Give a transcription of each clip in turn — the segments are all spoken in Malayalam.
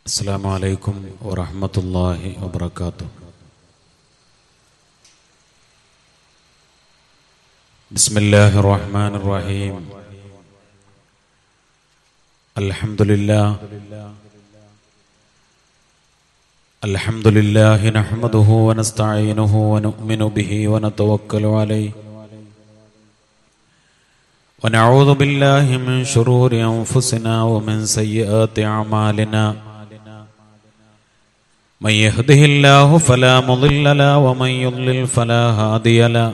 السلام عليكم ورحمة الله وبركاته بسم الله الرحمن الرحيم الحمد لله الحمد لله نحمده ونستعينه ونؤمن به ونتوكل عليه ونعوذ بالله من شرور أنفسنا ومن سيئات أعمالنا من يهده الله فلا مضل له ومن يضلل فلا هادي له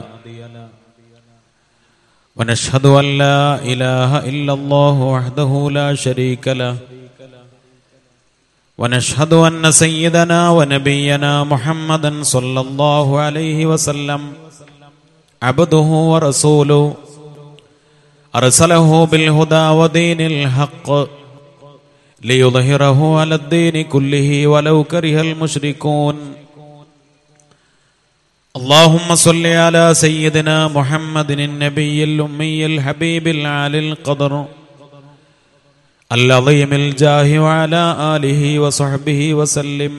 ونشهد أن لا إله إلا الله وحده لا شريك له ونشهد أن سيدنا ونبينا محمدا صلى الله عليه وسلم عبده ورسوله أرسله بالهدى ودين الحق ليظهره على الدين كله ولو كره المشركون اللهم صل على سيدنا محمد النبي الأمي الحبيب العالي القدر العظيم الجاه وعلى آله وصحبه وسلم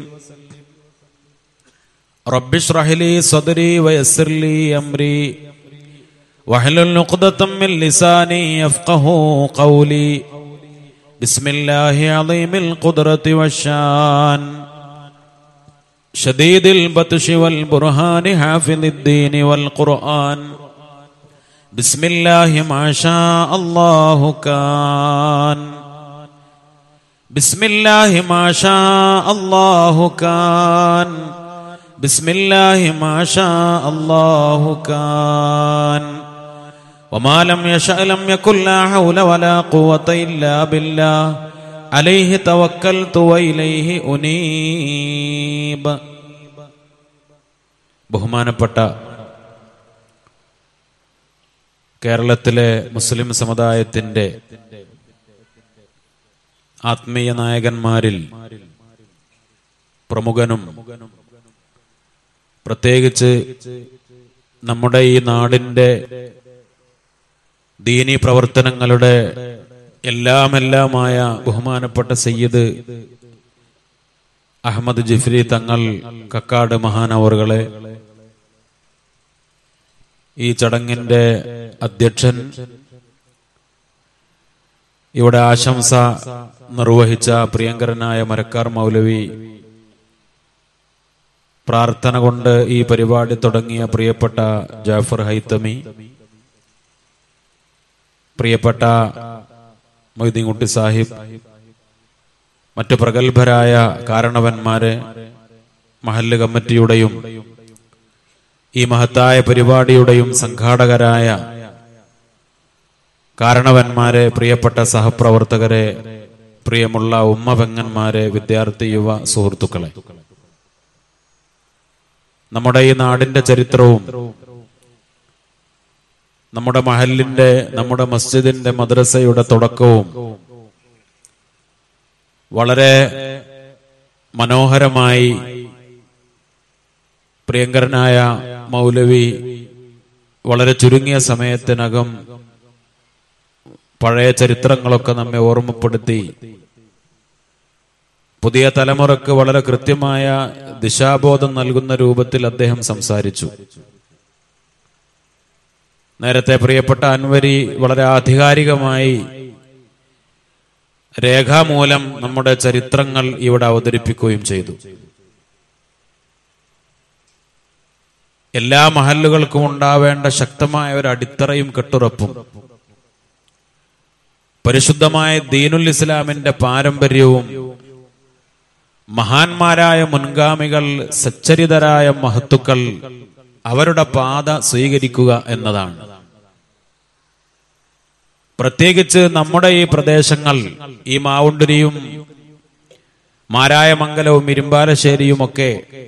رب اشرح لي صدري ويسر لي أمري واحلل عقدة من لساني يفقه قولي بسم الله عظيم القدرة والشان شديد البطش والبرهان حافظ الدين والقرآن بسم الله ما شاء الله كان بسم الله ما شاء الله كان بسم الله ما شاء الله كان وما لم يشأ لم يكن لا حول ولا قوة إلا بالله عليه توكلت وإليه أنيب ബഹുമാനപ്പെട്ട കേരളത്തിലെ മുസ്ലിം സമുദായത്തിന്റെ ആത്മീയ നായകന്മാരിൽ പ്രമുഖനും പ്രത്യേകിച്ച് നമ്മുടെ ഈ നാടിന്റെ ദീനി പ്രവർത്തനങ്ങളുടെ എല്ലാമെല്ലാമായ ബഹുമാനപ്പെട്ട സയ്യിദ് അഹമ്മദ് ജിഫ്രി തങ്ങൾ കക്കാട് മഹാനവറുകളെ ഈ ചടങ്ങിന്റെ അധ്യക്ഷൻ ഇവിടെ ആശംസ നിർവഹിച്ച പ്രിയങ്കരനായ മരക്കാർ മൗലവി പ്രാർത്ഥന കൊണ്ട് ഈ പരിപാടി തുടങ്ങിയ പ്രിയപ്പെട്ട ജാഫർ ഹൈത്തമി പ്രിയപ്പെട്ട മൊയ്തീൻകുട്ടി സാഹിബ് മറ്റു പ്രഗത്ഭരായ കാരണവന്മാരെ മഹല്ല് കമ്മിറ്റിയുടെയും ഈ മഹത്തായ പരിപാടിയുടെയും സംഘാടകരായ കാരണവന്മാരെ പ്രിയപ്പെട്ട സഹപ്രവർത്തകരെ പ്രിയമുള്ള ഉമ്മപെങ്ങന്മാരെ വിദ്യാർത്ഥി യുവ സുഹൃത്തുക്കളെ നമ്മുടെ ഈ നാടിന്റെ ചരിത്രവും നമ്മുടെ മഹലിന്റെ നമ്മുടെ മസ്ജിദിന്റെ മദ്രസയുടെ തുടക്കവും വളരെ മനോഹരമായി പ്രിയങ്കരനായ മൗലവി വളരെ ചുരുങ്ങിയ സമയത്തിനകം പഴയ ചരിത്രങ്ങളൊക്കെ നമ്മെ ഓർമ്മപ്പെടുത്തി പുതിയ തലമുറക്ക് വളരെ കൃത്യമായ ദിശാബോധം നൽകുന്ന രൂപത്തിൽ അദ്ദേഹം സംസാരിച്ചു നേരത്തെ പ്രിയപ്പെട്ട അൻവരി വളരെ ആധികാരികമായി രേഖാമൂലം നമ്മുടെ ചരിത്രങ്ങൾ ഇവിടെ അവതരിപ്പിക്കുകയും ചെയ്തു എല്ലാ മഹല്ലുകൾക്കും ഉണ്ടാവേണ്ട ശക്തമായ ഒരു അടിത്തറയും കെട്ടുറപ്പും പരിശുദ്ധമായ ദീനുൽ ഇസ്ലാമിന്റെ പാരമ്പര്യവും മഹാന്മാരായ മുൻഗാമികൾ സച്ചരിതരായ മഹത്തുക്കൾ അവരുടെ പാത സ്വീകരിക്കുക എന്നതാണ് പ്രത്യേകിച്ച് നമ്മുടെ ഈ പ്രദേശങ്ങൾ ഈ മാവുണ്ടരിയും മാരായമംഗലവും ഇരുമ്പാലശ്ശേരിയും ഒക്കെ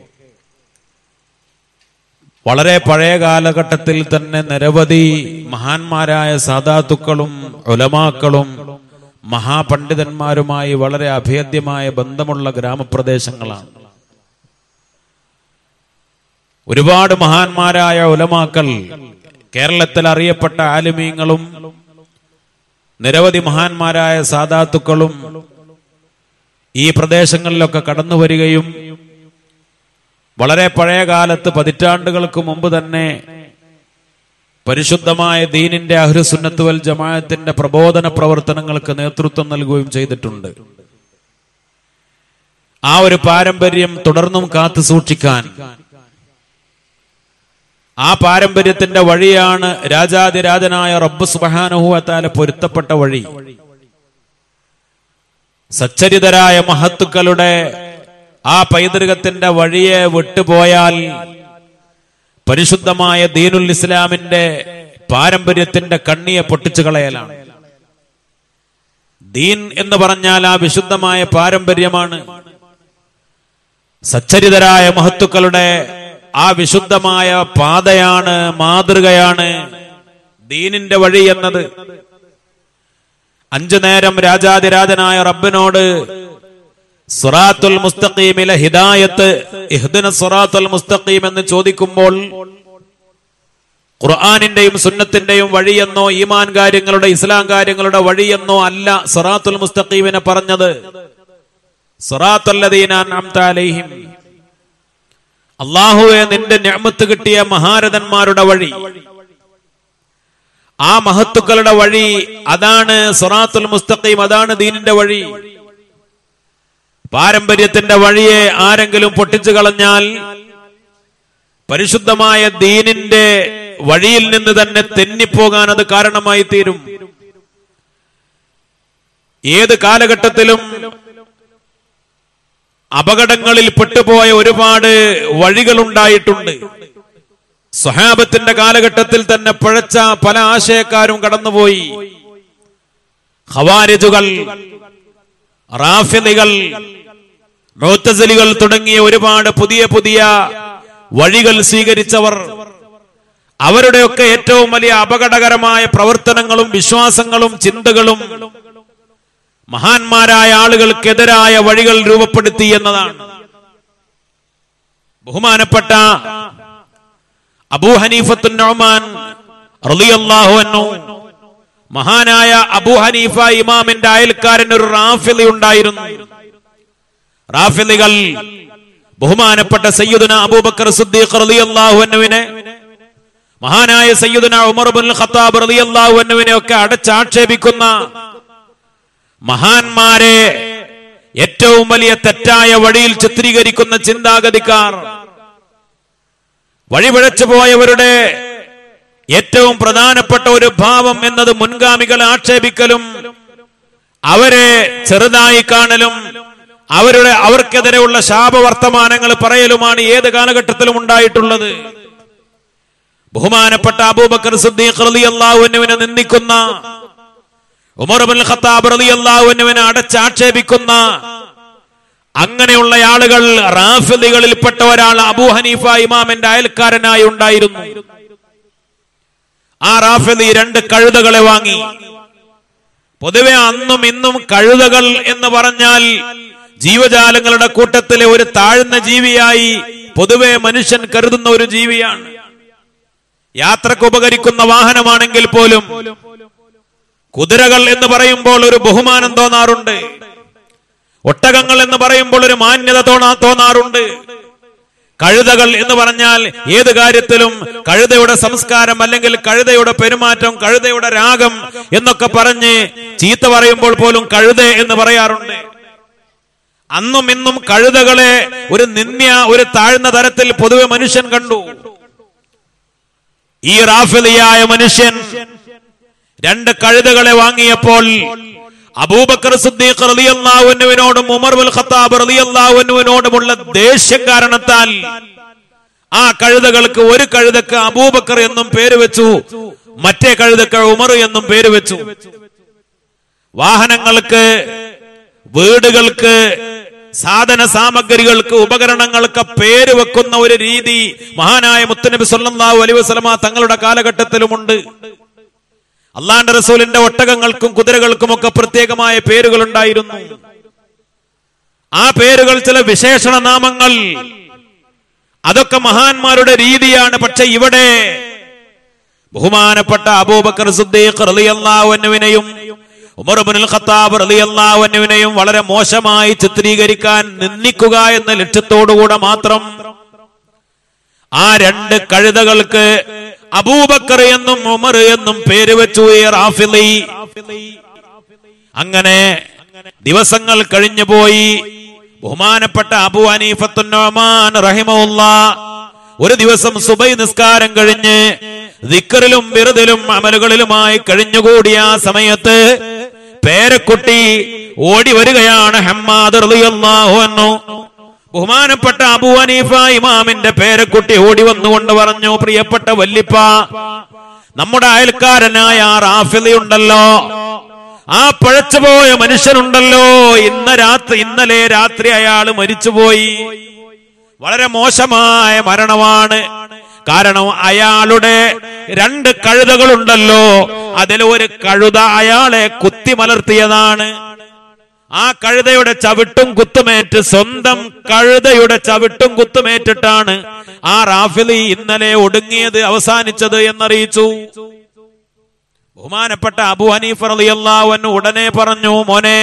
വളരെ പഴയ കാലഘട്ടത്തിൽ തന്നെ നിരവധി മഹാന്മാരായ സാധാത്തുക്കളും ഉലമാക്കളും മഹാപണ്ഡിതന്മാരുമായി വളരെ അഭേദ്യമായ ബന്ധമുള്ള ഗ്രാമപ്രദേശങ്ങളാണ് ഒരുപാട് മഹാന്മാരായ ഉലമാക്കൾ കേരളത്തിൽ അറിയപ്പെട്ട ആലിമീങ്ങളും നിരവധി മഹാന്മാരായ സാധാത്തുക്കളും ഈ പ്രദേശങ്ങളിലൊക്കെ കടന്നു വരികയും വളരെ പഴയ കാലത്ത് പതിറ്റാണ്ടുകൾക്ക് മുമ്പ് തന്നെ പരിശുദ്ധമായ ദീനിന്റെ അഹ്ലുസുന്നത്ത് വൽ ജമാഅത്തിന്റെ പ്രബോധന പ്രവർത്തനങ്ങൾക്ക് നേതൃത്വം നൽകുകയും ചെയ്തിട്ടുണ്ട് ആ ഒരു പാരമ്പര്യം തുടർന്നും കാത്തു സൂക്ഷിക്കാൻ ആ പാരമ്പര്യത്തിന്റെ വഴിയാണ് രാജാതിരാജനായ റബ്ബ് സുബഹാനുഹുവത്താല പൊരുത്തപ്പെട്ട വഴി സച്ചരിതരായ മഹത്തുക്കളുടെ ആ പൈതൃകത്തിന്റെ വഴിയെ വിട്ടുപോയാൽ പരിശുദ്ധമായ ദീനുൽ ഇസ്ലാമിന്റെ പാരമ്പര്യത്തിന്റെ കണ്ണിയെ പൊട്ടിച്ചു കളയലാണ് ദീൻ എന്ന് പറഞ്ഞാൽ ആ വിശുദ്ധമായ പാരമ്പര്യമാണ് സച്ചരിതരായ മഹത്തുക്കളുടെ ആ വിശുദ്ധമായ പാതയാണ് മാതൃകയാണ് ദീനിന്റെ വഴി എന്നത് അഞ്ചു നേരം രാജാതിരാജനായ റബ്ബിനോട് സുറാത്തുൽ മുസ്തഖീമിലെ ഹിദായത്ത് ഇഹ്ദിന സുറാത്തുൽ മുസ്തഖീം എന്ന് ചോദിക്കുമ്പോൾ ഖുർആാനിന്റെയും സുന്നത്തിന്റെയും വഴിയെന്നോ ഈമാൻ കാര്യങ്ങളുടെ ഇസ്ലാം കാര്യങ്ങളുടെ വഴിയെന്നോ അല്ല സുറാത്തുൽ മുസ്തഖീമിനെ പറഞ്ഞത് സുറാത്തുല്ലദീനാൻഅംതഅലൈഹിം അള്ളാഹുവെ നിന്റെ ഞാമത്ത് കിട്ടിയ മഹാരഥന്മാരുടെ വഴി ആ മഹത്തുക്കളുടെ വഴി അതാണ് സുറാത്തുൽ മുസ്തഖീം അതാണ് ദീനിന്റെ വഴി പാരമ്പര്യത്തിന്റെ വഴിയെ ആരെങ്കിലും പൊട്ടിച്ചു കളഞ്ഞാൽ പരിശുദ്ധമായ ദീനിന്റെ വഴിയിൽ നിന്ന് തന്നെ തെന്നിപ്പോകാൻ അത് കാരണമായി തീരും ഏത് കാലഘട്ടത്തിലും അപകടങ്ങളിൽ പെട്ടുപോയ ഒരുപാട് വഴികളുണ്ടായിട്ടുണ്ട് സ്വഹാബത്തിന്റെ കാലഘട്ടത്തിൽ തന്നെ പിഴച്ച പല ആശയക്കാരും കടന്നുപോയി ഖവാരിജുകൾ റാഫിദികൾ മുത്തസലികൾ തുടങ്ങിയ ഒരുപാട് പുതിയ പുതിയ വഴികൾ സ്വീകരിച്ചവർ അവരുടെയൊക്കെ ഏറ്റവും വലിയ അപകടകരമായ പ്രവർത്തനങ്ങളും വിശ്വാസങ്ങളും ചിന്തകളും മഹാന്മാരായ ആളുകൾക്കെതിരായ വഴികൾ രൂപപ്പെടുത്തി എന്നതാണ് ബഹുമാനപ്പെട്ട അബൂ ഹനീഫത്തു നൊമാൻ റളിയല്ലാഹു അൻഹു മഹാനായ അബൂ ഹനീഫ ഇമാമിന്റെ അയൽക്കാരൻ ഒരു റാഫിലി ഉണ്ടായിരുന്നു റാഫിലികൾ ബഹുമാനപ്പെട്ട സയ്യിദുന അബൂബക്കർ സിദ്ദീഖ് റളിയല്ലാഹു അൻഹുവിനെ മഹാനായ സയ്യിദുന ഉമർ ബിൻ ഖത്താബ് റളിയല്ലാഹു അൻഹുവിനെ ഒക്കെ അടച്ചാക്ഷേപിക്കുന്ന മഹാന്മാരെ ഏറ്റവും വലിയ തെറ്റായ വഴിയിൽ ചിത്രീകരിക്കുന്ന ചിന്താഗതിക്കാർ വഴിപിഴച്ചു പോയവരുടെ ഏറ്റവും പ്രധാനപ്പെട്ട ഒരു ഭാവം എന്നത് മുൻഗാമികളെ ആക്ഷേപിക്കലും അവരെ ചെറുതായി കാണലും അവരുടെ അവർക്കെതിരെയുള്ള ശാപവർത്തമാനങ്ങൾ പറയലുമാണ് ഏത് കാലഘട്ടത്തിലും ഉണ്ടായിട്ടുള്ളത് ബഹുമാനപ്പെട്ട അബൂബക്കർ സിദ്ദീഖ് റളിയല്ലാഹു അൻഹുവിനെ നിന്ദിക്കുന്ന ഉമർ ബിൻ ഖത്താബ് റളിയല്ലാഹു അൻഹുവിനെ അടച്ചാക്ഷേപിക്കുന്ന അങ്ങനെയുള്ള ആളുകൾ റാഫിദികളിൽപ്പെട്ട ഒരാൾ അബൂ ഹനീഫ ഇമാമിന്റെ അയൽക്കാരനായി ഉണ്ടായിരുന്നു ആ റാഫിദി രണ്ട് കഴുതകളെ വാങ്ങി പൊതുവെ അന്നും ഇന്നും കഴുതകൾ എന്ന് പറഞ്ഞാൽ ജീവജാലങ്ങളുടെ കൂട്ടത്തിലെ ഒരു താഴ്ന്ന ജീവിയായി പൊതുവെ മനുഷ്യൻ കരുതുന്ന ഒരു ജീവിയാണ് യാത്രക്ക് ഉപകരിക്കുന്ന വാഹനമാണെങ്കിൽ പോലും കുതിരകൾ എന്ന് പറയുമ്പോൾ ഒരു ബഹുമാനം തോന്നാറുണ്ട് ഒട്ടകങ്ങൾ എന്ന് പറയുമ്പോൾ ഒരു മാന്യത തോന്നാ തോന്നാറുണ്ട് കഴുതകൾ എന്ന് പറഞ്ഞാൽ ഏത് കാര്യത്തിലും കഴുതയുടെ സംസ്കാരം അല്ലെങ്കിൽ കഴുതയുടെ പെരുമാറ്റം കഴുതയുടെ രാഗം എന്നൊക്കെ പറഞ്ഞ് ചീത്ത പറയുമ്പോൾ പോലും കഴുത എന്ന് പറയാറുണ്ട് അന്നും ഇന്നും കഴുതകളെ ഒരു നിന്യ ഒരു താഴ്ന്ന തരത്തിൽ പൊതുവെ മനുഷ്യൻ കണ്ടു ഈ റാഫിലിയായ മനുഷ്യൻ രണ്ട് കഴുതകളെ വാങ്ങിയപ്പോൾ അബൂബക്കർ സിദ്ദീഖ് റളിയല്ലാഹു അൻഹുവിനോടും ഉമർ ബിൻ ഖത്താബ് റളിയല്ലാഹു അൻഹുവിനോടുമുള്ള ദേഷ്യം കാരണത്താൽ ആ കഴുതകൾക്ക് ഒരു കഴുതക്ക് അബൂബക്കർ എന്നും പേര് വെച്ചു മറ്റേ കഴുതക്ക് ഉമർ എന്നും പേര് വെച്ചു വാഹനങ്ങൾക്ക് വീടുകൾക്ക് സാധന സാമഗ്രികൾക്ക് ഉപകരണങ്ങൾക്ക് പേര് വെക്കുന്ന ഒരു രീതി മഹാനായ മുത്തനബി സല്ലല്ലാഹു അലൈഹി വസല്ലമ തങ്ങളുടെ കാലഘട്ടത്തിലുമുണ്ട് അള്ളാന്റെ റസൂലിന്റെ ഒട്ടകങ്ങൾക്കും കുതിരകൾക്കും ഒക്കെ പ്രത്യേകമായ പേരുകൾ ഉണ്ടായിരുന്നു ആ പേരുകൾ ചില വിശേഷണ നാമങ്ങൾ അതൊക്കെ മഹാന്മാരുടെ രീതിയാണ് പക്ഷെ ഇവിടെ ബഹുമാനപ്പെട്ട അബൂബക്കർ സിദ്ദീഖ് റളിയല്ലാഹു അൻഹുവിനെയും ഉമർ ഇബ്നുൽ ഖത്താബ് റളിയല്ലാഹു അൻഹുവിനെയും വളരെ മോശമായി ചിത്രീകരിക്കാൻ നിന്ദിക്കുക എന്ന ലക്ഷ്യത്തോടുകൂടെ മാത്രം ആ രണ്ട് കഴുതകൾക്ക് അബൂബക്കർ എന്നും ഉമർ എന്നും പേര് വെച്ചു ഈ റാഫിലി അങ്ങനെ ദിവസങ്ങൾ കഴിഞ്ഞു പോയി ബഹുമാനപ്പെട്ട അബു അനീഫത്തുന്നോമാൻ റഹിമുല്ല ഒരു ദിവസം സുബൈ നിസ്കാരം കഴിഞ്ഞ് ദിക്കറിലും വിറുതിലും അമലുകളിലുമായി കഴിഞ്ഞുകൂടിയ ആ സമയത്ത് പേരക്കുട്ടി ഓടി വരികയാണ് ഹമ്മാദ് റളിയല്ലാഹു അൻഹു ബഹുമാനപ്പെട്ട അബു ഹനീഫ ഇമാമിന്റെ പേരക്കുട്ടി ഓടി വന്നുകൊണ്ട് പറഞ്ഞു പ്രിയപ്പെട്ട വല്ലിപ്പ നമ്മുടെ അയൽക്കാരനായ ആ റാഫിലി ഉണ്ടല്ലോ ആ പഴച്ചുപോയ മനുഷ്യനുണ്ടല്ലോ ഇന്ന രാത്രി ഇന്നലെ രാത്രി അയാൾ മരിച്ചുപോയി വളരെ മോശമായ മരണമാണ് കാരണം അയാളുടെ രണ്ട് കഴുതകളുണ്ടല്ലോ അതിൽ ഒരു കഴുത അയാളെ കുത്തിമലർത്തിയതാണ് ആ കഴുതയുടെ ചവിട്ടും കുത്തുമേറ്റ് സ്വന്തം കഴുതയുടെ ചവിട്ടും കുത്തുമേറ്റിട്ടാണ് ആ റാഫിലി ഇന്നലെ ഒടുങ്ങിയത് അവസാനിച്ചത് എന്നറിയിച്ചു ബഹുമാനപ്പെട്ട അബു ഹനീഫ് റളിയല്ലാഹു അൻഹു ഉടനെ പറഞ്ഞു മോനെ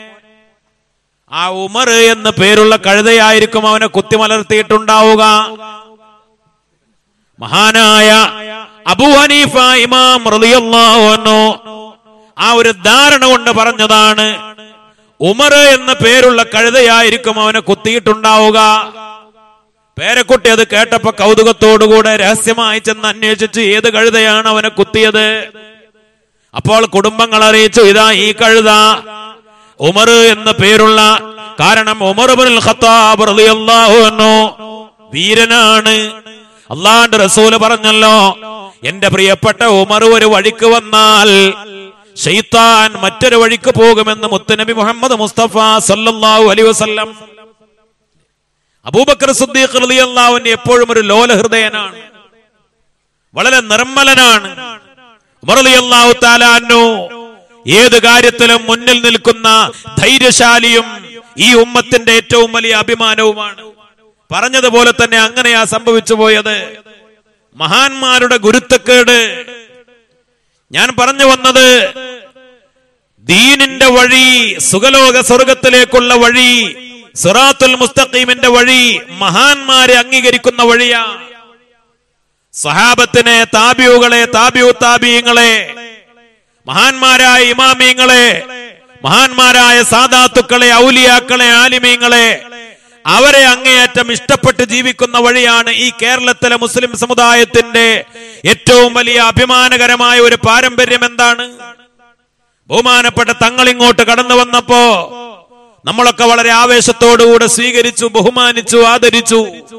ആ ഉമർ എന്ന് പേരുള്ള കഴുതയായിരിക്കും അവനെ കുത്തിമലർത്തിയിട്ടുണ്ടാവുക മഹാനായ അബു ഹനീഫ ഇമാം റളിയല്ലാഹു അൻഹു ആ ഒരു ധാരണ കൊണ്ട് പറഞ്ഞതാണ് ഉമർ എന്ന പേരുള്ള കഴുതയായിരിക്കും അവനെ കുത്തിയിട്ടുണ്ടാവുക പേരക്കുട്ടി അത് കേട്ടപ്പോ കൗതുകത്തോടുകൂടെ രഹസ്യമായി ചെന്ന് അന്വേഷിച്ച് ഏത് കഴുതയാണ് അവനെ കുത്തിയത് അപ്പോൾ കുടുംബങ്ങൾ അറിയിച്ചു ഇതാ ഈ കഴുത ഉമർ എന്ന പേരുള്ള കാരണം ഉമർ ഇബ്നുൽ ഖത്താബ് റളിയല്ലാഹു അൻഹു വീരനാണ് അള്ളാന്റെ റസൂല് പറഞ്ഞല്ലോ എന്റെ പ്രിയപ്പെട്ട ഉമർ ഒരു വഴിക്ക് വന്നാൽ ഷെയ്ത്താൻ മറ്റൊരു വഴിക്ക് പോകുമെന്ന് മുത്തുനബി മുഹമ്മദ് മുസ്തഫ സല്ലല്ലാഹു അലൈഹി വസല്ലം അബൂബക്കർ സിദ്ദീഖ് റളിയല്ലാഹു അൻഹു എപ്പോഴും ഒരു ലോലഹൃദയനാണ് വളരെ നിർമ്മലനാണ് ഉമർ റളിയല്ലാഹു തആല അൻഹു ഏത് കാര്യത്തിലും മുന്നിൽ നിൽക്കുന്ന ധൈര്യശാലിയും ഈ ഉമ്മത്തിന്റെ ഏറ്റവും വലിയ അഭിമാനവുമാണ് പറഞ്ഞതുപോലെ തന്നെ അങ്ങനെയാ സംഭവിച്ചു പോയത് മഹാന്മാരുടെ ഗുരുത്തക്കേട് ഞാൻ പറഞ്ഞു വന്നത് ദീനിന്റെ വഴി സുഖലോക സ്വർഗത്തിലേക്കുള്ള വഴി സിറാത്തുൽ മുസ്തഖീമിന്റെ വഴി മഹാന്മാരെ അംഗീകരിക്കുന്ന വഴിയാ സഹാബത്തിനെ താബിയുകളെ താബിയു താബിയങ്ങളെ മഹാന്മാരായ ഇമാമിയങ്ങളെ മഹാന്മാരായ സാദാത്തുക്കളെ ഔലിയാക്കളെ ആലിമീങ്ങളെ അവരെ അങ്ങേയറ്റം ഇഷ്ടപ്പെട്ട് ജീവിക്കുന്ന വഴിയാണ് ഈ കേരളത്തിലെ മുസ്ലിം സമുദായത്തിന്റെ ഏറ്റവും വലിയ അഭിമാനകരമായ ഒരു പാരമ്പര്യം എന്താണ് ബഹുമാനപ്പെട്ട തങ്ങൾ ഇങ്ങോട്ട് കടന്നു വന്നപ്പോ നമ്മളൊക്കെ വളരെ ആവേശത്തോടുകൂടെ സ്വീകരിച്ചു ബഹുമാനിച്ചു ആദരിച്ചു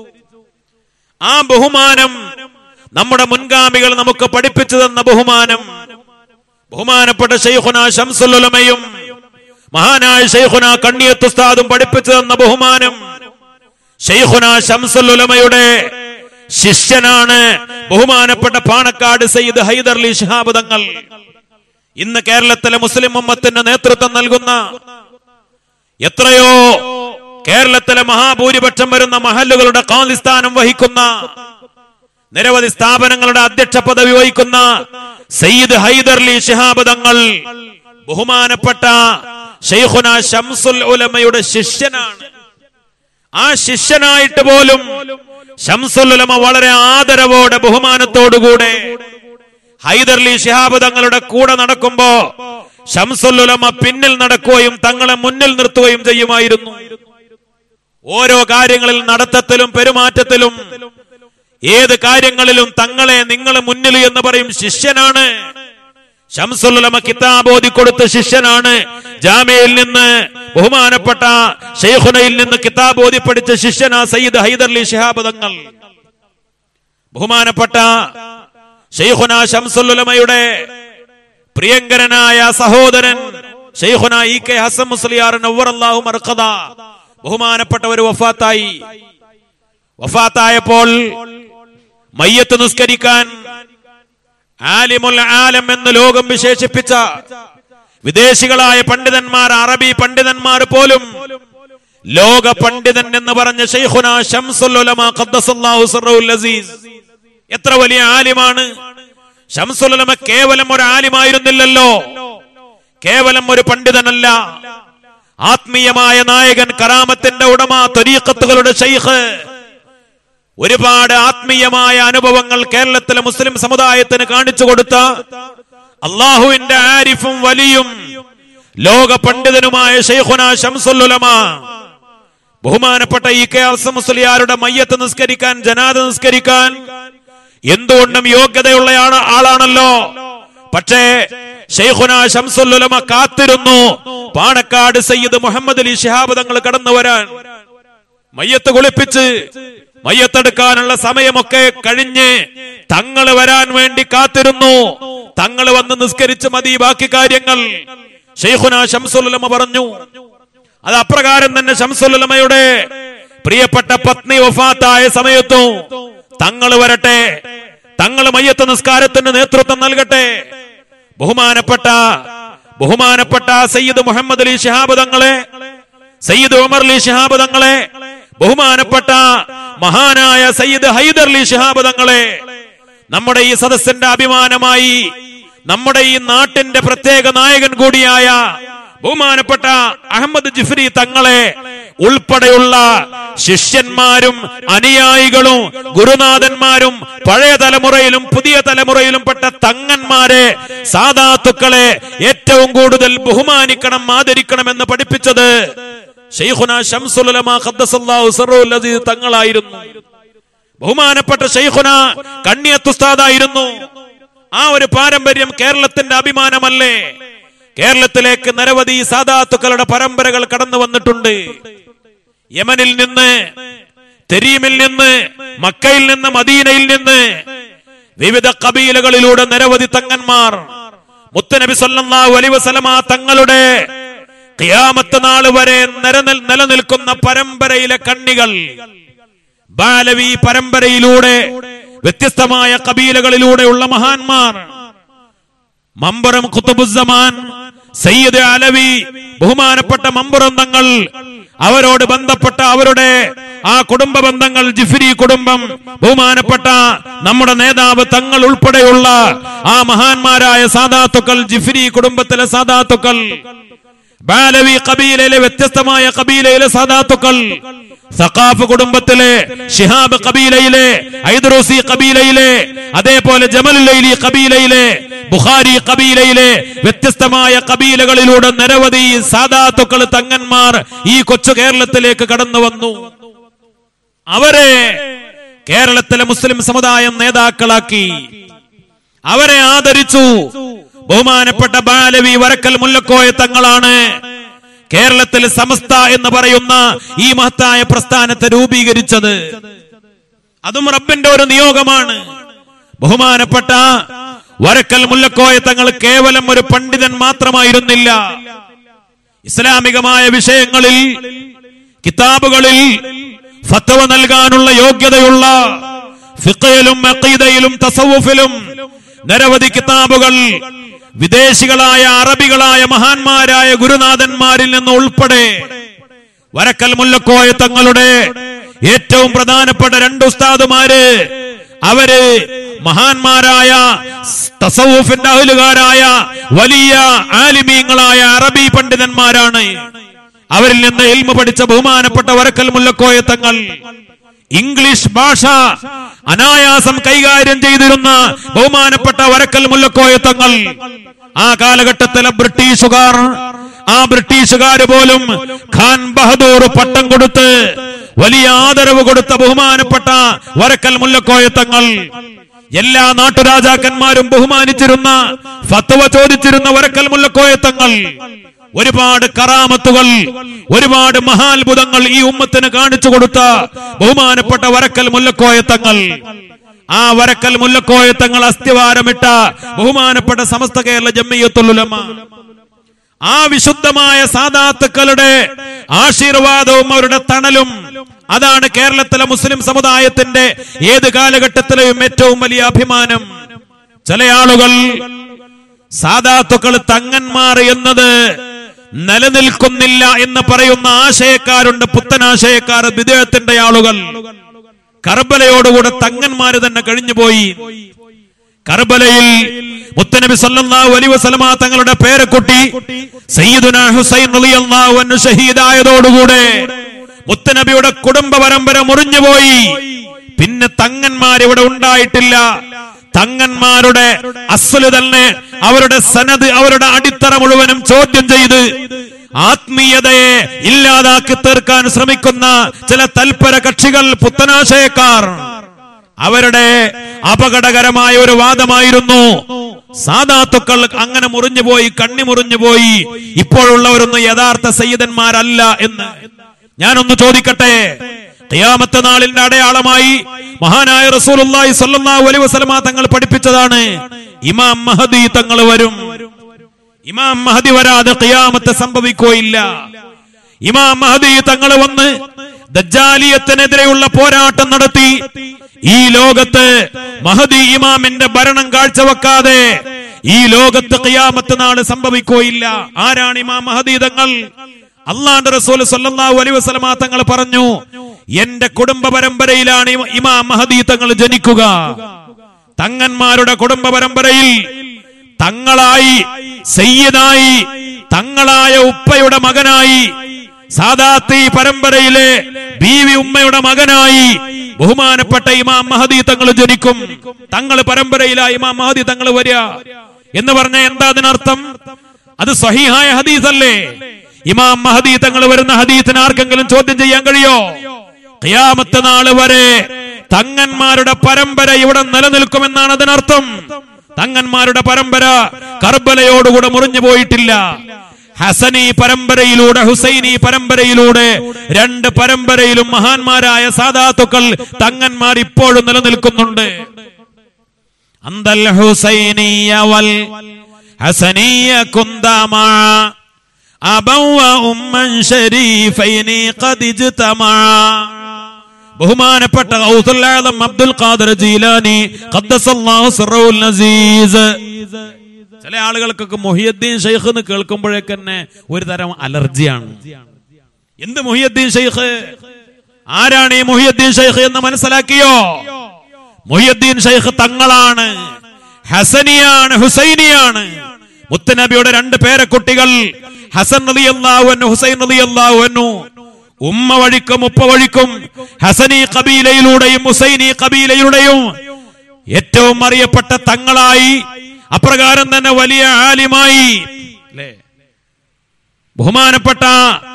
ആ ബഹുമാനം നമ്മുടെ മുൻഗാമികൾ നമുക്ക് പഠിപ്പിച്ചു തന്ന ബഹുമാനം ബഹുമാനപ്പെട്ട ഷെയ്ഖുന ഷംസുലുലമയും മഹാനായ ഷെയ്ഖുന കണ്ണിയത്തുസ്താദും പഠിപ്പിച്ചു തന്ന ബഹുമാനം ഷെയ്ഖുന ഷംസുലുലമയുടെ ശിഷ്യനാണ് ബഹുമാനപ്പെട്ട പാണക്കാട് സയ്യിദ് ഹൈദർ അലി ശിഹാബ് തങ്ങൾ ഇന്ന് കേരളത്തിലെ മുസ്ലിം ഉമ്മത്തിന് നേതൃത്വം നൽകുന്ന എത്രയോ കേരളത്തിലെ മഹാഭൂരിപക്ഷം വരുന്ന മഹല്ലുകളുടെ കാലിസ്ഥാനം വഹിക്കുന്ന നിരവധി സ്ഥാപനങ്ങളുടെ അധ്യക്ഷ പദവി വഹിക്കുന്ന സയ്യിദ് ഹൈദർ അലി ശിഹാബ് തങ്ങൾ ബഹുമാനപ്പെട്ട ഷെയ്ഖുന ഷംസുൽ ഉലമയുടെ ശിഷ്യനാണ് ആ ശിഷ്യനായിട്ട് പോലും ഷംസുൽ ഉലമ വളരെ ആദരവോടെ ബഹുമാനത്തോടുകൂടെ ഹൈദർ അലി ശിഹാബ് തങ്ങളുടെ കൂടെ നടക്കുമ്പോ ഷംസുൽ ഉലമ പിന്നിൽ നടക്കുകയും തങ്ങളെ മുന്നിൽ നിർത്തുകയും ചെയ്യുമായിരുന്നു ഓരോ കാര്യങ്ങളിൽ നടത്തത്തിലും പെരുമാറ്റത്തിലും ഏത് കാര്യങ്ങളിലും തങ്ങളെ നിങ്ങൾ മുന്നിൽ എന്ന് പറയും ശിഷ്യനാണ് ഷംസുല്ലമ കിതാബ് ഓതി കൊടുത്ത ശിഷ്യനാണ് ജാമ്യയിൽ നിന്ന് ബഹുമാനപ്പെട്ട ഷെയ്ഖുനയിൽ നിന്ന് കിതാബ് ഓതി പഠിച്ച ശിഷ്യനാ സയ്യിദ് ഹൈദർ അലി ശിഹാബ് തങ്ങൾ ബഹുമാനപ്പെട്ട ഷെയ്ഖുന ഷംസുല്ലമയുടെ പ്രിയങ്കരനായ സഹോദരൻ ഷെയ്ഖുന ഇ കെ ഹസൻ മുസ്ലിയാർ നവ്വറല്ലാഹു മർഖദ ബഹുമാനപ്പെട്ട ഒരു വഫാത്തായി വഫാത്തായപ്പോൾ മയ്യത്ത് നിസ്കരിക്കാൻ ആലിമുൽ ആലം എന്ന് ലോകം വിശേഷിപ്പിച്ച വിദേശികളായ പണ്ഡിതന്മാർ അറബി പണ്ഡിതന്മാർ പോലും ലോക പണ്ഡിതൻ എന്ന് പറഞ്ഞ ഷെയ്ഖുന ഷംസുൽ ഉലമ ഖദ്ദസല്ലാഹു സിർറുൽ അസീസ് എത്ര വലിയ ആലിമാണ് ഷംസുൽ ഉലമ കേവലം ഒരു ആലിമായിരുന്നില്ലല്ലോ കേവലം ഒരു പണ്ഡിതനല്ല ആത്മീയമായ നായകൻ കറാമത്തിന്റെ ഉടമ ത്വരീഖത്തുകളുടെ ഷെയ്ഖ് ഒരുപാട് ആത്മീയമായ അനുഭവങ്ങൾ കേരളത്തിലെ മുസ്ലിം സമുദായത്തിന് കാണിച്ചു കൊടുത്ത അള്ളാഹുവിന്റെ ആരിഫും വലിയും ലോക പണ്ഡിതനുമായ ഷെയ്ഖുന ഷംസുല്ലുലമ ബഹുമാനപ്പെട്ട ഇ കെ അർസ മുസ്ലിയാരുടെ മയ്യത്ത് നിസ്കരിക്കാൻ ജനാദ നിസ്കരിക്കാൻ എന്തുകൊണ്ടും യോഗ്യതയുള്ള ആളാണല്ലോ പക്ഷേ ഷെയ്ഖുന ഷംസുല്ലുലമ കാത്തിരുന്നു പാണക്കാട് സയ്യിദ് മുഹമ്മദ് അലി ശിഹാബ് തങ്ങൾ കടന്നു വരാൻ മയ്യത്ത് കുളിപ്പിച്ച് മയ്യത്തെടുക്കാനുള്ള സമയമൊക്കെ കഴിഞ്ഞ് തങ്ങൾ വരാൻ വേണ്ടി കാത്തിരുന്നു തങ്ങൾ വന്ന് നിസ്കരിച്ച് മതി ബാക്കി കാര്യങ്ങൾ ഷെയ്ഖുന ഷംസുല്ലമ പറഞ്ഞു അത് അപ്രകാരം തന്നെ ഷംസുല്ലമയുടെ പ്രിയപ്പെട്ട പത്നി വഫാത്തായ സമയത്തും തങ്ങൾ വരട്ടെ തങ്ങൾ മയ്യത്ത് നിസ്കാരത്തിന് നേതൃത്വം നൽകട്ടെ ബഹുമാനപ്പെട്ട ബഹുമാനപ്പെട്ട സയ്യിദ് മുഹമ്മദ് അലി ശിഹാബ് തങ്ങളെ സയ്യിദ് ഉമർ അലി ശിഹാബ് തങ്ങളെ ബഹുമാനപ്പെട്ട മഹാനായ സയ്യിദ് ഹൈദർ അലി ശിഹാബ് തങ്ങളെ നമ്മുടെ ഈ സദസ്സിന്റെ അഭിമാനമായി നമ്മുടെ ഈ നാട്ടിന്റെ പ്രത്യേക നായകൻ കൂടിയായ ബഹുമാനപ്പെട്ട അഹമ്മദ് ജിഫ്രി തങ്ങളെ ഉൾപ്പെടെയുള്ള ശിഷ്യന്മാരും അനുയായികളും ഗുരുനാഥന്മാരും പഴയ തലമുറയിലും പുതിയ തലമുറയിലും പെട്ട തങ്ങന്മാരെ സാധാത്തുക്കളെ ഏറ്റവും കൂടുതൽ ബഹുമാനിക്കണം ആദരിക്കണം എന്ന് പഠിപ്പിച്ചത് ഷെയ്ഖുന ഷംസുലമ ഖദ്ദസല്ലാഹു സറൂൽ അസീസ് തങ്ങളായിരുന്നു ബഹുമാനപ്പെട്ട ഷെയ്ഖുന കണ്ണിയത്തുസ്താദായിരുന്നു ആ ഒരു പാരമ്പര്യം കേരളത്തിന്റെ അഭിമാനമല്ലേ കേരളത്തിലേക്ക് നിരവധി സാധാത്തുക്കളുടെ പരമ്പരകൾ കടന്നു വന്നിട്ടുണ്ട് യമനിൽ നിന്ന് തെരീമിൽ നിന്ന് മക്കയിൽ നിന്ന് മദീനയിൽ നിന്ന് വിവിധ കബീലകളിലൂടെ നിരവധി തങ്ങന്മാർ മുത്തനബി സല്ലല്ലാഹു അലൈഹി വസല്ലമ തങ്ങളുടെ ഖിയാമത്ത് നാൾ വരെ നിലനിൽ നിലനിൽക്കുന്ന പരമ്പരയിലെ കണ്ണികൾ ബാലവി പരമ്പരയിലൂടെ വ്യത്യസ്തമായ കബീലകളിലൂടെയുള്ള മഹാന്മാർ മമ്പുറം കുത്തുബുസമാൻ സയ്യിദ് അലവി ബഹുമാനപ്പെട്ട മമ്പുറം തങ്ങൾ അവരോട് ബന്ധപ്പെട്ട അവരുടെ ആ കുടുംബ ബന്ധങ്ങൾ ജിഫ്രി കുടുംബം ബഹുമാനപ്പെട്ട നമ്മുടെ നേതാവ് തങ്ങൾ ഉൾപ്പെടെയുള്ള ആ മഹാന്മാരായ സാദാത്തുക്കൾ ജിഫ്രി കുടുംബത്തിലെ സാദാത്തുക്കൾ ബാലവി കബീലയിലെ വ്യത്യസ്തമായ കബീലയിലെ സാദാത്തുക്കൾ സഖാഫ് കുടുംബത്തിലെ ഷിഹാബ് കബീലയിലെ ഐദ്രോസി കബീലയിലെ അതേപോലെ ജമലുലൈലി കബീലയിലെ ബുഖാരി കബീലയിലെ വ്യത്യസ്തമായ കബീലകളിലൂടെ നിരവധി സാദാത്തുക്കൾ തങ്ങന്മാർ ഈ കൊച്ചു കേരളത്തിലേക്ക് കടന്നു വന്നു അവരെ കേരളത്തിലെ മുസ്ലിം സമുദായം നേതാക്കളാക്കി അവരെ ആദരിച്ചു ബഹുമാനപ്പെട്ട ബാലവി വരക്കൽ മുല്ലക്കോയ തങ്ങളാണ് കേരളത്തിൽ സമസ്ത എന്ന് പറയുന്ന ഈ മഹത്തായ പ്രസ്ഥാനത്തെ രൂപീകരിച്ചത് അതും റബ്ബിന്റെ ഒരു നിയോഗമാണ് ബഹുമാനപ്പെട്ട വരക്കൽ മുല്ലക്കോയ തങ്ങൾ കേവലം ഒരു പണ്ഡിതൻ മാത്രമായിരുന്നില്ല ഇസ്ലാമികമായ വിഷയങ്ങളിൽ കിതാബുകളിൽ ഫത്തവ നൽകാനുള്ള യോഗ്യതയുള്ള ഫിഖയിലും അഖീദയിലും തസവുഫിലും നിരവധി കിതാബുകൾ വിദേശികളായ അറബികളായ മഹാന്മാരായ ഗുരുനാഥന്മാരിൽ നിന്ന് ഉൾപ്പെടെ വരക്കൽ മുല്ലക്കോയ തങ്ങളുടെ ഏറ്റവും പ്രധാനപ്പെട്ട രണ്ട് ഉസ്താദുമാര് അവര് മഹാന്മാരായ തസവുഫിന്റെ അഹലുകാരായ വലിയ ആലിമീങ്ങളായ അറബി പണ്ഡിതന്മാരാണ് അവരിൽ നിന്ന് എൽമ പഠിച്ച ബഹുമാനപ്പെട്ട വരക്കൽ മുല്ലക്കോയ തങ്ങൾ ഇംഗ്ലീഷ് ഭാഷ അനായാസം കൈകാര്യം ചെയ്തിരുന്ന ബഹുമാനപ്പെട്ട വരക്കൽ മുല്ലക്കോയ തങ്ങൾ ആ കാലഘട്ടത്തിലെ ബ്രിട്ടീഷുകാർ ആ ബ്രിട്ടീഷുകാര് പോലും ഖാൻ ബഹദൂർ പട്ടം കൊടുത്ത് വലിയ ആദരവ് കൊടുത്ത ബഹുമാനപ്പെട്ട വരക്കൽ മുല്ലക്കോയ തങ്ങൾ എല്ലാ നാട്ടുരാജാക്കന്മാരും ബഹുമാനിച്ചിരുന്ന ഫത്വ ചോദിച്ചിരുന്ന വരക്കൽ മുല്ലക്കോയ തങ്ങൾ ഒരുപാട് കറാമത്തുകൾ ഒരുപാട് മഹാത്ഭുതങ്ങൾ ഈ ഉമ്മത്തിന് കാണിച്ചു കൊടുത്ത ബഹുമാനപ്പെട്ട വരക്കൽ മുല്ലക്കോയ തങ്ങൾ ആ വരക്കൽ മുല്ലക്കോയ തങ്ങൾ അസ്ഥിവാരമിട്ട ബഹുമാനപ്പെട്ട സമസ്ത കേരള ജമ്മിയത്തുലുലമ ആ വിശുദ്ധമായ സാദാത്തുക്കളുടെ ആശീർവാദവും അവരുടെ തണലും അതാണ് കേരളത്തിലെ മുസ്ലിം സമുദായത്തിന്റെ ഏത് കാലഘട്ടത്തിലെയും ഏറ്റവും വലിയ അഭിമാനം ചില ആളുകൾ സാദാത്തുക്കൾ തങ്ങന്മാർ എന്നത് നിലനിൽക്കുന്നില്ല എന്ന് പറയുന്ന ആശയക്കാരുണ്ട് പുത്തനാശയക്കാർ വിദേഹത്തിന്റെ ആളുകൾ കർബലയോടുകൂടെ തങ്ങന്മാര് തന്നെ കഴിഞ്ഞുപോയി കർബലയിൽ മുത്തനബി സല്ലല്ലാഹു അലൈഹി വസല്ലമ തങ്ങളുടെ പേരക്കുട്ടി സയ്യിദുന ഹുസൈൻ റളിയല്ലാഹു അൻഹു ഷഹീദായതോടുകൂടെ മുത്തനബിയുടെ കുടുംബ പരമ്പര മുറിഞ്ഞുപോയി പിന്നെ തങ്ങന്മാർ ഇവിടെ ഉണ്ടായിട്ടില്ല തങ്ങന്മാരുടെ അസ്സല് തന്നെ അവരുടെ സനത് അവരുടെ അടിത്തറ മുഴുവനും ചോദ്യം ചെയ്ത് ആത്മീയതയെ ഇല്ലാതാക്കി തീർക്കാൻ ശ്രമിക്കുന്ന ചില തൽപര കക്ഷികൾ പുത്തനാശയക്കാർ അവരുടെ അപകടകരമായ ഒരു വാദമായിരുന്നു സാധാത്തുക്കൾ അങ്ങനെ മുറിഞ്ഞുപോയി കണ്ണി മുറിഞ്ഞുപോയി ഇപ്പോഴുള്ളവരൊന്നും യഥാർത്ഥ സയ്യിദന്മാരല്ല എന്ന് ഞാനൊന്ന് ചോദിക്കട്ടെ ഖിയാമത്ത് നാളിന്റെ അടയാളമായി മഹാനായ റസൂലുള്ളാഹി സ്വല്ലല്ലാഹു അലൈഹി വസല്ലമ തങ്ങൾ പഠിപ്പിച്ചതാണ് ഇമാം മഹദി തങ്ങൾ വരും ഇമാം മഹദി വരാതെ ഖിയാമത്ത് സംഭവിക്കുകയില്ല ഇമാം മഹദി തങ്ങൾ വന്ന് ദജ്ജാലിയത്തിനെതിരെയുള്ള പോരാട്ടം നടത്തി ഈ ലോകത്ത് മഹദി ഇമാമിന്റെ ഭരണം കാഴ്ചവെക്കാതെ ഈ ലോകത്ത് ഖിയാമത്ത് നാള് സംഭവിക്കുകയില്ല ആരാണ് ഇമാം മഹദി തങ്ങൾ അള്ളാന്റെ റസൂൽ സല്ലല്ലാഹു അലൈഹി വസല്ലമ തങ്ങൾ പറഞ്ഞു എന്റെ കുടുംബ പരമ്പരയിലാണ് ഇമ- ഇമാം മഹദി തങ്ങൾ ജനിക്കുക തങ്ങന്മാരുടെ കുടുംബ പരമ്പരയിൽ തങ്ങളായി സയ്യിദായി തങ്ങളായ ഉപ്പയുടെ മകനായി സാദാത്തി പരമ്പരയിലെ ബീവി ഉമ്മയുടെ മകനായി ബഹുമാനപ്പെട്ട ഇമാം മഹദി തങ്ങൾ ജനിക്കും തങ്ങൾ പരമ്പരയിലായി ഇമാം മഹദി തങ്ങൾ വരിക എന്ന് പറഞ്ഞ എന്താ അതിനർത്ഥം അത് സഹിഹായ ഹദീസല്ലേ ഇമാം മഹദി തങ്ങൾ വരുന്ന ഹദീസിന് ആർക്കെങ്കിലും ചോദ്യം ചെയ്യാൻ കഴിയോ ഖിയാമത്ത് നാള് വരെ തങ്ങന്മാരുടെ പരമ്പര ഇവിടെ നിലനിൽക്കുമെന്നാണ് അതിനർത്ഥം തങ്ങന്മാരുടെ പരമ്പര കർബലയോടുകൂടെ മുറിഞ്ഞു പോയിട്ടില്ല ഹസനി പരമ്പരയിലൂടെ ഹുസൈനി പരമ്പരയിലൂടെ രണ്ട് പരമ്പരയിലും മഹാന്മാരായ സാധാത്തുക്കൾ തങ്ങന്മാർ ഇപ്പോഴും നിലനിൽക്കുന്നുണ്ട് അന്തൽ ഹുസൈനിയ വൽ ഹസനിയ കുന്തമാ അബവ ഉമ്മൻ ഷരീഫൈനി ഖദ് ഇജ്തമാ ബഹുമാനപ്പെട്ട ഗൗസുൽ ആദം അബ്ദുൽ ഖാദർ ജീലാനി ഖദ്ദസല്ലാഹു സിറൗൽ നസീസ് ചില ആളുകൾക്കൊക്കെ മൊഹിയുദ്ദീൻ ഷെയ്ഖ് എന്ന് കേൾക്കുമ്പോഴേക്ക് തന്നെ ഒരു തരം അലർജിയാണ് എന്ത് മൊഹിയുദ്ദീൻ ഷെയ്ഖ് ആരാണ് ഈ മൊഹിയുദ്ദീൻ ഷെയ്ഖ് എന്ന് മനസ്സിലാക്കിയോ മൊഹിയുദ്ദീൻ ഷെയ്ഖ് തങ്ങളാണ് ഹസനിയാണ് ഹുസൈനിയാണ് മുത്തനബിയുടെ രണ്ട് പേരക്കുട്ടികൾ ഹസൻ നദി അള്ളാഹു ഹുസൈൻ നദി അള്ളാഹു ഉമ്മ വഴിക്കും ഉപ്പ വഴിക്കും ഹസനി കബീലയിലൂടെയും ഹുസൈനി കബീലയിലൂടെയും ഏറ്റവും അറിയപ്പെട്ട തങ്ങളായി അപ്രകാരം തന്നെ വലിയ ആലിമായി അല്ലേ ബഹുമാനപ്പെട്ട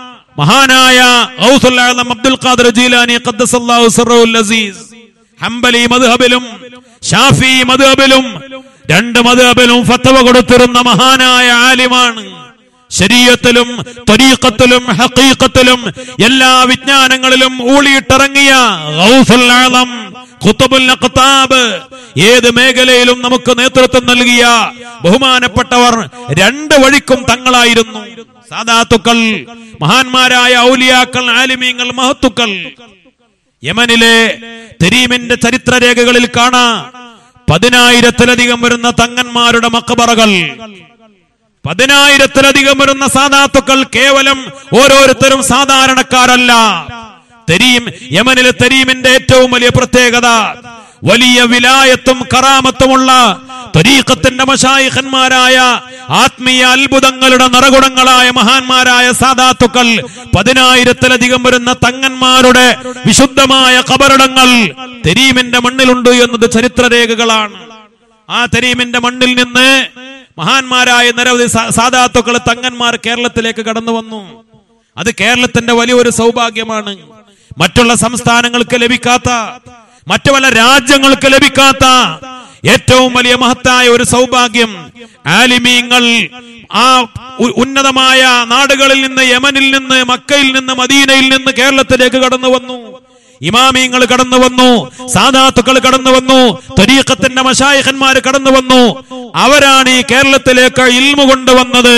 മഹാനായ ഗൗസുൽ ആലം അബ്ദുൽ ഖാദർ ജീലാനി ഖദ്ദസല്ലാഹു സിറഹുൽ അസീസ് ഹംബലി മദ്ഹബിലും ഷാഫി മദ്ഹബിലും രണ്ട് മദ്ഹബിലും ഫത്വ കൊടുത്തിരുന്ന മഹാനായ ആലിമാണ് ശരീരത്തിലും ത്വരീഖത്തിലും ഹഖീഖത്തിലും എല്ലാ വിജ്ഞാനങ്ങളിലും ഊളിയിട്ടിറങ്ങിയ ഗൗസുൽ ആലം ഖുത്ബുൽ അഖ്താബ് ഏത് മേഖലയിലും നമുക്ക് നേതൃത്വം നൽകിയ ബഹുമാനപ്പെട്ടവർ രണ്ട് വഴിക്കും തങ്ങളായിരുന്നു സാദാത്തുക്കൾ മഹാന്മാരായ ഔലിയാക്കൾ ആലിമീങ്ങൾ മഹത്തുക്കൾ യമനിലെ തെരീമിന്റെ ചരിത്രരേഖകളിൽ കാണാ പതിനായിരത്തിലധികം വരുന്ന തങ്ങന്മാരുടെ മക്കബറകൾ പതിനായിരത്തിലധികം വരുന്ന സാധാത്തുക്കൾ കേവലം ഓരോരുത്തരും സാധാരണക്കാരല്ല തെരീം യമനിലെ തെരീമിന്റെ ഏറ്റവും വലിയ പ്രത്യേകത വലിയ വിലായത്തും കറാമത്തുമുള്ള ത്വരീഖത്തിന്റെ മഷായിഖന്മാരായ ആത്മീയ അത്ഭുതങ്ങളുടെ നിറകുടങ്ങളായ മഹാന്മാരായ സാധാത്തുക്കൾ പതിനായിരത്തിലധികം വരുന്ന തങ്ങന്മാരുടെ വിശുദ്ധമായ കബറിടങ്ങൾ തെരീമിന്റെ മണ്ണിലുണ്ട് എന്നത് ചരിത്രരേഖകളാണ് ആ തെരീമിന്റെ മണ്ണിൽ നിന്ന് മഹാന്മാരായ നിരവധി സാ- സാധാത്തുക്കൾ തങ്ങന്മാർ കേരളത്തിലേക്ക് കടന്നു വന്നു അത് കേരളത്തിന്റെ വലിയൊരു സൗഭാഗ്യമാണ് മറ്റുള്ള സംസ്ഥാനങ്ങൾക്ക് ലഭിക്കാത്ത മറ്റു പല രാജ്യങ്ങൾക്ക് ലഭിക്കാത്ത ഏറ്റവും വലിയ മഹത്തായ ഒരു സൗഭാഗ്യം ആലിമീങ്ങൾ ആ ഉ- ഉന്നതമായ നാടുകളിൽ നിന്ന് യമനിൽ നിന്ന് മക്കയിൽ നിന്ന് മദീനയിൽ നിന്ന് കേരളത്തിലേക്ക് കടന്നു വന്നു ഇമാമിങ്ങൾ കടന്നു വന്നു സാദാത്തുക്കൾ കടന്നു വന്നു ത്വരീഖത്തിന്റെ മഷായിഖന്മാർ കടന്നു വന്നു അവരാണ് ഈ കേരളത്തിലേക്ക് ഇൽമു കൊണ്ടുവന്നത്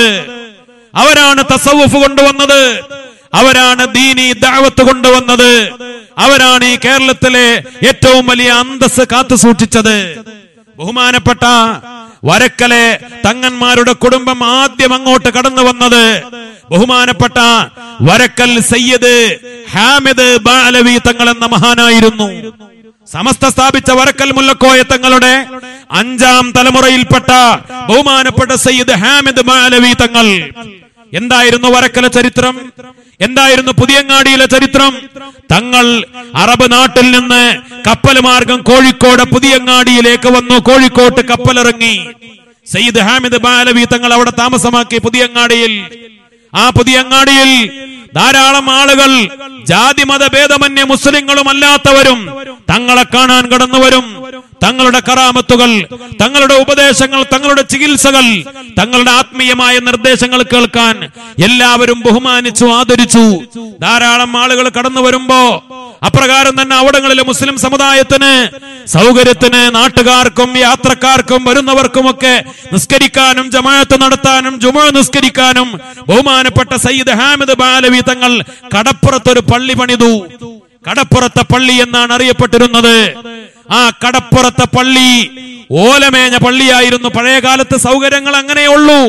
അവരാണ് തസവുഫ് കൊണ്ടുവന്നത് അവരാണ് ദീനി ദാവത്ത് കൊണ്ടുവന്നത് അവരാണ് ഈ കേരളത്തിലെ ഏറ്റവും വലിയ അന്തസ് കാത്തു സൂക്ഷിച്ചത് ബഹുമാനപ്പെട്ട വരക്കലെ തങ്ങന്മാരുടെ കുടുംബം ആദ്യം അങ്ങോട്ട് കടന്നു വന്നത് ബഹുമാനപ്പെട്ട വരക്കൽ സയ്യദ് ഹാമിദ് ബാലവി തങ്ങൾ എന്ന മഹാനായിരുന്നു സമസ്ത സ്ഥാപിച്ച വരക്കൽ മുല്ലക്കോയ തങ്ങളുടെ അഞ്ചാം തലമുറയിൽപ്പെട്ട ബഹുമാനപ്പെട്ട സയ്യിദ് ഹാമിദ് മാലവി തങ്ങൾ എന്തായിരുന്നു വരക്കല ചരിത്രം എന്തായിരുന്നു പുതിയങ്ങാടിയിലെ ചരിത്രം തങ്ങൾ അറബ് നാട്ടിൽ നിന്ന് കപ്പൽ മാർഗം കോഴിക്കോട് പുതിയങ്ങാടിയിലേക്ക് വന്നു കോഴിക്കോട്ട് കപ്പലിറങ്ങി സയ്യിദ് ഹാമിദ് ബാലവി തങ്ങൾ അവിടെ താമസമാക്കി പുതിയങ്ങാടിയിൽ ആ പുതിയങ്ങാടിയിൽ ധാരാളം ആളുകൾ ജാതി മത ഭേദമന്യ മുസ്ലിങ്ങളും അല്ലാത്തവരും തങ്ങളെ കാണാൻ കടന്നു വരും തങ്ങളുടെ കറാമത്തുകൾ തങ്ങളുടെ ഉപദേശങ്ങൾ തങ്ങളുടെ ചികിത്സകൾ തങ്ങളുടെ ആത്മീയമായ നിർദ്ദേശങ്ങൾ കേൾക്കാൻ എല്ലാവരും ബഹുമാനിച്ചു ആദരിച്ചു ധാരാളം ആളുകൾ കടന്നു വരുമ്പോ അപ്രകാരം തന്നെ അവിടങ്ങളിലെ മുസ്ലിം സമുദായത്തിന് സൗകര്യത്തിന് നാട്ടുകാർക്കും യാത്രക്കാർക്കും വരുന്നവർക്കുമൊക്കെ നിസ്കരിക്കാനും ജമാഅത്ത് നടത്താനും ജുമ നിസ്കരിക്കാനും ബഹുമാനപ്പെട്ട സയ്യിദ് ഹാമിദ് ബാലവി തങ്ങൾ കടപ്പുറത്തൊരു പള്ളി പണിതു കടപ്പുറത്തെ പള്ളി എന്നാണ് അറിയപ്പെട്ടിരുന്നത് ആ കടപ്പുറത്തെ പള്ളി ഓലമേഞ്ഞ പള്ളിയായിരുന്നു പഴയ കാലത്ത് സൗകര്യങ്ങൾ അങ്ങനെയുള്ളൂ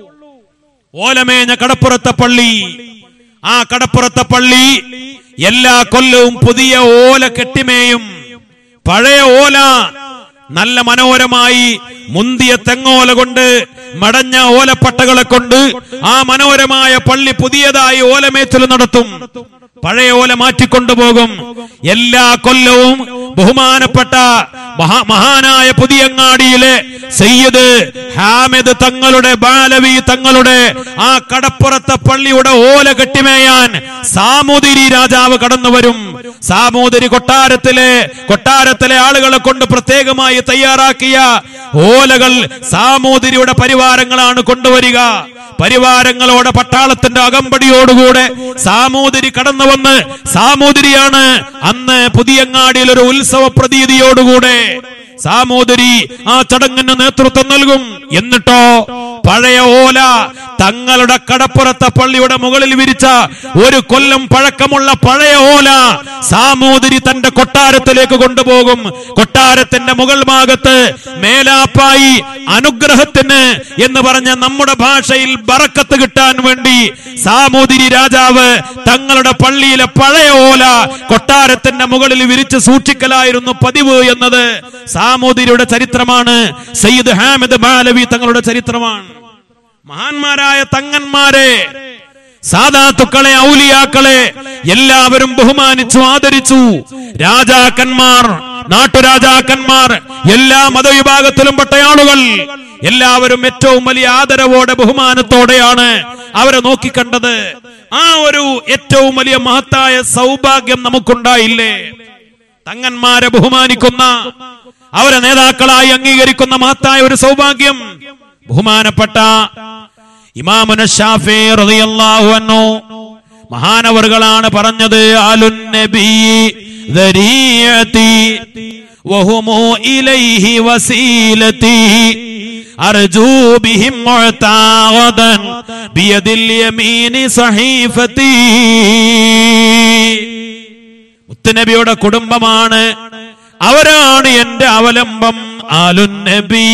ഓലമേഞ്ഞ കടപ്പുറത്തെ പള്ളി ആ കടപ്പുറത്തെ പള്ളി എല്ലാ കൊല്ലവും പുതിയ ഓല കെട്ടിമേയും പഴയ ഓല നല്ല മനോഹരമായി മുന്തിയ തെങ്ങോല കൊണ്ട് മടഞ്ഞ ഓലപ്പട്ടകളെ കൊണ്ട് ആ മനോഹരമായ പള്ളി പുതിയതായി ഓലമേറ്റൽ നടത്തും പഴയ ഓല മാറ്റിക്കൊണ്ടുപോകും എല്ലാ കൊല്ലവും ബഹുമാനപ്പെട്ട മഹാ മഹാനായ പുതിയങ്ങാടിയിലെ സയ്യിദ് ഹാമിദ് തങ്ങളുടെ ബാലവി തങ്ങളുടെ ആ കടപ്പുറത്തെ പള്ളിയുടെ ഓല കെട്ടിമേയാൻ സാമൂതിരി രാജാവ് കടന്നു വരും സാമൂതിരി കൊട്ടാരത്തിലെ കൊട്ടാരത്തിലെ ആളുകളെ കൊണ്ട് പ്രത്യേകമായി തയ്യാറാക്കിയ ഓലകൾ സാമൂതിരിയുടെ പരിവാരങ്ങളാണ് കൊണ്ടുവരിക പരിവാരങ്ങളോടെ പട്ടാളത്തിന്റെ അകമ്പടിയോടുകൂടെ സാമൂതിരി കടന്നു വന്ന് സാമൂതിരിയാണ് അന്ന് പുതിയങ്ങാടിയിൽ ഒരു ഉത്സവ പ്രതീതിയോടുകൂടെ സാമൂതിരി ആ ചടങ്ങിന് നേതൃത്വം നൽകും എന്നിട്ടോ പഴയ ഓല തങ്ങളുടെ കടപ്പുറത്തെ പള്ളിയുടെ മുകളിൽ വിരിച്ച ഒരു കൊല്ലം പഴക്കമുള്ള പഴയ ഓല സാമൂതിരി തന്റെ കൊട്ടാരത്തിലേക്ക് കൊണ്ടുപോകും കൊട്ടാരത്തിന്റെ മുകൾ ഭാഗത്ത് മേലാപ്പായി അനുഗ്രഹത്തിന് എന്ന് പറഞ്ഞ നമ്മുടെ ഭാഷയിൽ ബറക്കത്ത് കിട്ടാൻ വേണ്ടി സാമൂതിരി രാജാവ് തങ്ങളുടെ പള്ളിയിലെ പഴയ ഓല കൊട്ടാരത്തിന്റെ മുകളിൽ വിരിച്ച് സൂക്ഷിക്കലായിരുന്നു പതിവ് എന്നത് സാമൂതിരിയുടെ ചരിത്രമാണ് സയ്യിദ് ഹാമിദ് ബാലവി തങ്ങളുടെ ചരിത്രമാണ് മഹാന്മാരായ തങ്ങന്മാരെ സാധാത്തുക്കളെ ഔലിയാക്കളെ എല്ലാവരും ബഹുമാനിച്ചു ആദരിച്ചു രാജാക്കന്മാർ നാട്ടുരാജാക്കന്മാർ എല്ലാ മതവിഭാഗത്തിലും പെട്ട ആളുകൾ എല്ലാവരും ഏറ്റവും വലിയ ആദരവോടെ ബഹുമാനത്തോടെയാണ് അവരെ നോക്കിക്കണ്ടത് ആ ഒരു ഏറ്റവും വലിയ മഹത്തായ സൗഭാഗ്യം നമുക്കുണ്ടായില്ലേ തങ്ങന്മാരെ ബഹുമാനിക്കുന്ന അവരെ നേതാക്കളായി അംഗീകരിക്കുന്ന മഹത്തായ ഒരു സൗഭാഗ്യം ബഹുമാനപ്പെട്ട ഇമാമുന ഷാഫി റളിയല്ലാഹു അൻഹു മഹാനവറുകളാണ് പറഞ്ഞത് ആലുൻ നബി ذريعتي وهم إليه وسيلتي أرجو بهم معتاغدا بيد اليمين صحيفتي മുത്തുനബിയുടെ കുടുംബമാണ് അവരാണ് എന്റെ അവലംബം ആലുന്നബി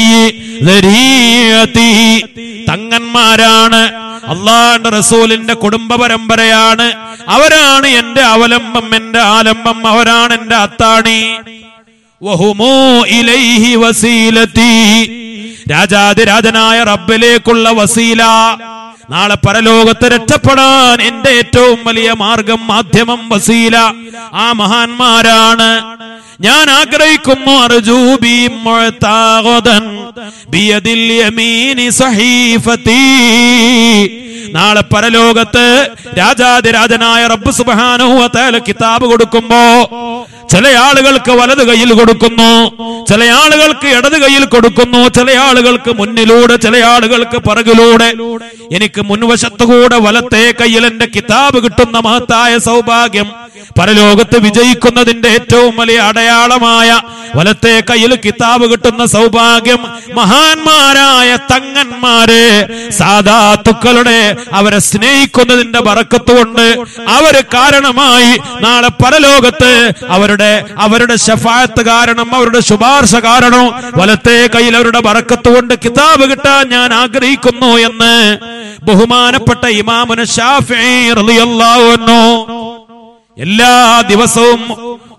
തങ്ങന്മാരാണ് അള്ളാന്റെ റസൂലിന്റെ കുടുംബ പരമ്പരയാണ് അവരാണ് എന്റെ അവലംബം എന്റെ ആലംബം അവരാണ് എന്റെ അത്താണി വഹുമോ ഇലൈഹി വസീലത്തി രാജാതിരാജനായ റബ്ബിലേക്കുള്ള വസീല നാളെ പരലോകത്ത് രക്ഷപ്പെടാൻ എന്റെ ഏറ്റവും വലിയ മാർഗം മാധ്യമം വസീല ആ മഹാന്മാരാണ് ഞാൻ ആഗ്രഹിക്കുന്നു അർജൂബി മുഅ്താഗദൻ ബിയദിൽ യമീനി സഹീഫതി നാളെ പരലോകത്ത് രാജാതിരാജനായ റബ്ബ് സുബ്ഹാനഹു വ തആല കിതാബ് കൊടുക്കുമ്പോ ചില ആളുകൾക്ക് വലത് കയ്യിൽ കൊടുക്കുന്നു ചില ആളുകൾക്ക് ഇടത് കയ്യിൽ കൊടുക്കുന്നു ചില ആളുകൾക്ക് മുന്നിലൂടെ ചില ആളുകൾക്ക് പിറകിലൂടെ എനിക്ക് മുൻവശത്തുകൂടെ വലത്തെ കയ്യിൽ എന്റെ കിതാബ് കിട്ടുന്ന മഹത്തായ സൗഭാഗ്യം പരലോകത്ത് വിജയിക്കുന്നതിന്റെ ഏറ്റവും വലിയ അടയാളമായ വലത്തെ കയ്യിൽ കിതാബ് കിട്ടുന്ന സൗഭാഗ്യം മഹാന്മാരായ തങ്ങന്മാരെ സാധാത്തുക്കളുടെ അവരെ സ്നേഹിക്കുന്നതിന്റെ ബറക്കത്തുകൊണ്ട് അവര് കാരണമായി നാളെ പരലോകത്ത് അവരുടെ അവരുടെ ഷഫായത്ത് കാരണം അവരുടെ ശുപാർശ കാരണം വലത്തെ കയ്യിൽ അവരുടെ ബറക്കത്ത് കൊണ്ട് കിതാബ് കിട്ടാൻ ഞാൻ ആഗ്രഹിക്കുന്നു എന്ന് ബഹുമാനപ്പെട്ട ഇമാമുന ഷാഫി റളിയല്ലാഹു അൻഹു എല്ലാ ദിവസവും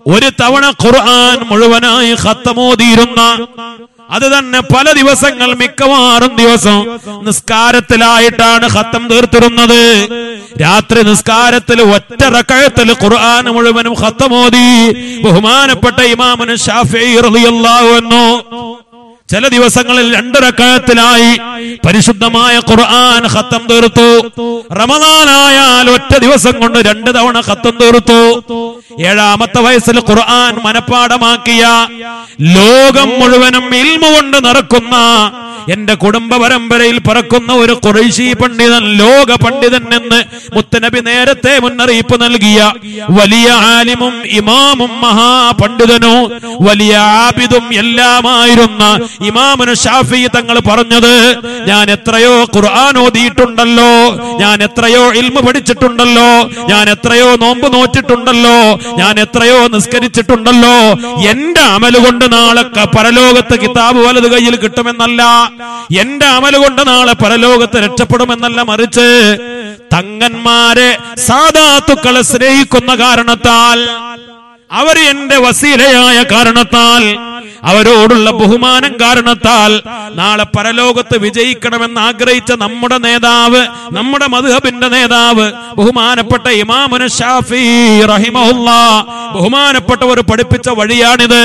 ഒരു തവണ ഖുർആൻ മുഴുവനായി ഖത്തമോതിയിരുന്ന അത് തന്നെ പല ദിവസങ്ങൾ മിക്കവാറും ദിവസം നിസ്കാരത്തിലായിട്ടാണ് ഖത്തം തീർത്തിരുന്നത് രാത്രി നിസ്കാരത്തിൽ ഒറ്റ റക്കഴത്തിൽ ഖുർആൻ മുഴുവനും ഖത്തമോദി ബഹുമാനപ്പെട്ട ഇമാമുന് ഷാഫി റളിയല്ലാഹു അൻഹു ചില ദിവസങ്ങളിൽ രണ്ട് റക്കായത്തിലായി പരിശുദ്ധമായ ഖുർആൻ ഖത്തം തീർത്തു റമദാനായാൽ ഒറ്റ ദിവസം കൊണ്ട് രണ്ട് തവണ ഖത്തം തീർത്തു ഏഴാമത്തെ വയസ്സിൽ ഖുർആൻ മനഃപ്പാടമാക്കിയ ലോകം മുഴുവനും ഇൽമ കൊണ്ട് നിറക്കുന്ന എന്റെ കുടുംബ പരമ്പരയിൽ പറക്കുന്ന ഒരു കുറേശി പണ്ഡിതൻ ലോക പണ്ഡിതൻ എന്ന് മുത്തനബി നേരത്തെ മുന്നറിയിപ്പ് നൽകിയ വലിയ ആലിമും ഇമാമും മഹാപണ്ഡിതനോ വലിയ ആബിദും എല്ലാമായിരുന്ന ഇമാമുന് ഷാഫി തങ്ങൾ പറഞ്ഞത് ഞാൻ എത്രയോ ഖുർആൻ ഓതിയിട്ടുണ്ടല്ലോ ഞാൻ എത്രയോ ഇൽമ പഠിച്ചിട്ടുണ്ടല്ലോ ഞാൻ എത്രയോ നോമ്പ് നോറ്റിട്ടുണ്ടല്ലോ ഞാൻ എത്രയോ നിസ്കരിച്ചിട്ടുണ്ടല്ലോ എന്റെ അമല് കൊണ്ട് നാളെ ക- പരലോകത്ത് കിതാബ് വലത് കയ്യിൽ കിട്ടുമെന്നല്ല എന്റെ അമല് കൊണ്ട് നാളെ പരലോകത്ത് രക്ഷപ്പെടുമെന്നല്ല മറിച്ച് തങ്ങന്മാരെ സാധാത്തുക്കളെ സ്നേഹിക്കുന്ന കാരണത്താൽ അവർ എന്റെ വസീലയായ കാരണത്താൽ അവരോടുള്ള ബഹുമാനം കാരണത്താൽ നാളെ പരലോകത്ത് വിജയിക്കണമെന്ന് ആഗ്രഹിച്ച നമ്മുടെ നേതാവ് നമ്മുടെ മധുഹബിന്റെ നേതാവ് ബഹുമാനപ്പെട്ട ഇമാമുന ഷാഫി റഹിമഹുല്ല ബഹുമാനപ്പെട്ടവർ പഠിപ്പിച്ച വഴിയാണിത്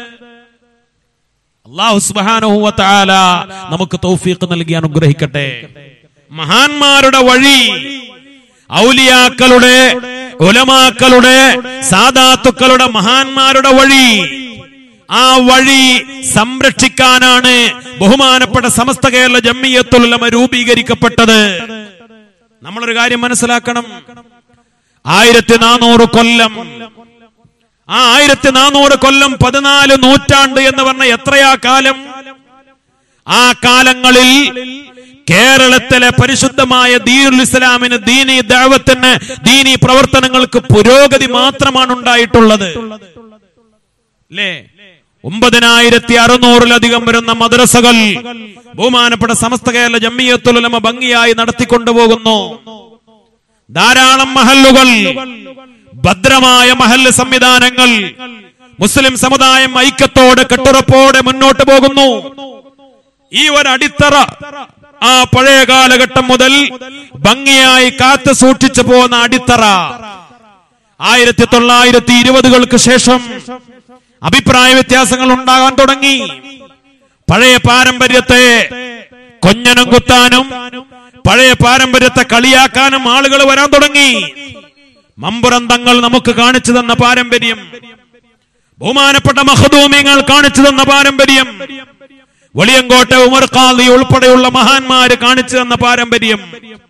അള്ളാഹു സുബ്ഹാനഹു വ തആല നമുക്ക് തൗഫീഖ് നൽകി അനുഗ്രഹിക്കട്ടെ മഹാന്മാരുടെ വഴി ഔലിയാക്കളുടെ ഉലമാക്കളുടെ സാദാത്തുക്കളുടെ മഹാന്മാരുടെ വഴി ആ വഴി സംരക്ഷിക്കാനാണ് ബഹുമാനപ്പെട്ട സമസ്ത കേരള ജമ്മിയത്തുലമ രൂപീകരിക്കപ്പെട്ടത് നമ്മളൊരു കാര്യം മനസ്സിലാക്കണം ആയിരത്തി നാനൂറ് കൊല്ലം ആ ആയിരത്തി നാനൂറ് കൊല്ലം പതിനാല് നൂറ്റാണ്ട് എന്ന് പറഞ്ഞ എത്രയാ കാലം ആ കാലങ്ങളിൽ കേരളത്തിലെ പരിശുദ്ധമായ ദീനുൽ ഇസ്ലാമിന് ദീനി ദൈവത്തിന് ദീനി പ്രവർത്തനങ്ങൾക്ക് പുരോഗതി മാത്രമാണ് ഉണ്ടായിട്ടുള്ളത് അല്ലേ ഒമ്പതിനായിരത്തി അറുന്നൂറിലധികം വരുന്ന മദ്രസകൾ ബഹുമാനപ്പെട്ട സമസ്ത കേരള ജമ്മിയത്തുലമ ഭംഗിയായി നടത്തിക്കൊണ്ടുപോകുന്നു ധാരാളം മഹല്ലുകൾ ഭദ്രമായ മഹല്ല് സംവിധാനങ്ങൾ മുസ്ലിം സമുദായം ഐക്യത്തോടെ കെട്ടുറപ്പോടെ മുന്നോട്ട് പോകുന്നു ഈ ഒരു അടിത്തറ ആ പഴയ കാലഘട്ടം മുതൽ ഭംഗിയായി കാത്തു സൂക്ഷിച്ചു പോകുന്ന അടിത്തറ ആയിരത്തി തൊള്ളായിരത്തി ഇരുപതുകൾക്ക് ശേഷം അഭിപ്രായ വ്യത്യാസങ്ങൾ ഉണ്ടാകാൻ തുടങ്ങി പഴയ പാരമ്പര്യത്തെ കൊഞ്ഞനം കുത്താനും പഴയ പാരമ്പര്യത്തെ കളിയാക്കാനും ആളുകൾ വരാൻ തുടങ്ങി മമ്പുറന്തങ്ങൾ നമുക്ക് കാണിച്ചു തന്ന പാരമ്പര്യം ബഹുമാനപ്പെട്ട മഹദൂമ്യങ്ങൾ കാണിച്ചു തന്ന പാരമ്പര്യം വെളിയങ്കോട്ടെ ഉമർ ഖാദി ഉൾപ്പെടെയുള്ള മഹാന്മാര് കാണിച്ചു തന്ന പാരമ്പര്യം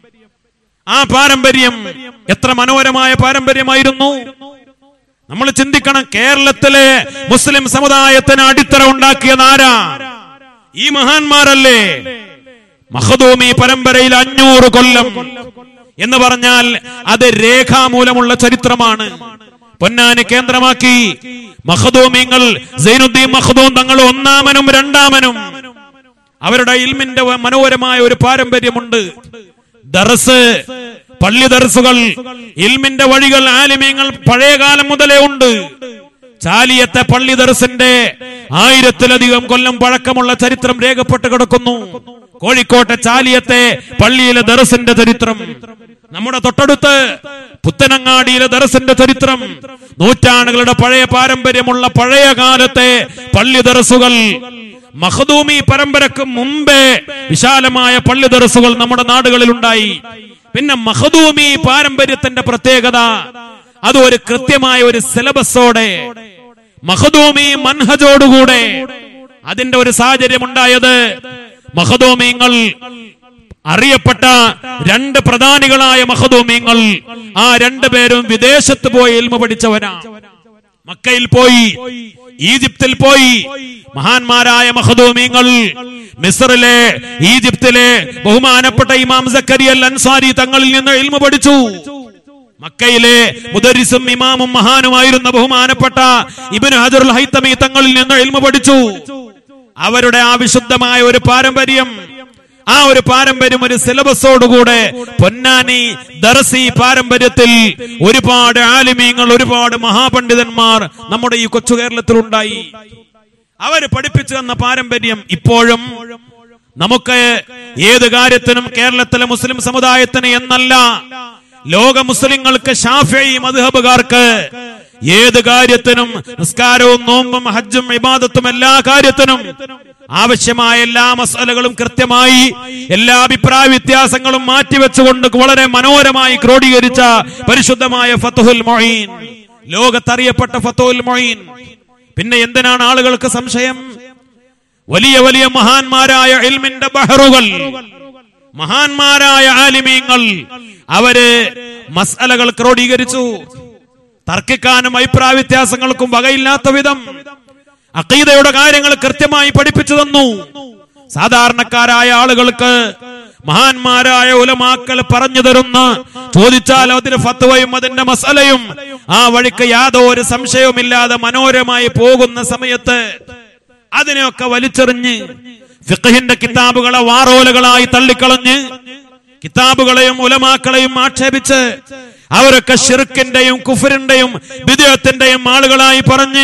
ആ പാരമ്പര്യം എത്ര മനോഹരമായ പാരമ്പര്യമായിരുന്നു നമ്മൾ ചിന്തിക്കണം കേരളത്തിലെ മുസ്ലിം സമുദായത്തിന് അടിത്തറ ഉണ്ടാക്കിയത് ആരാ ഈ മഹാന്മാരല്ലേ മഹദൂമി പരമ്പരയിൽ അഞ്ഞൂറ് കൊല്ലം എന്ന് പറഞ്ഞാൽ അത് രേഖാമൂലമുള്ള ചരിത്രമാണ് പൊന്നാനി കേന്ദ്രമാക്കി മഹദൂമിങ്ങൾ സൈനുദ്ദീൻ മഹദൂം തങ്ങൾ ഒന്നാമനും രണ്ടാമനും അവരുടെ ഇൽമിന്റെ മനോഹരമായ ഒരു പാരമ്പര്യമുണ്ട് ദർസ് പള്ളി ദർസുകൾ ഇൽമിന്റെ വഴികൾ ആലിമ്യങ്ങൾ പഴയ കാലം മുതലേ ഉണ്ട് ചാലിയത്തെ പള്ളി ദർസിന്റെ ആയിരത്തിലധികം കൊല്ലം പഴക്കമുള്ള ചരിത്രം രേഖപ്പെട്ട് കിടക്കുന്നു കോഴിക്കോട്ടെ ചാലിയത്തെ പള്ളിയിലെ ദർസിന്റെ ചരിത്രം നമ്മുടെ തൊട്ടടുത്ത് പുത്തനങ്ങാടിയിലെ ദർസിന്റെ ചരിത്രം നൂറ്റാണ്ടുകളുടെ പഴയ പാരമ്പര്യമുള്ള പഴയ കാലത്തെ പള്ളി ദർസുകൾ മഹദൂമി പരമ്പരക്ക് മുമ്പേ വിശാലമായ പള്ളി ദർസുകൾ നമ്മുടെ നാടുകളിൽ ഉണ്ടായി പിന്നെ മഹദൂമി പാരമ്പര്യത്തിന്റെ പ്രത്യേകത അത് ഒരു കൃത്യമായ ഒരു സിലബസോടെ മഹദൂമി മൻഹജോടുകൂടെ അതിന്റെ ഒരു സാഹചര്യം ഉണ്ടായത് മഹദൂമിങ്ങൾ അറിയപ്പെട്ട രണ്ട് പ്രധാനികളായ മഹദൂമിങ്ങൾ ആ രണ്ടു പേരും വിദേശത്ത് പോയി ഇൽമ പഠിച്ചവരാ മക്കയിൽ പോയി ഈജിപ്തിൽ പോയി മഹാന്മാരായ മഹദൂമിങ്ങൾ മിസറിലെ ഈജിപ്തിലെ ബഹുമാനപ്പെട്ട ഇമാം സക്കരിയൽ അൻസാരി തങ്ങളിൽ നിന്ന് ഇൽമ പഠിച്ചു മക്കയിലെ മുദരിസും ഇമാമും മഹാനുമായിരുന്ന ബഹുമാനപ്പെട്ട ഇബിന് ഹജറുൽ ഹൈത്തമി തങ്ങളിൽ നിന്ന് ഇൽമ പഠിച്ചു അവരുടെ ആ വിശുദ്ധമായ ഒരു പാരമ്പര്യം ആ ഒരു പാരമ്പര്യം ഒരു സിലബസോടുകൂടെ പൊന്നാനി ദർസി പാരമ്പര്യത്തിൽ ഒരുപാട് ആലിമീങ്ങൾ ഒരുപാട് മഹാപണ്ഡിതന്മാർ നമ്മുടെ ഈ കൊച്ചു കേരളത്തിൽ ഉണ്ടായി അവര് പഠിപ്പിച്ചു തന്ന പാരമ്പര്യം ഇപ്പോഴും നമുക്ക് ഏത് കാര്യത്തിനും കേരളത്തിലെ മുസ്ലിം സമുദായത്തിന് എന്നല്ല ലോക മുസ്ലിങ്ങൾക്ക് ഷാഫി മധുഹബുകാർക്ക് ഏത് കാര്യത്തിനും നിസ്കാരവും നോമ്പും ഹജ്ജും ഇബാദത്തും എല്ലാ കാര്യത്തിനും ആവശ്യമായ എല്ലാ മസാലകളും കൃത്യമായി എല്ലാ അഭിപ്രായ വ്യത്യാസങ്ങളും മാറ്റിവെച്ചുകൊണ്ട് വളരെ മനോഹരമായി ക്രോഡീകരിച്ച പരിശുദ്ധമായ ഫത്തുഹുൽ മൊയ്ൻ ലോകത്തറിയപ്പെട്ട ഫത്തുഹുൽ മൊയ്ൻ പിന്നെ എന്തിനാണ് ആളുകൾക്ക് സംശയം വലിയ വലിയ മഹാന്മാരായ ഇൽമിന്റെ ബഹറുകൾ മഹാന്മാരായ ആലിമീങ്ങൾ അവര് മസാലകൾ ക്രോഡീകരിച്ചു തർക്കിക്കാനും അഭിപ്രായ വ്യത്യാസങ്ങൾക്കും വകയില്ലാത്ത വിധം അക്കീതയുടെ കാര്യങ്ങൾ കൃത്യമായി പഠിപ്പിച്ചു തന്നു സാധാരണക്കാരായ ആളുകൾക്ക് മഹാന്മാരായ ഉലമാക്കൾ പറഞ്ഞു തരുന്ന ചോദിച്ചാൽ അതിന് ഫത്വയും അതിന്റെ മസലയും ആ വഴിക്ക് യാതൊരു സംശയവുമില്ലാതെ മനോഹരമായി പോകുന്ന സമയത്ത് അതിനെയൊക്കെ വലിച്ചെറിഞ്ഞ് ഫിഖഹിന്റെ കിതാബുകളെ വാറോലകളായി തള്ളിക്കളഞ്ഞ് കിതാബുകളെയും ഉലമാക്കളെയും ആക്ഷേപിച്ച് അവരൊക്കെ ഷിർക്കിന്റെയും കുഫറിന്റെയും വിദേഹത്തിന്റെയും ആളുകളായി പറഞ്ഞ്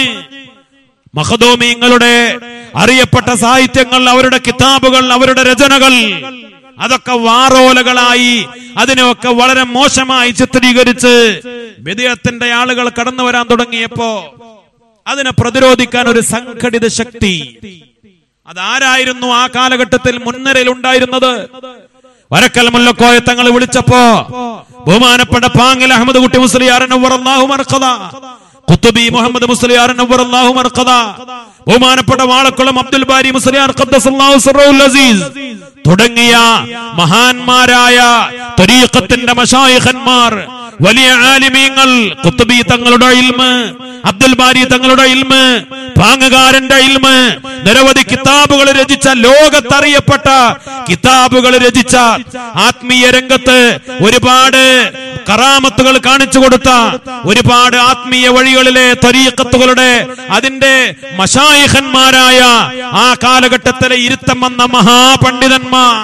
മഹദോമീങ്ങളുടെ അറിയപ്പെട്ട സാഹിത്യങ്ങൾ അവരുടെ കിതാബുകൾ അവരുടെ രചനകൾ അതൊക്കെ വാറോലകളായി അതിനെയൊക്കെ വളരെ മോശമായി ചിത്രീകരിച്ച് വിദേഹത്തിന്റെ ആളുകൾ കടന്നു വരാൻ തുടങ്ങിയപ്പോ അതിനെ പ്രതിരോധിക്കാൻ ഒരു സംഘടിത ശക്തി അതാരായിരുന്നു ആ കാലഘട്ടത്തിൽ മുൻനിരയിൽ ഉണ്ടായിരുന്നത് വരക്കൽ മുല്ലക്കോയ തങ്ങൾ വിളിച്ചപ്പോ ബഹുമാനപ്പെട്ട പാങ്ങൽ അഹമ്മദ് കുട്ടി മുസ്ലിയാർ കുത്തുബി മുഹമ്മദ് മുസ്ലിയാർ ബഹുമാനപ്പെട്ട വാളക്കുളം അബ്ദുൽ ബാരി മുസ്ലിയാർ ഖദ്ദസല്ലാഹു സിർറുൽ അസീസ് തുടങ്ങിയ മഹാന്മാരായ തരീഖത്തിന്റെ മഷായിഖന്മാർ വലിയ ആലിമീങ്ങൾ കുത്തുബി തങ്ങളുടെ ഇൽമ് അബ്ദുൽ ബാരി തങ്ങളുടെ ഇൽമ് പാങ്ങുകാരന്റെ ഇൽമ് നിരവധി കിതാബുകൾ രചിച്ച ലോകത്തറിയപ്പെട്ട കിതാബുകൾ രചിച്ച ആത്മീയ രംഗത്ത് ഒരുപാട് കറാമത്തുകൾ കാണിച്ചു കൊടുത്ത ഒരുപാട് ആത്മീയ വഴികളിലെ ത്വരീക്കത്തുകളുടെ അതിന്റെ മഷായിഖന്മാരായ ആ കാലഘട്ടത്തിലെ ഇരുത്തം വന്ന മഹാപണ്ഡിതന്മാർ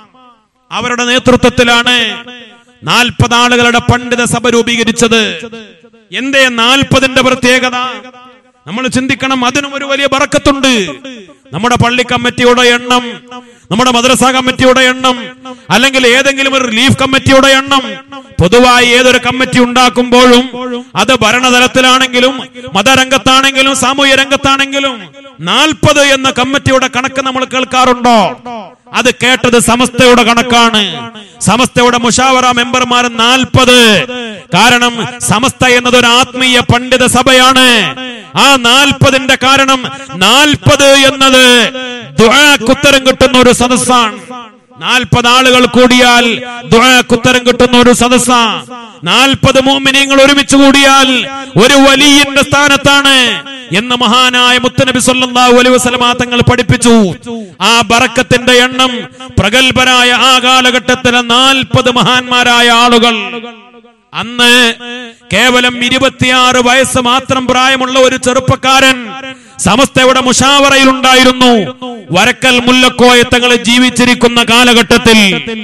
അവരുടെ നേതൃത്വത്തിലാണ് നാൽപ്പത് ആളുകളുടെ പണ്ഡിത സഭ രൂപീകരിച്ചത് എന്തേ നാൽപ്പതിന്റെ പ്രത്യേകത നമ്മൾ ചിന്തിക്കണം അതിനും ഒരു വലിയ ബറക്കത്തുണ്ട് നമ്മുടെ പള്ളി കമ്മിറ്റിയുടെ എണ്ണം നമ്മുടെ മദ്രസ കമ്മിറ്റിയുടെ എണ്ണം അല്ലെങ്കിൽ ഏതെങ്കിലും ഒരു റിലീഫ് കമ്മിറ്റിയുടെ എണ്ണം പൊതുവായി ഏതൊരു കമ്മിറ്റി ഉണ്ടാക്കുമ്പോഴും അത് ഭരണതലത്തിലാണെങ്കിലും മതരംഗത്താണെങ്കിലും സാമൂഹ്യ രംഗത്താണെങ്കിലും നാൽപ്പത് എന്ന കമ്മിറ്റിയുടെ കണക്ക് നമ്മൾ കേൾക്കാറുണ്ടോ അത് കേട്ടത് സമസ്തയുടെ കണക്കാണ് സമസ്തയുടെ മുഷാവറ മെമ്പർമാർ നാൽപ്പത് കാരണം സമസ്ത എന്നത് ഒരു ആത്മീയ പണ്ഡിത സഭയാണ് ആ നാൽപ്പതിന്റെ കാരണം നാൽപ്പത് എന്നത് ദുആക്കുത്തരം കിട്ടുന്ന ഒരു സദസ്സാണ് നാൽപ്പത് ആളുകൾ കൂടിയാൽ ദുആക്കുത്തരം കിട്ടുന്ന ഒരു സദസ്സ നാൽപ്പത് മോമിനിയങ്ങൾ ഒരുമിച്ച് കൂടിയാൽ ഒരു വലിയന്റെ സ്ഥാനത്താണ് എന്ന് മഹാനായ മുത്തനബി സല്ലല്ലാഹു അലൈഹി വസല്ലമ തങ്ങൾ പഠിപ്പിച്ചു ആ ബറക്കത്തിന്റെ എണ്ണം പ്രഗത്ഭരായ ആ കാലഘട്ടത്തിലെ നാൽപ്പത് മഹാന്മാരായ ആളുകൾ അന്ന് കേവലം ഇരുപത്തിയാറ് വയസ്സ് മാത്രം പ്രായമുള്ള ഒരു ചെറുപ്പക്കാരൻ സമസ്തയുടെ മുഷാവറയിൽ ഉണ്ടായിരുന്നു വരക്കൽ മുല്ലക്കോയ തങ്ങൾ ജീവിച്ചിരിക്കുന്ന കാലഘട്ടത്തിൽ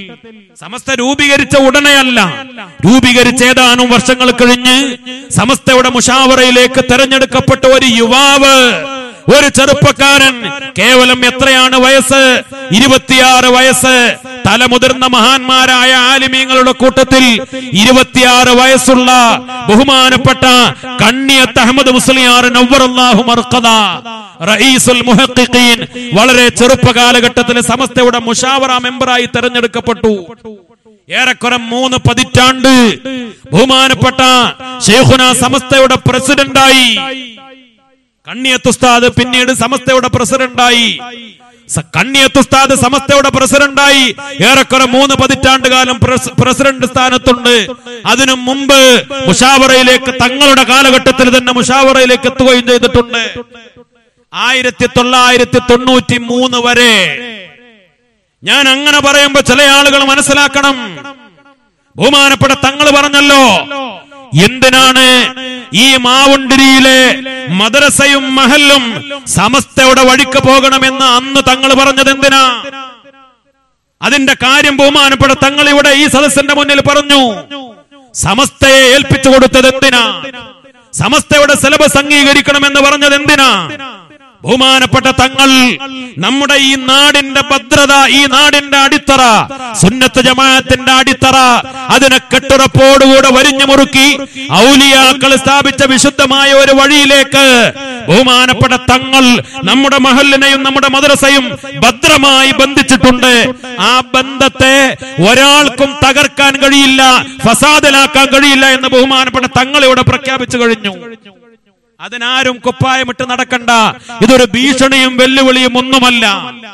സമസ്ത രൂപീകരിച്ച ഉടനെയല്ല രൂപീകരിച്ച ഏതാനും വർഷങ്ങൾ കഴിഞ്ഞ് സമസ്തയുടെ മുഷാവറയിലേക്ക് തെരഞ്ഞെടുക്കപ്പെട്ട ഒരു യുവാവ് ഒരു ചെറുപ്പക്കാരൻ കേവലം എത്രയാണ് വയസ്സ് ഇരുപത്തിയാറ് വയസ്സ് തലമുതിർന്ന മഹാന്മാരായ ആലിമീങ്ങളുടെ കൂട്ടത്തിൽ ഇരുപത്തിയാറ് വയസ്സുള്ള ബഹുമാനപ്പെട്ട കണ്ണിയത്ത് അഹമ്മദ് മുസ്ലിയാർ നവ്വറല്ലാഹു മർഖദ റഈസുൽ മുഹഖിഖീൻ വളരെ ചെറുപ്പ കാലഘട്ടത്തിൽ സമസ്തയുടെ മുഷാവറ മെമ്പറായി തെരഞ്ഞെടുക്കപ്പെട്ടു ഏറെക്കുറെ മൂന്ന് പതിറ്റാണ്ട് ബഹുമാനപ്പെട്ട ഷെയ്ഖുന സമസ്തയുടെ പ്രസിഡന്റായി കണ്ണിയത്തുസ്താദ് പിന്നീട് സമസ്തയുടെ പ്രസിഡന്റായി സ- കണ്ണിയത്തുസ്താദ് സമസ്തയുടെ പ്രസിഡന്റായി ഏറെക്കുറെ മൂന്ന് പതിറ്റാണ്ട് കാലം പ്രസ്- പ്രസിഡന്റ് സ്ഥാനത്തുണ്ട് അതിനു മുമ്പ് മുഷാവറയിലേക്ക് തങ്ങളുടെ കാലഘട്ടത്തിൽ തന്നെ മുഷാവറയിലേക്ക് എത്തുകയും ചെയ്തിട്ടുണ്ട് ആയിരത്തി തൊള്ളായിരത്തി തൊണ്ണൂറ്റി മൂന്ന് വരെ ഞാൻ അങ്ങനെ പറയുമ്പോ ചില ആളുകൾ മനസ്സിലാക്കണം ബഹുമാനപ്പെട്ട തങ്ങൾ പറഞ്ഞല്ലോ എന്തിനാണ് ഈ മാവുണ്ടിരിയിലെ മദ്രസയും മഹല്ലും സമസ്തയുടെ വഴിക്ക് പോകണമെന്ന് അന്ന് തങ്ങൾ പറഞ്ഞത് എന്തിനാ അതിന്റെ കാര്യം ബഹുമാനപ്പെട്ട തങ്ങൾ ഇവിടെ ഈ സദസ്സിന്റെ മുന്നിൽ പറഞ്ഞു സമസ്തയെ ഏൽപ്പിച്ചു കൊടുത്തത് എന്തിനാ സമസ്തയുടെ സിലബസ് അംഗീകരിക്കണമെന്ന് പറഞ്ഞത് എന്തിനാ ബഹുമാനപ്പെട്ട തങ്ങൾ നമ്മുടെ ഈ നാടിന്റെ ഭദ്രത ഈ നാടിന്റെ അടിത്തറ സുന്നത്ത് ജമാഅത്തിന്റെ അടിത്തറ അതിനെ കെട്ടുറപ്പോടുകൂടെ വരിഞ്ഞു മുറുക്കി ഔലിയാക്കൾ സ്ഥാപിച്ച വിശുദ്ധമായ ഒരു വഴിയിലേക്ക് ബഹുമാനപ്പെട്ട തങ്ങൾ നമ്മുടെ മഹലിനെയും നമ്മുടെ മദ്രസയും ഭദ്രമായി ബന്ധിച്ചിട്ടുണ്ട് ആ ബന്ധത്തെ ഒരാൾക്കും തകർക്കാൻ കഴിയില്ല ഫസാദിലാക്കാൻ കഴിയില്ല എന്ന് ബഹുമാനപ്പെട്ട തങ്ങൾ ഇവിടെ പ്രഖ്യാപിച്ചു കഴിഞ്ഞു അതിനാരും കുപ്പായമിട്ട് നടക്കണ്ട ഇതൊരു ഭീഷണിയും വെല്ലുവിളിയും ഒന്നുമല്ല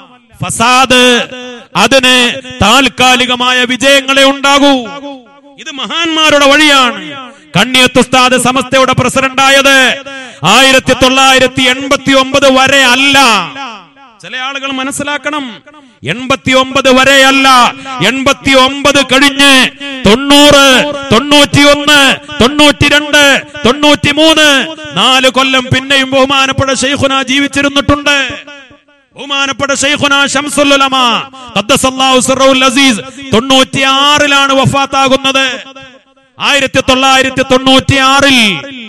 ഫസാദ് അതിന് താൽക്കാലികമായ വിജയങ്ങളെ ഉണ്ടാകൂ ഇത് മഹാന്മാരുടെ വഴിയാണ് കണ്ണിയത്തുസ്താദ് സമസ്തയുടെ പ്രസിഡന്റായത് ആയിരത്തി തൊള്ളായിരത്തി എൺപത്തി ഒമ്പത് വരെ അല്ല ചില ആളുകൾ മനസ്സിലാക്കണം എൺപത്തി ഒമ്പത് വരെയല്ല എൺപത്തി ഒമ്പത് കഴിഞ്ഞ് തൊണ്ണൂറ് തൊണ്ണൂറ്റി ഒന്ന് തൊണ്ണൂറ്റി രണ്ട് തൊണ്ണൂറ്റി മൂന്ന് നാല് കൊല്ലം പിന്നെയും ബഹുമാനപ്പെട്ട ഷെയ്ഖുന ജീവിച്ചിരുന്നിട്ടുണ്ട് ബഹുമാനപ്പെട്ട ഷെയ്ഖുന ഷംസുലുലമ ഖദ്ദസല്ലാഹു സിറൗൽ അസീസ് തൊണ്ണൂറ്റിയാറിലാണ് വഫാത്താകുന്നത് ആയിരത്തി തൊള്ളായിരത്തി തൊണ്ണൂറ്റി ആറിൽ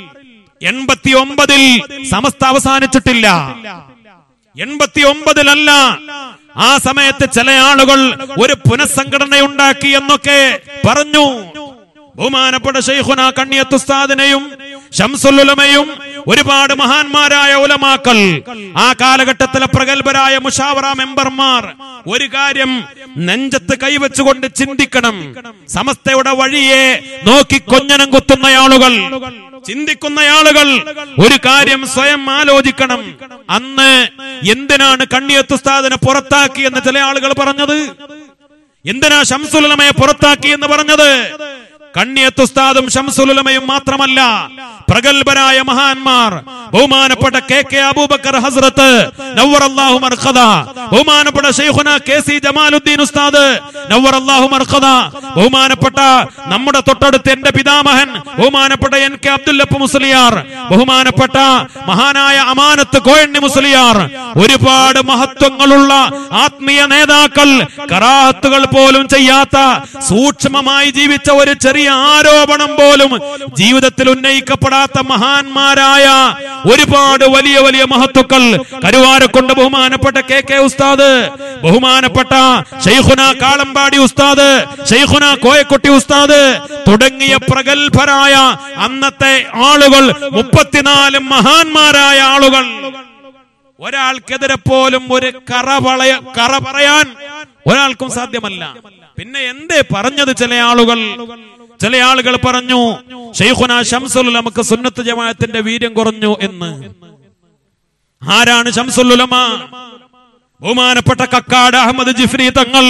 എൺപത്തി ഒമ്പതിൽ സമസ്ത അവസാനിച്ചിട്ടില്ല എൺപത്തി ഒമ്പതിലല്ല ആ സമയത്ത് ചില ആളുകൾ ഒരു പുനഃസംഘടനയുണ്ടാക്കി എന്നൊക്കെ പറഞ്ഞു ബഹുമാനപ്പെട്ട ഷെയ്ഖുന കണ്ണിയത്തുസ്താദിനെയും ഷംസുലുലമയും ഒരുപാട് മഹാന്മാരായ ഉലമാക്കൾ ആ കാലഘട്ടത്തിലെ പ്രഗത്ഭരായ മുഷാവറ മെമ്പർമാർ ഒരു കാര്യം നെഞ്ചത്ത് കൈവച്ചുകൊണ്ട് ചിന്തിക്കണം സമസ്തയുടെ വഴിയെ നോക്കി കൊഞ്ഞനം കുത്തുന്ന ആളുകൾ ചിന്തിക്കുന്ന ആളുകൾ ഒരു കാര്യം സ്വയം ആലോചിക്കണം അന്ന് എന്തിനാണ് കണ്ണിയത്തുസ്താദിനെ പുറത്താക്കി എന്ന് ചില ആളുകൾ പറഞ്ഞത് എന്തിനാ ഷംസുലമയെ പുറത്താക്കി എന്ന് പറഞ്ഞത് കണ്ണിയത്തുസ്താദും ഷംസുലമയും മാത്രമല്ല പ്രഗത്ഭരായ മഹാന്മാർ ബഹുമാനപ്പെട്ട കെ കെ അബൂബക്കർ ഹസ്രത്ത് നവ്വർ അല്ലാഹു മർഖദ ബഹുമാനപ്പെട്ട ഷെയ്ഖുന കെ സി ജമാലുദ്ദീൻ ഉസ്താദ് നവ്വർ അല്ലാഹു മർഖദ ബഹുമാനപ്പെട്ട നമ്മുടെ തൊട്ടടുത്ത് എന്റെ പിതാമഹൻ ബഹുമാനപ്പെട്ട എൻ കെ അബ്ദുല്ലപ്പ് മുസ്ലിയാർ ബഹുമാനപ്പെട്ട മഹാനായ അമാനത്ത് കോയണ്ണി മുസ്ലിയാർ ഒരുപാട് മഹത്വങ്ങളുള്ള ആത്മീയ നേതാക്കൾ കറാഹത്തുകൾ പോലും ചെയ്യാത്ത സൂക്ഷ്മമായി ജീവിച്ച ഒരു ചെറിയ ആരോപണം പോലും ജീവിതത്തിൽ ഉന്നയിക്കപ്പെടാത്ത മഹാന്മാരായ ഒരുപാട് വലിയ വലിയ മഹത്വക്കൾ കരുവാരക്കൊണ്ട് ബഹുമാനപ്പെട്ട കെ കെ ഉസ്താദ് ബഹുമാനപ്പെട്ട ഷെയ്ഖുന കാളമ്പാടി ഉസ്താദ് ഷെയ്ഖുന കോയക്കുട്ടി ഉസ്താദ് തുടങ്ങിയ പ്രഗത്ഭരായ അന്നത്തെ ആളുകൾ മുപ്പത്തിനാല് മഹാന്മാരായ ആളുകൾ ഒരാൾക്കെതിരെ പോലും ഒരു കറ വളയ കറ പറയാൻ ഒരാൾക്കും സാധ്യമല്ല പിന്നെ എന്തേ പറഞ്ഞത് ചില ആളുകൾ ചില ആളുകൾ പറഞ്ഞു ഷെയ്ഖുന ഷംസുൽ നമുക്ക് സുന്നത്ത് ജമാഅത്തിന്റെ വീര്യം കുറഞ്ഞു എന്ന് ആരാണ് ഷംസുലുലമ ബഹുമാനപ്പെട്ട കക്കാട് അഹമ്മദ് ജിഫ്രി തങ്ങൾ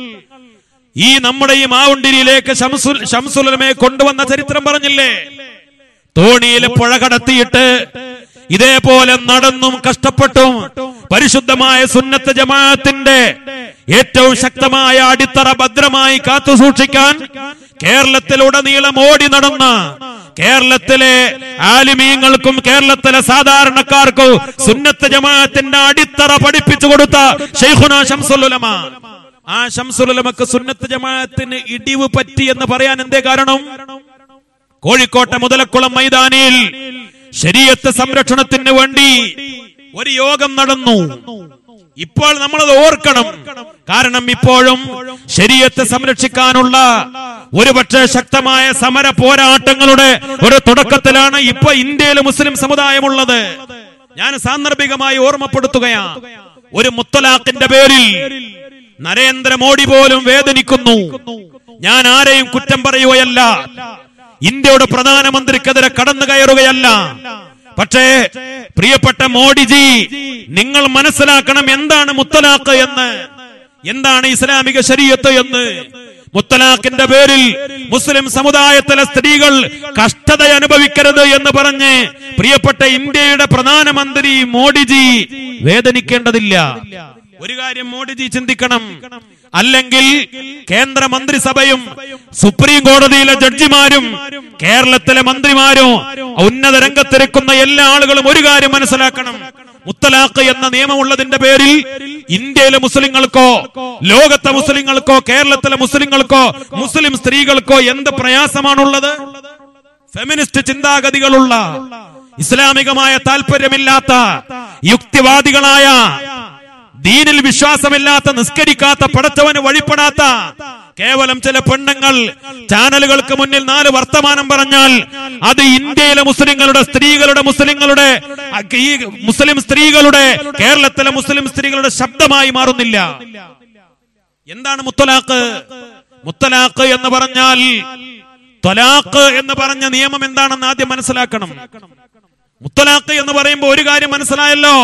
ഈ നമ്മുടെ ഈ മാവുണ്ടിരിയിലേക്ക് ഷംസുൽ ഷംസുലമയെ കൊണ്ടുവന്ന ചരിത്രം പറഞ്ഞില്ലേ തോണിയിൽ പുഴ കടത്തിയിട്ട് ഇതേപോലെ നടന്നും കഷ്ടപ്പെട്ടും പരിശുദ്ധമായ സുന്നത്ത് ജമാഅത്തിന്റെ ഏറ്റവും ശക്തമായ അടിത്തറ ഭദ്രമായി കാത്തു സൂക്ഷിക്കാൻ കേരളത്തിലുടനീളം ഓടി നടന്ന കേരളത്തിലെ ആലിമീങ്ങൾക്കും കേരളത്തിലെ സാധാരണക്കാർക്കും സുന്നത്ത് ജമാഅത്തിന്റെ അടിത്തറ പഠിപ്പിച്ചു കൊടുത്ത ഷെയ്ഖുന ഷംസുലുലമ ആ ഷംസുലുലമക്ക് സുന്നത്ത് ജമാഅത്തിന് ഇടിവ് പറ്റി എന്ന് പറയാൻ എന്തേ കാരണം കോഴിക്കോട്ടെ മുതലക്കുളം മൈതാനിയിൽ ശരീരത്തെ സംരക്ഷണത്തിന് വേണ്ടി ഒരു യോഗം നടന്നു ഇപ്പോൾ നമ്മളത് ഓർക്കണം കാരണം ഇപ്പോഴും ശരീരത്തെ സംരക്ഷിക്കാനുള്ള ഒരുപക്ഷെ ശക്തമായ സമര പോരാട്ടങ്ങളുടെ ഒരു തുടക്കത്തിലാണ് ഇപ്പൊ ഇന്ത്യയിലെ മുസ്ലിം സമുദായമുള്ളത് ഞാൻ സാന്ദർഭികമായി ഓർമ്മപ്പെടുത്തുകയാ ഒരു മുത്തലാഖിന്റെ പേരിൽ നരേന്ദ്രമോദി പോലും വേദനിക്കുന്നു ഞാൻ ആരെയും കുറ്റം പറയുകയല്ല ഇന്ത്യയുടെ പ്രധാനമന്ത്രിക്കെതിരെ കടന്നു കയറുകയല്ല പക്ഷേ പ്രിയപ്പെട്ട മോഡിജി നിങ്ങൾ മനസ്സിലാക്കണം എന്താണ് മുത്തലാഖ് എന്ന് എന്താണ് ഇസ്ലാമിക ശരീരത്ത് എന്ന് മുത്തലാഖിന്റെ പേരിൽ മുസ്ലിം സമുദായത്തിലെ സ്ത്രീകൾ കഷ്ടത അനുഭവിക്കരുത് എന്ന് പറഞ്ഞ് പ്രിയപ്പെട്ട ഇന്ത്യയുടെ പ്രധാനമന്ത്രി മോഡിജി വേദനിക്കേണ്ടതില്ല ഒരു കാര്യം മോഡിജി ചിന്തിക്കണം അല്ലെങ്കിൽ കേന്ദ്ര മന്ത്രിസഭയും സുപ്രീം കോടതിയിലെ ജഡ്ജിമാരും കേരളത്തിലെ മന്ത്രിമാരും ഉന്നത രംഗത്തിരിക്കുന്ന എല്ലാ ആളുകളും ഒരു കാര്യം മനസ്സിലാക്കണം മുത്തലാഖ് എന്ന നിയമമുള്ളതിന്റെ പേരിൽ ഇന്ത്യയിലെ മുസ്ലിങ്ങൾക്കോ ലോകത്തെ മുസ്ലിങ്ങൾക്കോ കേരളത്തിലെ മുസ്ലിങ്ങൾക്കോ മുസ്ലിം സ്ത്രീകൾക്കോ എന്ത് പ്രയാസമാണുള്ളത് ഫെമിനിസ്റ്റ് ചിന്താഗതികളുള്ള ഇസ്ലാമികമായ താല്പര്യമില്ലാത്ത യുക്തിവാദികളായ ദീനിൽ വിശ്വാസമില്ലാത്ത നിസ്കരിക്കാത്ത പടച്ചവന് വഴിപ്പെടാത്ത കേവലം ചില പെണ്ണുങ്ങൾ ചാനലുകൾക്ക് മുന്നിൽ നാല് വർത്തമാനം പറഞ്ഞാൽ അത് ഇന്ത്യയിലെ മുസ്ലിങ്ങളുടെ സ്ത്രീകളുടെ മുസ്ലിങ്ങളുടെ ഈ മുസ്ലിം സ്ത്രീകളുടെ കേരളത്തിലെ മുസ്ലിം സ്ത്രീകളുടെ ശബ്ദമായി മാറുന്നില്ല എന്താണ് മുത്തലാഖ് മുത്തലാഖ് എന്ന് പറഞ്ഞാൽ ത്വലാഖ് എന്ന് പറഞ്ഞ നിയമം എന്താണെന്ന് ആദ്യം മനസ്സിലാക്കണം മുത്തലാഖ് എന്ന് പറയുമ്പോൾ ഒരു കാര്യം മനസ്സിലായല്ലോ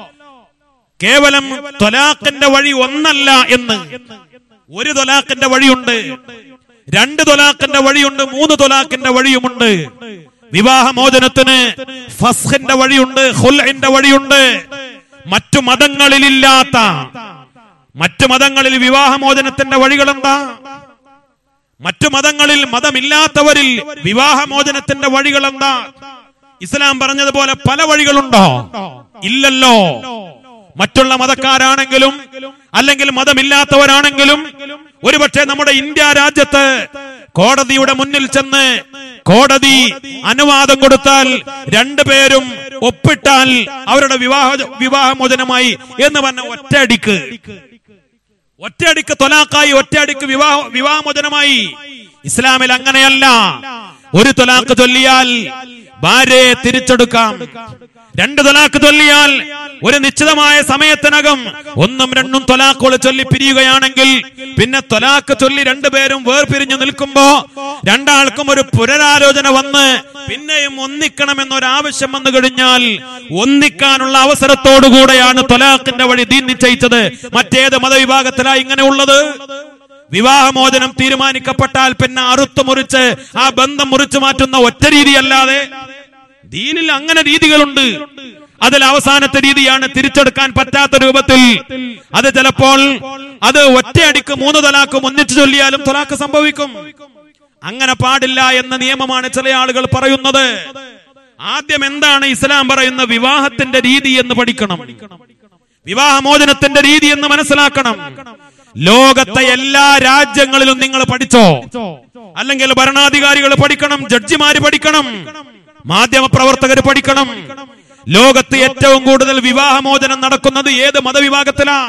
കേവലം ത്വലാഖിന്റെ വഴി ഒന്നല്ല എന്ന് ഒരു തൊലാഖിന്റെ വഴിയുണ്ട് രണ്ട് തൊലാഖിന്റെ വഴിയുണ്ട് മൂന്ന് തൊലാഖിന്റെ വഴിയുമുണ്ട് വിവാഹമോചനത്തിന് ഫസ്ഖിന്റെ വഴിയുണ്ട് ഹുൽഇന്റെ വഴിയുണ്ട് മറ്റു മതങ്ങളിലില്ലാത്ത മറ്റു മതങ്ങളിൽ വിവാഹമോചനത്തിന്റെ വഴികൾ എന്താ മറ്റു മതങ്ങളിൽ മതമില്ലാത്തവരിൽ വിവാഹമോചനത്തിന്റെ വഴികൾ എന്താ ഇസ്ലാം പറഞ്ഞതുപോലെ പല വഴികളുണ്ടോ ഇല്ലല്ലോ മറ്റുള്ള മതക്കാരാണെങ്കിലും അല്ലെങ്കിൽ മതമില്ലാത്തവരാണെങ്കിലും ഒരുപക്ഷെ നമ്മുടെ ഇന്ത്യ രാജ്യത്ത് കോടതിയുടെ മുന്നിൽ ചെന്ന് കോടതി അനുവാദം കൊടുത്താൽ രണ്ടുപേരും ഒപ്പിട്ടാൽ അവരുടെ വിവാഹ വിവാഹമോചനമായി എന്ന് പറഞ്ഞ ഒറ്റയടിക്ക് ഒറ്റയടിക്ക് തൊലാക്കായി ഒറ്റയടിക്ക് വിവാഹ വിവാഹമോചനമായി ഇസ്ലാമിൽ അങ്ങനെയല്ല ഒരു തൊലാക്ക് ചൊല്ലിയാൽ ഭാര്യയെ തിരിച്ചെടുക്കാം രണ്ട് തൊലാക്ക് ചൊല്ലിയാൽ ഒരു നിശ്ചിതമായ സമയത്തിനകം ഒന്നും രണ്ടും തൊലാക്കുകൾ ചൊല്ലി പിരിയുകയാണെങ്കിൽ പിന്നെ തൊലാക്ക് ചൊല്ലി രണ്ടുപേരും വേർപിരിഞ്ഞു നിൽക്കുമ്പോ രണ്ടാൾക്കും ഒരു പുനരാലോചന വന്ന് പിന്നെയും ഒന്നിക്കണമെന്നൊരാവശ്യം വന്നു കഴിഞ്ഞാൽ ഒന്നിക്കാനുള്ള അവസരത്തോടുകൂടെയാണ് തൊലാഖിന്റെ വഴി ദീൻ നിശ്ചയിച്ചത് മറ്റേത് മതവിഭാഗത്തിലാ ഇങ്ങനെ ഉള്ളത് വിവാഹമോചനം തീരുമാനിക്കപ്പെട്ടാൽ പിന്നെ അറുത്തു മുറിച്ച് ആ ബന്ധം മുറിച്ചു മാറ്റുന്ന ഒറ്റ രീതിയല്ലാതെ ദീനിൽ അങ്ങനെ രീതികളുണ്ട് അതിൽ അവസാനത്തെ രീതിയാണ് തിരിച്ചെടുക്കാൻ പറ്റാത്ത രൂപത്തിൽ അത് ചിലപ്പോൾ അത് ഒറ്റയടിക്ക് മൂന്ന് തലാക്കും ഒന്നിച്ചു ചൊല്ലിയാലും തൊലാക്ക് സംഭവിക്കും അങ്ങനെ പാടില്ല എന്ന നിയമമാണ് ചില ആളുകൾ പറയുന്നത് ആദ്യം എന്താണ് ഇസ്ലാം പറയുന്ന വിവാഹത്തിന്റെ രീതി എന്ന് പഠിക്കണം വിവാഹമോചനത്തിന്റെ രീതി എന്ന് മനസ്സിലാക്കണം ലോകത്തെ എല്ലാ രാജ്യങ്ങളിലും നിങ്ങൾ പഠിച്ചോ അല്ലെങ്കിൽ ഭരണാധികാരികൾ പഠിക്കണം ജഡ്ജിമാര് പഠിക്കണം മാധ്യമ പ്രവർത്തകർ പഠിക്കണം ലോകത്ത് ഏറ്റവും കൂടുതൽ വിവാഹമോചനം നടക്കുന്നത് ഏത് മതവിഭാഗത്തിലാ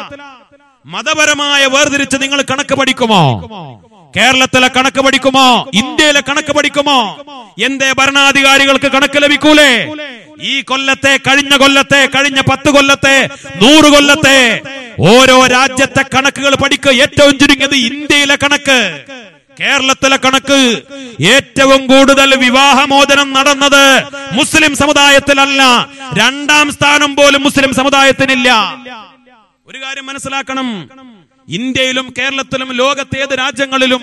മതപരമായ വേർതിരിച്ച് നിങ്ങൾ കണക്ക് പഠിക്കുമോ കേരളത്തിലെ കണക്ക് പഠിക്കുമോ ഇന്ത്യയിലെ കണക്ക് പഠിക്കുമോ എന്തേ ഭരണാധികാരികൾക്ക് കണക്ക് ലഭിക്കൂലേ ഈ കൊല്ലത്തെ കഴിഞ്ഞ കൊല്ലത്തെ കഴിഞ്ഞ പത്ത് കൊല്ലത്തെ നൂറ് കൊല്ലത്തെ ഓരോ രാജ്യത്തെ കണക്കുകൾ പഠിക്കുക ഏറ്റവും ചുരുങ്ങിയത് ഇന്ത്യയിലെ കണക്ക് കേരളത്തിലെ കണക്ക് ഏറ്റവും കൂടുതൽ വിവാഹമോചനം നടന്നത് മുസ്ലിം സമുദായത്തിലല്ല രണ്ടാം സ്ഥാനം പോലും മുസ്ലിം സമുദായത്തിനില്ല ഒരു കാര്യം മനസ്സിലാക്കണം ഇന്ത്യയിലും കേരളത്തിലും ലോകത്തെ ഏത് രാജ്യങ്ങളിലും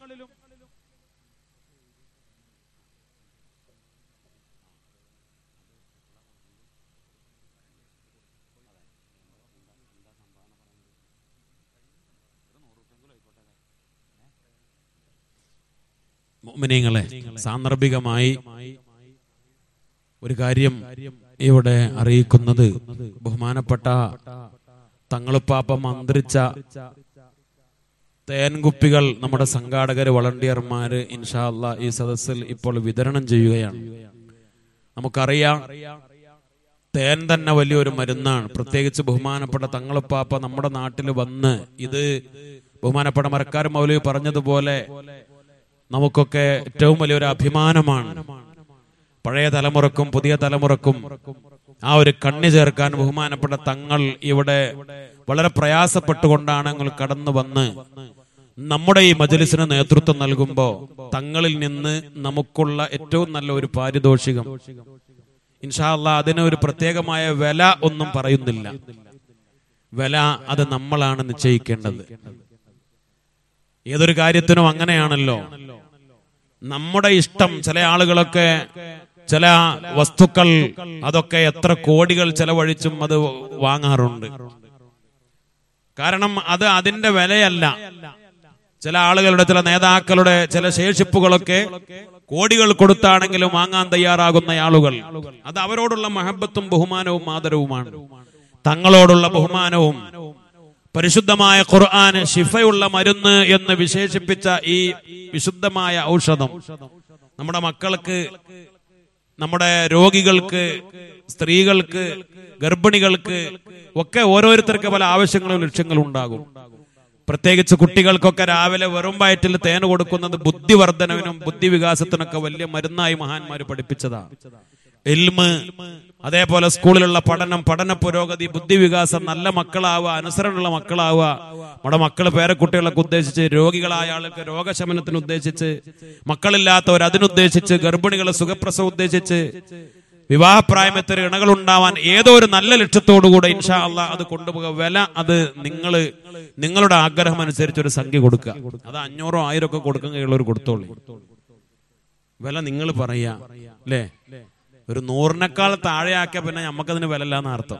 മോമിനിയങ്ങളെ സാന്ദർഭികമായി ഒരു കാര്യം ഇവിടെ അറിയിക്കുന്നത് ബഹുമാനപ്പെട്ട തങ്ങളുപ്പാപ്പ മന്ത്രിച്ച തേൻകുപ്പികൾ നമ്മുടെ സംഘാടകര് വളണ്ടിയർമാര് ഇൻഷാല്ല ഈ സദസ്സിൽ ഇപ്പോൾ വിതരണം ചെയ്യുകയാണ് നമുക്കറിയാം തേൻ തന്നെ വലിയൊരു മരുന്നാണ് പ്രത്യേകിച്ച് ബഹുമാനപ്പെട്ട തങ്ങളുപ്പാപ്പ നമ്മുടെ നാട്ടിൽ വന്ന് ഇത് ബഹുമാനപ്പെട്ട മരക്കാർ മൗലവി പറഞ്ഞതുപോലെ നമുക്കൊക്കെ ഏറ്റവും വലിയൊരു അഭിമാനമാണ് പഴയ തലമുറക്കും പുതിയ തലമുറക്കും ആ ഒരു കണ്ണി ചേർക്കാൻ ബഹുമാനപ്പെട്ട തങ്ങൾ ഇവിടെ വളരെ പ്രയാസപ്പെട്ടുകൊണ്ടാണ് ഞങ്ങൾ കടന്നു വന്ന് നമ്മുടെ ഈ മജലിസിന് നേതൃത്വം നൽകുമ്പോ തങ്ങളിൽ നിന്ന് നമുക്കുള്ള ഏറ്റവും നല്ല ഒരു പാരിതോഷികം ഇൻഷാല്ല അതിന് ഒരു പ്രത്യേകമായ വില ഒന്നും പറയുന്നില്ല വില അത് നമ്മളാണ് നിശ്ചയിക്കേണ്ടത് ഏതൊരു കാര്യത്തിനും അങ്ങനെയാണല്ലോ നമ്മുടെ ഇഷ്ടം ചില ആളുകളൊക്കെ ചില വസ്തുക്കൾ അതൊക്കെ എത്ര കോടികൾ ചെലവഴിച്ചും അത് വാങ്ങാറുണ്ട് കാരണം അത് അതിന്റെ വിലയല്ല ചില ആളുകളുടെ ചില നേതാക്കളുടെ ചില ശേഷിപ്പുകളൊക്കെ കോടികൾ കൊടുത്താണെങ്കിലും വാങ്ങാൻ തയ്യാറാകുന്ന ആളുകൾ അത് അവരോടുള്ള മഹബത്തും ബഹുമാനവും ആദരവുമാണ് തങ്ങളോടുള്ള ബഹുമാനവും പരിശുദ്ധമായ ഖുർആൻ ഷിഫയുള്ള മരുന്ന് എന്ന് വിശേഷിപ്പിച്ച ഈ വിശുദ്ധമായ ഔഷധം നമ്മുടെ മക്കൾക്ക് നമ്മുടെ രോഗികൾക്ക് സ്ത്രീകൾക്ക് ഗർഭിണികൾക്ക് ഒക്കെ ഓരോരുത്തർക്ക് പല ആവശ്യങ്ങളും ലക്ഷ്യങ്ങളും ഉണ്ടാകും പ്രത്യേകിച്ച് കുട്ടികൾക്കൊക്കെ രാവിലെ വെറും വയറ്റിൽ തേൻ കൊടുക്കുന്നത് ബുദ്ധിവർദ്ധനവിനും ബുദ്ധിവികാസത്തിനൊക്കെ വലിയ മരുന്നായി മഹാന്മാര് പഠിപ്പിച്ചതാണ് എൽമ് അതേപോലെ സ്കൂളിലുള്ള പഠനം പഠന പുരോഗതി ബുദ്ധിവികാസം നല്ല മക്കളാവുക അനുസരണമുള്ള മക്കളാവുക നമ്മുടെ മക്കള് പേരക്കുട്ടികളൊക്കെ ഉദ്ദേശിച്ച് രോഗികളായ ആൾക്ക് രോഗശമനത്തിന് ഉദ്ദേശിച്ച് മക്കളില്ലാത്തവർ അതിനുദ്ദേശിച്ച് ഗർഭിണികളെ സുഖപ്രസവം ഉദ്ദേശിച്ച് വിവാഹപ്രായമെത്തിയ ഇണകൾ ഉണ്ടാവാൻ ഏതോ ഒരു നല്ല ലക്ഷ്യത്തോടുകൂടെ ഇൻഷാ അള്ളാ അത് കൊണ്ടുപോകുക വില അത് നിങ്ങൾ നിങ്ങളുടെ ആഗ്രഹം അനുസരിച്ച് ഒരു സംഖ്യ കൊടുക്കുക അത് അഞ്ഞൂറോ ആയിരം ഒക്കെ കൊടുക്കുന്നവർ കൊടുത്തോളൂ വില നിങ്ങൾ പറയാ അല്ലേ ഒരു നൂറിനേക്കാൾ താഴെയാക്കിയ പിന്നെ നമുക്കതിന് വില ഇല്ലാന്ന് അർത്ഥം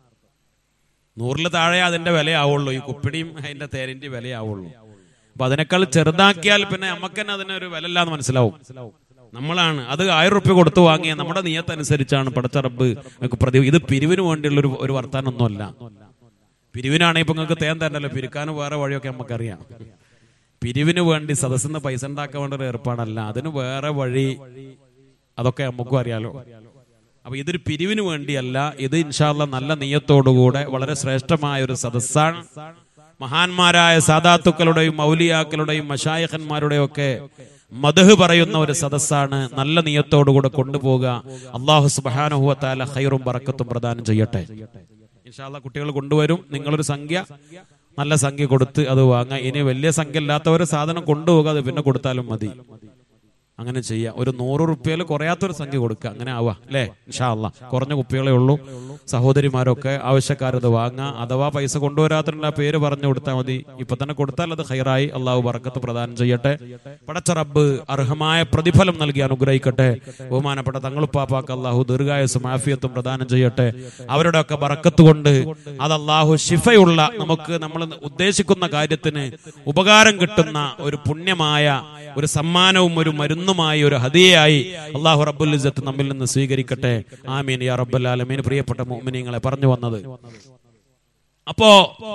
നൂറിൽ താഴെ അതിന്റെ വിലയാവുള്ളൂ ഈ കുപ്പിടിയും അതിന്റെ തേരിന്റെ വിലയാവുള്ളൂ അപ്പൊ അതിനേക്കാൾ ചെറുതാക്കിയാൽ പിന്നെ നമുക്ക് തന്നെ അതിനൊരു വില ഇല്ലാന്ന് മനസ്സിലാവും നമ്മളാണ് അത് ആയിരം റുപ്യ കൊടുത്തു വാങ്ങിയ നമ്മുടെ നിയത്ത് അനുസരിച്ചാണ് പടച്ച റബ്ബ് നമുക്ക് പ്രതി ഇത് പിരിവിന് വേണ്ടിയുള്ള ഒരു ഒരു വർത്താനൊന്നുമല്ല പിരിവിനാണെങ്കിൽ ഇപ്പൊ നിങ്ങൾക്ക് തേൻ തരണ്ടല്ലോ പിരിക്കാനും വേറെ വഴിയൊക്കെ നമുക്കറിയാം പിരിവിന് വേണ്ടി സദസ്സിന്ന് പൈസ ഉണ്ടാക്കാൻ വേണ്ട ഒരു ഏർപ്പാടല്ല അതിന് വേറെ വഴി അതൊക്കെ നമുക്കും അറിയാലോ അപ്പൊ ഇതൊരു പിരിവിന് വേണ്ടിയല്ല ഇത് ഇൻഷാല്ല നല്ല നീയത്തോടുകൂടെ വളരെ ശ്രേഷ്ഠമായ ഒരു സദസ്സാണ് മഹാന്മാരായ സാദാത്തുക്കളുടെയും മൗലിയാക്കളുടെയും മഷായഖന്മാരുടെയും ഒക്കെ മധു പറയുന്ന ഒരു സദസ്സാണ് നല്ല നീയത്തോടുകൂടെ കൊണ്ടുപോകുക അള്ളാഹു സുബാനുഹുവത്താല ഹൈറും ബറക്കത്തും പ്രദാനം ചെയ്യട്ടെ ഇൻഷാല്ല കുട്ടികൾ കൊണ്ടുവരും നിങ്ങളൊരു സംഖ്യ നല്ല സംഖ്യ കൊടുത്ത് അത് വാങ്ങാം ഇനി വലിയ സംഖ്യ ഇല്ലാത്തവർ സാധനം കൊണ്ടുപോകുക അത് പിന്നെ കൊടുത്താലും മതി അങ്ങനെ ചെയ്യാം ഒരു നൂറ് റുപ്യയിൽ കുറയാത്തൊരു സംഖ്യ കൊടുക്കുക അങ്ങനെ ആവാ അല്ലേ ഇൻഷാല്ല കുറഞ്ഞ കുപ്പികളെ ഉള്ളൂ സഹോദരിമാരൊക്കെ ആവശ്യക്കാരത് വാങ്ങാം അഥവാ പൈസ കൊണ്ടുവരാത്തിനുള്ള പേര് പറഞ്ഞു കൊടുത്താൽ മതി ഇപ്പൊ തന്നെ കൊടുത്താൽ അത് ഹൈറായി അള്ളാഹു ബറക്കത്ത് പ്രദാനം ചെയ്യട്ടെ പടച്ച റബ്ബ് അർഹമായ പ്രതിഫലം നൽകി അനുഗ്രഹിക്കട്ടെ ബഹുമാനപ്പെട്ട തങ്ങളുപ്പാപ്പാക്ക് അള്ളാഹു ദീർഘായുസും ആഫിയത്തും പ്രദാനം ചെയ്യട്ടെ അവരുടെ ഒക്കെ ബറക്കത്ത് കൊണ്ട് അത് അള്ളാഹു ഷിഫയുള്ള നമുക്ക് നമ്മൾ ഉദ്ദേശിക്കുന്ന കാര്യത്തിന് ഉപകാരം കിട്ടുന്ന ഒരു പുണ്യമായ ഒരു സമ്മാനവും ഒരു മരുന്നുമായി ഒരു ഹദിയയായി അള്ളാഹു റബ്ബുൽ ഇസ്സത്ത് നമ്മിൽ നിന്ന് സ്വീകരിക്കട്ടെ ആമീൻ യാ റബ്ബൽ ആലമീൻ പ്രിയപ്പെട്ട മുഅ്മിനീങ്ങളെ പറഞ്ഞു വന്നത് അപ്പോ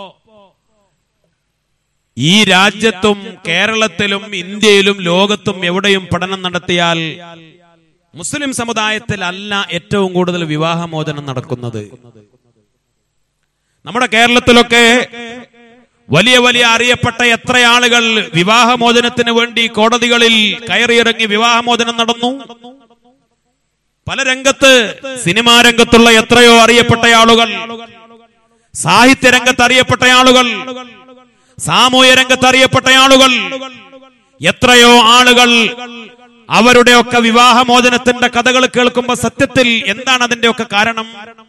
ഈ രാജ്യത്തും കേരളത്തിലും ഇന്ത്യയിലും ലോകത്തും എവിടെയും പഠനം നടത്തിയാൽ മുസ്ലിം സമുദായത്തിൽ അല്ല ഏറ്റവും കൂടുതൽ വിവാഹമോചനം നടക്കുന്നത് നമ്മുടെ കേരളത്തിലൊക്കെ വലിയ വലിയ അറിയപ്പെട്ട എത്ര ആളുകൾ വിവാഹമോചനത്തിന് വേണ്ടി കോടതികളിൽ കയറിയിറങ്ങി വിവാഹമോചനം നടന്നു പല രംഗത്ത് സിനിമാ രംഗത്തുള്ള എത്രയോ അറിയപ്പെട്ട ആളുകൾ സാഹിത്യ രംഗത്ത് അറിയപ്പെട്ട ആളുകൾ സാമൂഹ്യ രംഗത്ത് അറിയപ്പെട്ട ആളുകൾ എത്രയോ ആളുകൾ അവരുടെയൊക്കെ വിവാഹമോചനത്തിന്റെ കഥകൾ കേൾക്കുമ്പോൾ സത്യത്തിൽ എന്താണ് അതിന്റെയൊക്കെ കാരണം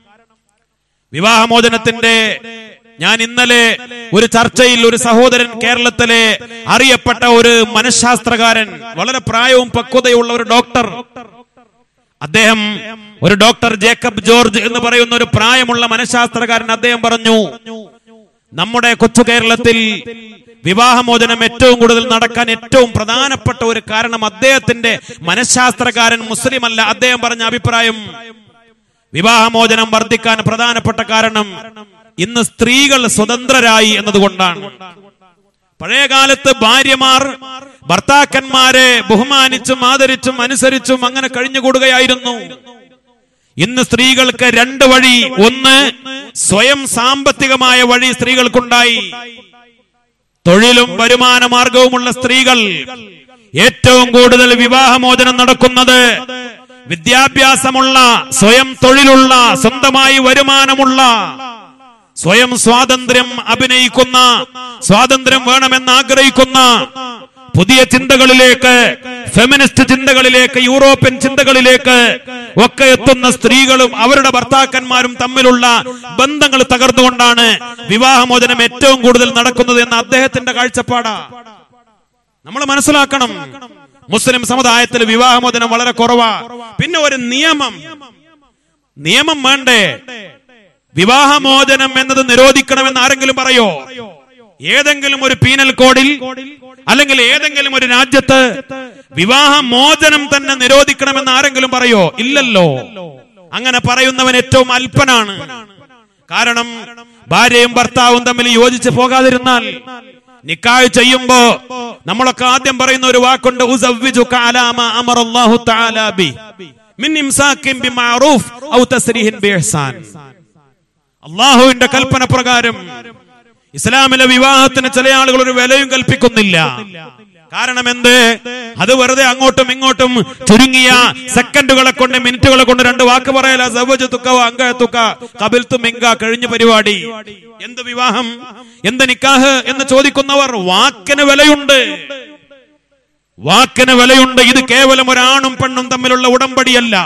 വിവാഹമോചനത്തിന്റെ ഞാൻ ഇന്നലെ ഒരു ചർച്ചയിൽ ഒരു സഹോദരൻ കേരളത്തിലെ അറിയപ്പെട്ട ഒരു മനഃശാസ്ത്രകാരൻ വളരെ പ്രായവും പക്വതയുള്ള ഒരു ഡോക്ടർ അദ്ദേഹം ഒരു ഡോക്ടർ ജേക്കബ് ജോർജ് എന്ന് പറയുന്ന ഒരു പ്രായമുള്ള മനഃശാസ്ത്രകാരൻ അദ്ദേഹം പറഞ്ഞു നമ്മുടെ കൊച്ചു കേരളത്തിൽ വിവാഹമോചനം ഏറ്റവും കൂടുതൽ നടക്കാൻ ഏറ്റവും പ്രധാനപ്പെട്ട ഒരു കാരണം അദ്ദേഹത്തിന്റെ മനഃശാസ്ത്രകാരൻ മുസ്ലിം അല്ല അദ്ദേഹം പറഞ്ഞ അഭിപ്രായം വിവാഹമോചനം വർദ്ധിക്കാൻ പ്രധാനപ്പെട്ട കാരണം ഇന്ന് സ്ത്രീകൾ സ്വതന്ത്രരായി എന്നതുകൊണ്ടാണ് പഴയകാലത്ത് ഭാര്യമാർ ഭർത്താക്കന്മാരെ ബഹുമാനിച്ചും ആദരിച്ചും അനുസരിച്ചും അങ്ങനെ കഴിഞ്ഞുകൂടുകയായിരുന്നു ഇന്ന് സ്ത്രീകൾക്ക് രണ്ട് വഴി ഒന്ന് സ്വയം സാമ്പത്തികമായ വഴി സ്ത്രീകൾക്കുണ്ടായി തൊഴിലും വരുമാന മാർഗവുമുള്ള സ്ത്രീകൾ ഏറ്റവും കൂടുതൽ വിവാഹമോചനം നടക്കുന്നത് വിദ്യാഭ്യാസമുള്ള സ്വയം തൊഴിലുള്ള സ്വന്തമായി വരുമാനമുള്ള സ്വയം സ്വാതന്ത്ര്യം അഭിനയിക്കുന്ന സ്വാതന്ത്ര്യം വേണമെന്ന് ആഗ്രഹിക്കുന്ന പുതിയ ചിന്തകളിലേക്ക് ഫെമിനിസ്റ്റ് ചിന്തകളിലേക്ക് യൂറോപ്യൻ ചിന്തകളിലേക്ക് ഒക്കെ എത്തുന്ന സ്ത്രീകളും അവരുടെ ഭർത്താക്കന്മാരും തമ്മിലുള്ള ബന്ധങ്ങൾ തകർന്നുകൊണ്ടാണ് വിവാഹമോചനം ഏറ്റവും കൂടുതൽ നടക്കുന്നത് എന്ന അദ്ദേഹത്തിന്റെ കാഴ്ചപ്പാടാ നമ്മൾ മനസ്സിലാക്കണം മുസ്ലിം സമുദായത്തിൽ വിവാഹമോചനം വളരെ കുറവാ പിന്നെ ഒരു നിയമം നിയമം വേണ്ടേ വിവാഹമോചനം എന്നത് നിരോധിക്കണമെന്ന് ആരെങ്കിലും പറയോ ഏതെങ്കിലും ഒരു പീനൽ കോഡിൽ അല്ലെങ്കിൽ ഏതെങ്കിലും ഒരു രാജ്യത്ത് വിവാഹ മോചനം തന്നെ നിരോധിക്കണമെന്ന് ആരെങ്കിലും പറയോ ഇല്ലല്ലോ അങ്ങനെ പറയുന്നവൻ ഏറ്റവും അല്പനാണ് കാരണം ഭാര്യയും ഭർത്താവും തമ്മിൽ യോജിച്ച് പോകാതിരുന്നാൽ നിക്കാഹ് ചെയ്യുമ്പോ നമ്മളൊക്കെ ആദ്യം പറയുന്ന ഒരു വാക്കുണ്ട് ഉസവ്വിജുക അലാ മാ അമറല്ലാഹു തആല ബി മിൻ ഇംസാക്കിൻ ബിമഅറൂഫ് ഔ തസ്രീഹിൻ ബിഇഹ്സാൻ അള്ളാഹുവിന്റെ കൽപ്പന പ്രകാരം ഇസ്ലാമിലെ വിവാഹത്തിന് ചില ആളുകൾ ഒരു വിലയും കൽപ്പിക്കുന്നില്ല കാരണം എന്ത് അത് വെറുതെ അങ്ങോട്ടും ഇങ്ങോട്ടും ചുരുങ്ങിയ സെക്കൻഡുകളെ കൊണ്ട് മിനിറ്റുകളെ കൊണ്ട് രണ്ട് വാക്ക് പറയല സവജത്തുക്ക അങ്കത്തുക്ക കബിൽത്തു മിങ്ക കഴിഞ്ഞ പരിപാടി എന്ത് വിവാഹം എന്ത് നിക്കാഹ് എന്ന് ചോദിക്കുന്നവർ വാക്കിന് വിലയുണ്ട് വാക്കിന് വിലയുണ്ട് ഇത് കേവലം ഒരാണും പെണ്ണും തമ്മിലുള്ള ഉടമ്പടിയല്ല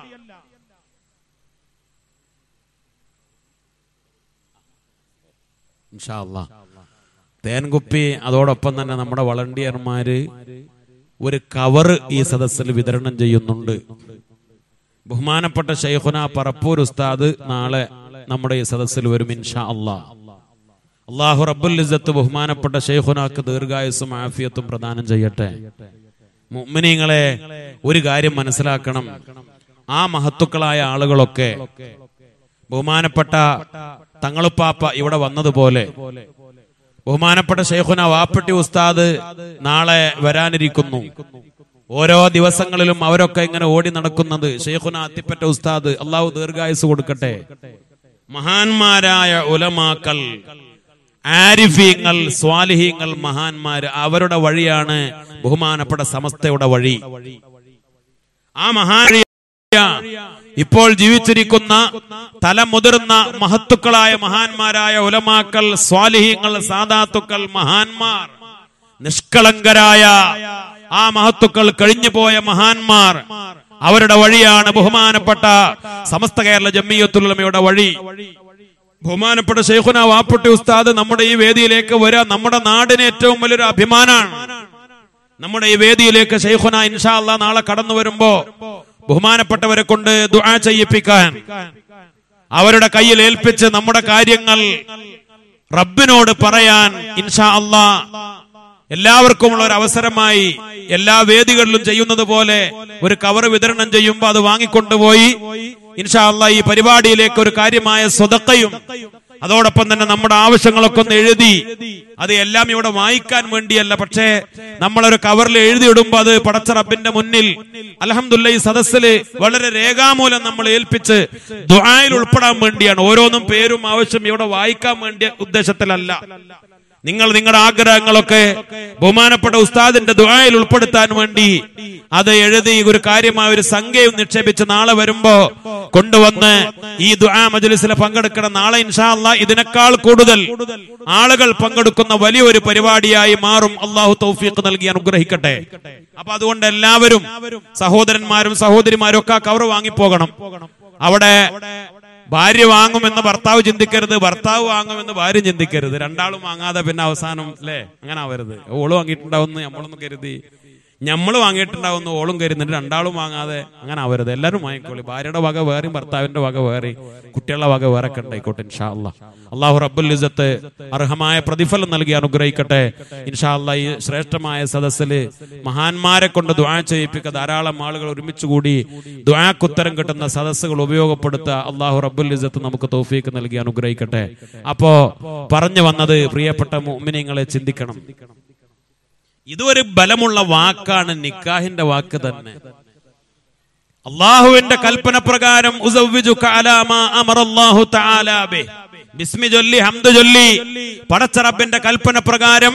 ഇൻഷാ അല്ലാ. തേൻകുപ്പി അതോടൊപ്പം തന്നെ നമ്മുടെ വളണ്ടിയർമാര് ഒരു കവറ് ഈ സദസ്സിൽ വിതരണം ചെയ്യുന്നുണ്ട് ബഹുമാനപ്പെട്ട ഷെയ്ഖുന പറപ്പൂർ ഉസ്താദ് നാളെ നമ്മുടെ ഈ സദസ്സിൽ വരും ഇൻഷാ അല്ലാ അള്ളാഹു റബ്ബുൽ ഇസ്സത്ത് ബഹുമാനപ്പെട്ട ഷെയ്ഖുനാക്ക് ദീർഘായുസും ആഫിയത്തും പ്രദാനം ചെയ്യട്ടെ മുഅ്മിനീങ്ങളെ ഒരു കാര്യം മനസ്സിലാക്കണം ആ മഹത്തുക്കളായ ആളുകളൊക്കെ ബഹുമാനപ്പെട്ട തങ്ങളുപ്പാപ്പ ഇവിടെ വന്നതുപോലെ ബഹുമാനപ്പെട്ട ഷെയ്ഖുന വാപ്പട്ടി ഉസ്താദ് നാളെ വരാനിരിക്കുന്നു ഓരോ ദിവസങ്ങളിലും അവരൊക്കെ ഇങ്ങനെ ഓടി നടക്കുന്നത് ഷെയ്ഖുന അത്തിപ്പറ്റ ഉസ്താദ് അള്ളാഹു ദീർഘായുസ് കൊടുക്കട്ടെ മഹാന്മാരായ ഉലമാക്കൾ ആരിഫീങ്ങൾ സ്വാലിഹീങ്ങൾ മഹാന്മാര് അവരുടെ വഴിയാണ് ബഹുമാനപ്പെട്ട സമസ്തയുടെ വഴി ആ മഹാൻ ഇപ്പോൾ ജീവിച്ചിരിക്കുന്ന തലമുതിർന്ന മഹത്തുക്കളായ മഹാന്മാരായ ഉലമാക്കൾ സ്വാലിഹീങ്ങൾ സാദാത്തുക്കൾ മഹാന്മാർ നിഷ്കളങ്കരായ ആ മഹത്തുക്കൾ കഴിഞ്ഞുപോയ മഹാന്മാർ അവരുടെ വഴിയാണ് ബഹുമാനപ്പെട്ട സമസ്ത കേരള ജമ്മിയത്തുലമയുടെ വഴി ബഹുമാനപ്പെട്ട ഷെയ്ഖുന വാപ്പുട്ടി ഉസ്താദ് നമ്മുടെ ഈ വേദിയിലേക്ക് വരിക നമ്മുടെ നാടിന് ഏറ്റവും വലിയൊരു അഭിമാനാണ് നമ്മുടെ ഈ വേദിയിലേക്ക് ഷെയ്ഖുന ഇൻഷാ അല്ലാ നാളെ കടന്നു വരുമ്പോ ബഹുമാനപ്പെട്ടവരെ കൊണ്ട് ദുആ ചെയ്യിപ്പിക്കാൻ അവരുടെ കയ്യിൽ ഏൽപ്പിച്ച് നമ്മുടെ കാര്യങ്ങൾ റബ്ബിനോട് പറയാൻ ഇൻഷാ അല്ലാ എല്ലാവർക്കുമുള്ള ഒരു അവസരമായി എല്ലാ വേദികളിലും ചെയ്യുന്നത് പോലെ ഒരു കവർ വിതരണം ചെയ്യുമ്പോൾ അത് വാങ്ങിക്കൊണ്ടുപോയി ഇൻഷാ അല്ലാ ഈ പരിപാടിയിലേക്ക് ഒരു കാര്യമായ സ്വതക്കയും അതോടൊപ്പം തന്നെ നമ്മുടെ ആവശ്യങ്ങളൊക്കെ ഒന്ന് എഴുതി അത് എല്ലാം ഇവിടെ വായിക്കാൻ വേണ്ടിയല്ല പക്ഷേ നമ്മളൊരു കവറിൽ എഴുതിയിടുമ്പോ അത് പടച്ച റബ്ബിന്റെ മുന്നിൽ അലഹമുല്ല ഈ സദസ്സില് വളരെ രേഖാമൂലം നമ്മൾ ഏൽപ്പിച്ച് ദുആയിൽ ഉൾപ്പെടാൻ വേണ്ടിയാണ് ഓരോന്നും പേരും ആവശ്യം ഇവിടെ വായിക്കാൻ വേണ്ടിയ ഉദ്ദേശത്തിലല്ല നിങ്ങൾ നിങ്ങളുടെ ആഗ്രഹങ്ങളൊക്കെ ബഹുമാനപ്പെട്ട ഉസ്താദിന്റെ ദുആയിൽ ഉൾപ്പെടുത്താൻ വേണ്ടി അത് എഴുതി ഒരു കാര്യമായ ഒരു സംഖ്യയും നിക്ഷേപിച്ച് നാളെ വരുമ്പോ കൊണ്ടുവന്ന് ഈ ദുആ മജ്ലിസിൽ പങ്കെടുക്കണം നാളെ ഇൻഷാ അല്ലാ ഇതിനേക്കാൾ കൂടുതൽ ആളുകൾ പങ്കെടുക്കുന്ന വലിയൊരു പരിപാടിയായി മാറും അള്ളാഹു തൗഫീഖ് നൽകി അനുഗ്രഹിക്കട്ടെ അപ്പൊ അതുകൊണ്ട് എല്ലാവരും സഹോദരന്മാരും സഹോദരിമാരും ഒക്കെ ആ കവർ വാങ്ങിപ്പോകണം അവിടെ ഭാര്യ വാങ്ങുമെന്ന് ഭർത്താവ് ചിന്തിക്കരുത് ഭർത്താവ് വാങ്ങുമെന്ന് ഭാര്യ ചിന്തിക്കരുത് രണ്ടാളും വാങ്ങാതെ പിന്നെ അവസാനം അല്ലേ അങ്ങനെ ആവരുത് ഓള് വാങ്ങിയിട്ടുണ്ടാവുന്ന നമ്മളൊന്നും കരുതി ഞമ്മള് വാങ്ങിയിട്ടുണ്ടാവുന്ന ഓളും കരുതുന്നുണ്ട് രണ്ടാളും വാങ്ങാതെ അങ്ങനെ ആവരുത് എല്ലാവരും വാങ്ങിക്കോളി ഭാര്യയുടെ വക വേറെയും ഭർത്താവിന്റെ വക വേറെ കുട്ടികളുടെ വക വേറെ ഒക്കെ ഉണ്ടായിക്കോട്ടെ ഇൻഷാ അല്ലാ അള്ളാഹു റബ്ബുൽ ഇസത്ത് അർഹമായ പ്രതിഫലം നൽകി അനുഗ്രഹിക്കട്ടെ ഇൻഷാ അല്ലാ ഈ ശ്രേഷ്ഠമായ സദസ്സില് മഹാന്മാരെ കൊണ്ട് ദുആ ചെയ്യിപ്പിക്കുക ധാരാളം ആളുകൾ ഒരുമിച്ച് കൂടി ദുആക്കുത്തരം കിട്ടുന്ന സദസ്സുകൾ ഉപയോഗപ്പെടുത്തുക അള്ളാഹു റബ്ബുൽ ഇസത്ത് നമുക്ക് തോഫീക്ക് നൽകി അനുഗ്രഹിക്കട്ടെ അപ്പോ പറഞ്ഞു വന്നത് പ്രിയപ്പെട്ട മുഅ്മിനീങ്ങളെ ചിന്തിക്കണം ഇതൊരു ബലമുള്ള വാക്കാണ് നിക്കാഹിന്റെ വാക്ക് തന്നെ അള്ളാഹുവിന്റെ കൽപ്പന പ്രകാരം ഉസവ്വിജുക അലാ മാ അമറല്ലാഹു തആല ബിഹി. ബിസ്മി ചൊല്ലി ഹംദ് ചൊല്ലി പടച്ച റബ്ബിന്റെ കൽപ്പന പ്രകാരം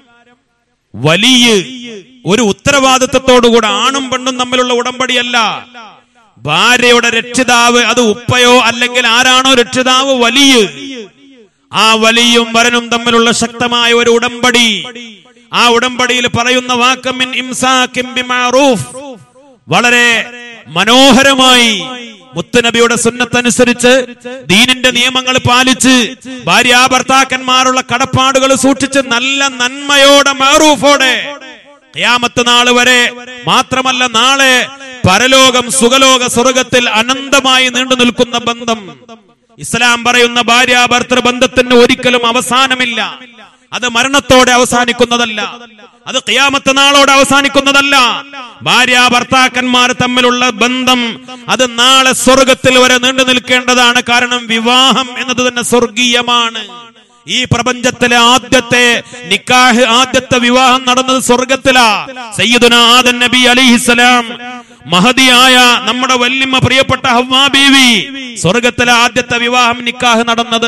വലിയ ഒരു ഉത്തരവാദിത്തത്തോടുകൂടെ ആണും പെണ്ണും തമ്മിലുള്ള ഉടമ്പടിയല്ല ഭാര്യയുടെ രക്ഷിതാവ് അത് ഉപ്പയോ അല്ലെങ്കിൽ ആരാണോ രക്ഷിതാവ് വലിയ ആ വലിയും വരനും തമ്മിലുള്ള ശക്തമായ ഒരു ഉടമ്പടി ആ ഉടമ്പടിയിൽ പറയുന്ന വാക്കമിൻ ഇംസാക്കിൻ ബിമഅറൂഫ് വളരെ മനോഹരമായി മുത്തുനബിയുടെ സുന്നത്തനുസരിച്ച് ദീനിന്റെ നിയമങ്ങൾ പാലിച്ച് ഭാര്യാഭർത്താക്കന്മാരുള്ള കടപ്പാടുകൾ സൂക്ഷിച്ച് നല്ല നന്മയോടെ മാറൂഫോടെ ഖിയാമത്ത് നാള് വരെ മാത്രമല്ല നാളെ പരലോകം സുഖലോക സ്വർഗത്തിൽ അനന്തമായി നീണ്ടു നിൽക്കുന്ന ബന്ധം ഇസ്ലാം പറയുന്ന ഭാര്യ ഭർത്തൃ ബന്ധത്തിന് ഒരിക്കലും അവസാനമില്ല അത് മരണത്തോടെ അവസാനിക്കുന്നതല്ല അത് ഖിയാമത്ത് നാളോടെ അവസാനിക്കുന്നതല്ല ഭാര്യ ഭർത്താക്കന്മാർ തമ്മിലുള്ള ബന്ധം അത് നാളെ സ്വർഗത്തിൽ വരെ നീണ്ടു നിൽക്കേണ്ടതാണ് കാരണം വിവാഹം എന്നത് തന്നെ സ്വർഗീയമാണ് ഈ പ്രപഞ്ചത്തിലെ ആദ്യത്തെ നിക്കാഹ് ആദ്യത്തെ വിവാഹം നടന്നത് സ്വർഗത്തിലാ സയ്യിദുന ആദൻ നബി അലിഹിസലാം മഹതിയായ നമ്മുടെ വല്യമ്മ പ്രിയപ്പെട്ട ഹവ്വാ ബീവി സ്വർഗത്തിലെ ആദ്യത്തെ വിവാഹം നിക്കാഹ് നടന്നത്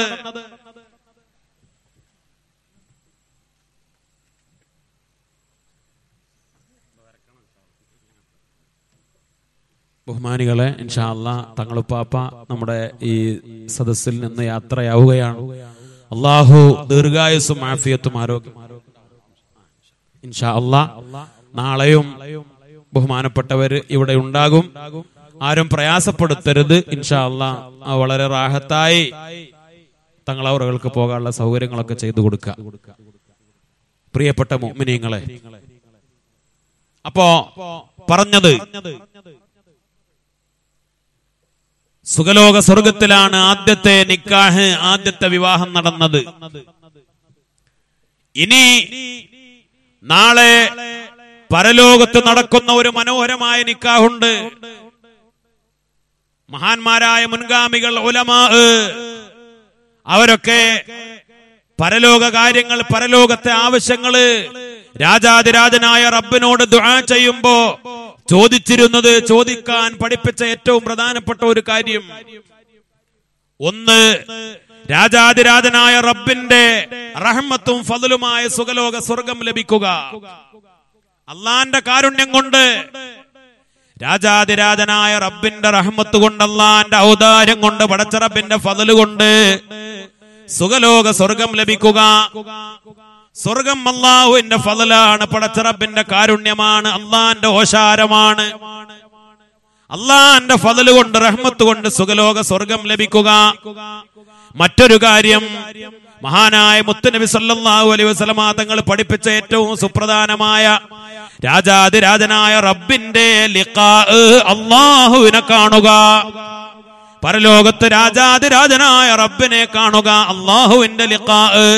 ബഹുമാനികളെ ഇൻഷാല്ല തങ്ങളുപ്പാപ്പ നമ്മുടെ ഈ സദസ്സിൽ നിന്ന് യാത്രയാവുകയാണ് അള്ളാഹു ദീർഘായുസും ആഫിയത്തും ആരോഗ്യം ഇൻഷാ അല്ലാ നാളെയും ബഹുമാനപ്പെട്ടവര് ഇവിടെ ഉണ്ടാകും ആരും പ്രയാസപ്പെടുത്തരുത് ഇൻഷാ അല്ലാ ആ വളരെ റാഹത്തായി തങ്ങളവറുകൾക്ക് പോകാനുള്ള സൗകര്യങ്ങളൊക്കെ ചെയ്തു കൊടുക്കുക പ്രിയപ്പെട്ട മോമിനിയങ്ങളെ അപ്പോ പറഞ്ഞത് സുഖലോക സ്വർഗത്തിലാണ് ആദ്യത്തെ നിക്കാഹ് ആദ്യത്തെ വിവാഹം നടന്നത് ഇനി നാളെ പരലോകത്ത് നടക്കുന്ന ഒരു മനോഹരമായ നിക്കാഹുണ്ട് മഹാന്മാരായ മുൻഗാമികൾ ഉലമാ അവരൊക്കെ പരലോക കാര്യങ്ങൾ പരലോകത്തെ ആവശ്യങ്ങള് രാജാതിരാജനായ റബ്ബിനോട് ദുആ ചെയ്യുമ്പോ ചോദിച്ചിരുന്നത് ചോദിക്കാൻ പഠിപ്പിച്ച ഏറ്റവും പ്രധാനപ്പെട്ട ഒരു കാര്യം ഒന്ന് രാജാതിരാജനായ റബ്ബിന്റെ റഹ്മത്തും ഫضലുമായ സുഖലോക സ്വർഗം ലഭിക്കുക അള്ളാന്റെ കാരുണ്യം കൊണ്ട് രാജാതിരാജനായ റബ്ബിന്റെ റഹ്മത്ത് കൊണ്ട് അള്ളാന്റെ ഔദാര്യം കൊണ്ട് പടച്ച റബ്ബിന്റെ ഫضല് കൊണ്ട് സുഖലോക സ്വർഗം ലഭിക്കുക സ്വർഗം അള്ളാഹുവിന്റെ ഫضലാണ് പടച്ച റബ്ബിന്റെ കാരുണ്യമാണ് അള്ളാന്റെ ഓശാരമാണ് അള്ളാന്റെ ഫضല് കൊണ്ട് റഹ്മത്ത് കൊണ്ട് സുഖലോക സ്വർഗം ലഭിക്കുക മറ്റൊരു കാര്യം മഹാനായ മുത്തുനബി സല്ലല്ലാഹു അലൈഹി വസല്ലമ തങ്ങൾ പഠിപ്പിച്ച ഏറ്റവും സുപ്രധാനമായ രാജാതിരാജനായ റബ്ബിന്റെ ലിഖാ അള്ളാഹുവിനെ കാണുക പരലോകത്ത് രാജാതിരാജനായ റബ്ബിനെ കാണുക അള്ളാഹുവിന്റെ ലിഖാ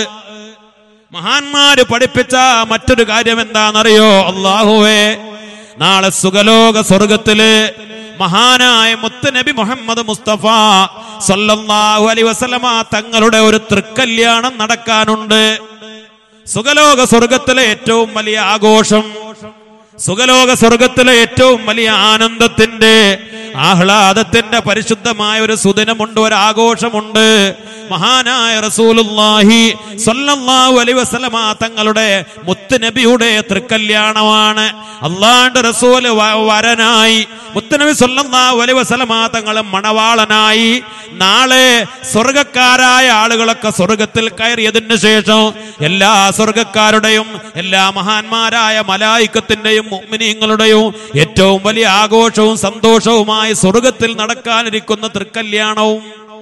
മഹാന്മാര് പഠിപ്പിച്ച മറ്റൊരു കാര്യം എന്താണെന്നറിയോ അള്ളാഹുവേ നാളെ സുഖലോക സ്വർഗത്തില് മഹാനായ മുത്തുനബി മുഹമ്മദ് മുസ്തഫ സല്ലല്ലാഹു അലൈഹി വസല്ലമ തങ്ങളുടെ ഒരു തൃക്കല്യാണം നടക്കാനുണ്ട് സുഖലോക സ്വർഗത്തിലെ ഏറ്റവും വലിയ ആഘോഷം സുഖലോക സ്വർഗത്തിലെ ഏറ്റവും വലിയ ആനന്ദത്തിന്റെ ആഹ്ലാദത്തിന്റെ പരിശുദ്ധമായ ഒരു സുദിനമുണ്ട് ഒരു ആഘോഷമുണ്ട് മഹാനായ റസൂലുള്ളാഹി സ്വല്ലല്ലാഹു അലൈഹി വസല്ലമ തങ്ങളുടെ മുത്തുനബിയുടെ തൃക്കല്യാണമാണ് അള്ളാന്റെ റസൂല് വ- വരനായി മുത്തുനബി സ്വല്ലല്ലാഹു അലൈഹി വസല്ലമ തങ്ങൾ മണവാളനായി നാളെ സ്വർഗക്കാരായ ആളുകളൊക്കെ സ്വർഗത്തിൽ കയറിയതിന് ശേഷം എല്ലാ സ്വർഗക്കാരുടെയും എല്ലാ മഹാന്മാരായ മലായിക്കത്തിന്റെയും മുഅ്മിനീങ്ങളുടെയും ഏറ്റവും വലിയ ആഘോഷവും സന്തോഷവുമായി സ്വർഗത്തിൽ നടക്കാനിരിക്കുന്ന തൃക്കല്യാണവും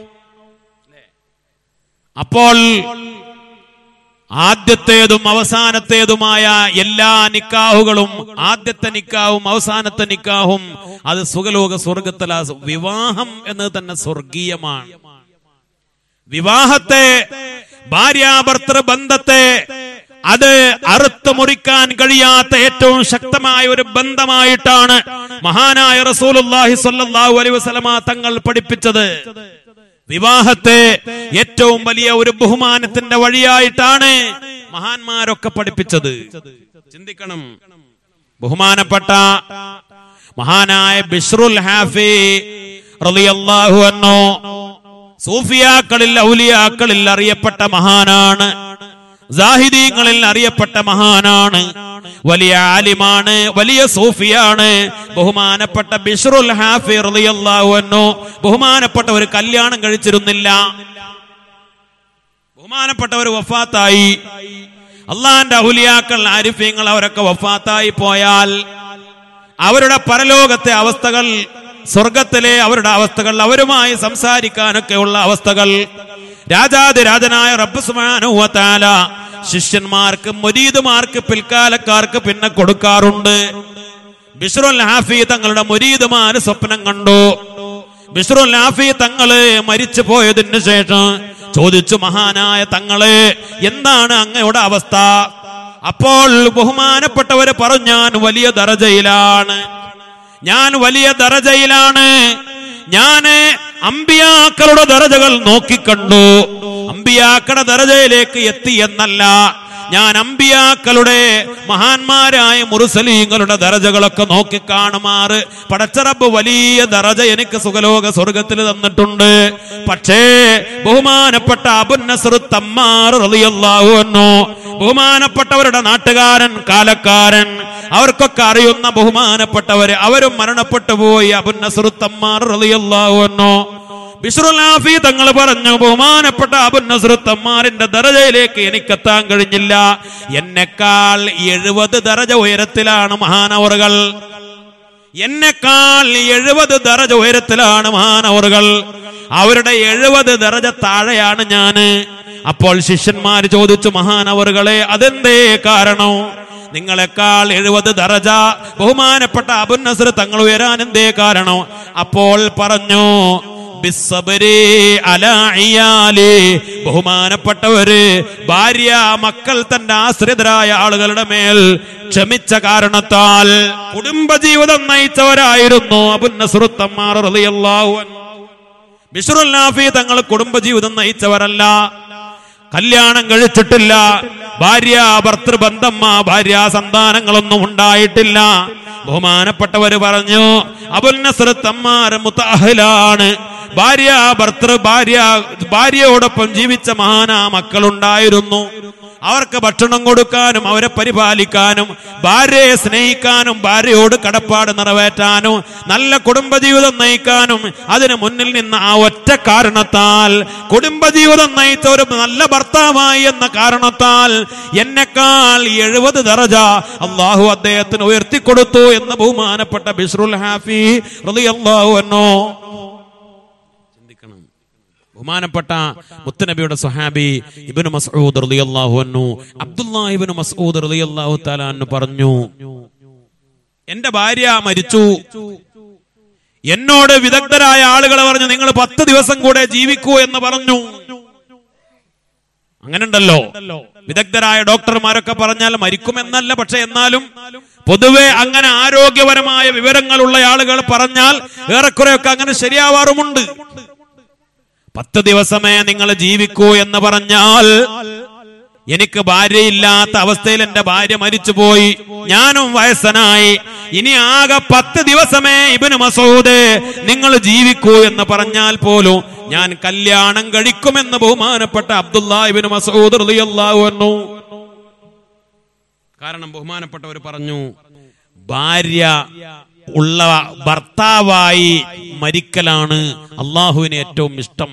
അപ്പോൾ ആദ്യത്തേതും അവസാനത്തേതുമായ എല്ലാ നിക്കാഹുകളും ആദ്യത്തെ നിക്കാഹും അവസാനത്തെ നിക്കാഹും അത് സുഖലോക സ്വർഗത്തില വിവാഹം എന്നത് തന്നെ സ്വർഗീയമാണ് വിവാഹത്തെ ഭാര്യാഭർത്തൃ ബന്ധത്തെ അത് അറുത്ത് മുറിക്കാൻ കഴിയാത്ത ഏറ്റവും ശക്തമായ ഒരു ബന്ധമായിട്ടാണ് മഹാനായ റസൂലുള്ളാഹി സ്വല്ലല്ലാഹു അലൈഹി വസല്ലമ തങ്ങൾ പഠിപ്പിച്ചത് വിവാഹത്തെ ഏറ്റവും വലിയ ഒരു ബഹുമാനത്തിന്റെ വഴിയായിട്ടാണ് മഹാന്മാരൊക്കെ പഠിപ്പിച്ചത് ചിന്തിക്കണം ബഹുമാനപ്പെട്ട മഹാനായ ബിഷ്റുൽ ഹാഫി റളിയല്ലാഹു അൻഹു സൂഫിയാക്കളിൽ ഔലിയാക്കളിൽ അറിയപ്പെട്ട മഹാനാണ് സാഹിദീങ്ങളിൽ അറിയപ്പെട്ട മഹാനാണ് വലിയ ആലിമാണ് വലിയ സൂഫിയാണ് ബഹുമാനപ്പെട്ട ബിഷ്റുൽ ഹാഫി റളിയല്ലാഹു അൻഹു ബഹുമാനപ്പെട്ട ഒരു കല്യാണം കഴിച്ചിരുന്നില്ല ബഹുമാനപ്പെട്ട ഒരു വഫാത്തായി അള്ളാന്റെ ഔലിയാക്കൾ ആരിഫ്യങ്ങൾ അവരൊക്കെ വഫാത്തായി പോയാൽ അവരുടെ പരലോകത്തെ അവസ്ഥകൾ സ്വർഗത്തിലെ അവരുടെ അവസ്ഥകൾ അവരുമായി സംസാരിക്കാനൊക്കെയുള്ള അവസ്ഥകൾ രാജാതിരാജനായ റബ്ബ് സുബ്ഹാനഹു വ തആല ശിഷ്യന്മാർക്ക് മുരീദുമാർക്ക് പിൽക്കാലക്കാർക്ക് പിന്നെ കൊടുക്കാറുണ്ട് ബിഷ്റുൽ ഹാഫി തങ്ങളുടെ മുരീദുമാര് സ്വപ്നം കണ്ടു ബിഷ്റുൽ ഹാഫി തങ്ങള് മരിച്ചു പോയതിനു ശേഷം ചോദിച്ചു മഹാനായ തങ്ങളെ എന്താണ് അങ്ങയുടെ അവസ്ഥ അപ്പോൾ ബഹുമാനപ്പെട്ടവര് പറഞ്ഞു ഞാൻ വലിയ ദറജയിലാണ് ഞാൻ വലിയ ദറജയിലാണ് ഞാന് അമ്പിയാക്കളുടെ ദറജകൾ നോക്കിക്കണ്ടു അമ്പിയാക്കളുടെ ദറജയിലേക്ക് എത്തി എന്നല്ല ഞാൻ അമ്പിയാക്കളുടെ മഹാന്മാരായ മുറുസലീങ്ങളുടെ ദറജകളൊക്കെ നോക്കിക്കാണുമാറ് പടച്ചറബ് വലിയ ദറജ എനിക്ക് സുഖലോക സ്വർഗത്തിൽ തന്നിട്ടുണ്ട് പക്ഷേ ബഹുമാനപ്പെട്ട അബുന്നസറു തമ്മാർ റളിയല്ലാഹു അൻഹു ബഹുമാനപ്പെട്ടവരുടെ നാട്ടുകാരൻ കാലക്കാരൻ അവർക്കൊക്കെ അറിയുന്ന ബഹുമാനപ്പെട്ടവര് അവരും മരണപ്പെട്ടു പോയി അബുന്നസറു തമ്മാർ റളിയല്ലാഹു അൻഹു ബിഷ്റുലാഫി തങ്ങൾ പറഞ്ഞു ബഹുമാനപ്പെട്ട അബുന്നസുറത്തമ്മാറിന്റെ ദറജയിലേക്ക് എനിക്കെത്താൻ കഴിഞ്ഞില്ല എന്നെക്കാൾ എഴുപത് ദറജ ഉയരത്തിലാണ് മഹാനവറുകൾ എന്നെക്കാൾ എഴുപത് ദറജ ഉയരത്തിലാണ് മഹാനവറുകൾ അവരുടെ എഴുപത് ദറജ താഴെയാണ് ഞാന് അപ്പോൾ ശിഷ്യന്മാർ ചോദിച്ചു മഹാനവറുകളെ അതെന്തേ കാരണം നിങ്ങളെക്കാൾ എഴുപത് ദറജ ബഹുമാനപ്പെട്ട അബുന്നസർ തങ്ങൾ ഉയരാൻ എന്തേ കാരണം അപ്പോൾ പറഞ്ഞു ബിസ്സബരി അലാ ഇയാലി. ബഹുമാനപ്പെട്ടവര് ഭാര്യ മക്കൾ തന്റെ ആശ്രിതരായ ആളുകളുടെ മേൽ ക്ഷമിച്ച കാരണത്താൽ കുടുംബജീവിതം നയിച്ചവരായിരുന്നു അബുന്നസുറുത്തമ്മാർ റളിയല്ലാഹു അൻഹു ബിഷ്റുൽ നാഫി തങ്ങൾ കുടുംബജീവിതം നയിച്ചവരല്ല കല്യാണം കഴിച്ചിട്ടില്ല ഭാര്യ ഭർത്തൃബന്ധമ്മ ഭാര്യ സന്താനങ്ങളൊന്നും ഉണ്ടായിട്ടില്ല ബഹുമാനപ്പെട്ടവര് പറഞ്ഞു അബുൽ നസർ തമ്മാർ മുത്തഹലാണ് ഭാര്യ ഭർത്തൃ ഭാര്യ ഭാര്യയോടൊപ്പം ജീവിച്ച മഹാനാ മക്കളുണ്ടായിരുന്നു അവർക്ക് ഭക്ഷണം കൊടുക്കാനും അവരെ പരിപാലിക്കാനും ഭാര്യയെ സ്നേഹിക്കാനും ഭാര്യയോട് കടപ്പാട് നിറവേറ്റാനും നല്ല കുടുംബജീവിതം നയിക്കാനും അതിന് മുന്നിൽ നിന്ന് ആ ഒറ്റ കാരണത്താൽ കുടുംബജീവിതം നയിച്ച ഒരു നല്ല ഭർത്താവായി എന്ന കാരണത്താൽ എന്നെക്കാൾ എഴുപത് ദറജ അള്ളാഹു അദ്ദേഹത്തിന് ഉയർത്തിക്കൊടുത്തു എന്ന് ബഹുമാനപ്പെട്ട ബിഷ്റുൽ ഹാഫി റളിയല്ലാഹു അൻഹു ചിന്തിക്കണം ബഹുമാനപ്പെട്ട മുത്തനബിയുടെ സ്വഹാബി ഇബ്നു മസ്ഊദ് റളിയല്ലാഹു അൻഹു അബ്ദുല്ലാഹ് ഇബ്നു മസ്ഊദ് റളിയല്ലാഹു തആല അൻഹു പറഞ്ഞു എന്റെ ഭാര്യ മരിച്ചു എന്നോട് വിദഗ്ധരായ ആളുകൾ പറഞ്ഞു നിങ്ങൾ പത്ത് ദിവസം കൂടെ ജീവിക്കൂ എന്ന് പറഞ്ഞു അങ്ങനെയുണ്ടല്ലോ വിദഗ്ധരായ ഡോക്ടർമാരൊക്കെ പറഞ്ഞാൽ മരിക്കുമെന്നല്ല പക്ഷെ എന്നാലും പൊതുവെ അങ്ങനെ ആരോഗ്യപരമായ വിവരങ്ങളുള്ള ആളുകൾ പറഞ്ഞാൽ ഏറെക്കുറെയൊക്കെ അങ്ങനെ ശരിയാവാറുമുണ്ട് പത്ത് ദിവസമേ നിങ്ങൾ ജീവിക്കൂ എന്ന് പറഞ്ഞാൽ എനിക്ക് ഭാര്യയില്ലാത്ത അവസ്ഥയിൽ എന്റെ ഭാര്യ മരിച്ചുപോയി ഞാനും വയസ്സനായി ഇനി ആകെ പത്ത് ദിവസമേ ഇബിന് മസൂദ് നിങ്ങൾ ജീവിക്കൂ എന്ന് പറഞ്ഞാൽ പോലും ഞാൻ കല്യാണം കഴിക്കുമെന്ന് ബഹുമാനപ്പെട്ട അബ്ദുല്ലാ ഇബിന് മസൂദ് റളിയല്ലാഹു അൻഹു കാരണം ബഹുമാനപ്പെട്ടവർ പറഞ്ഞു ഭാര്യ ഉള്ള ഭർത്താവായി മരിക്കലാണ് അള്ളാഹുവിന് ഏറ്റവും ഇഷ്ടം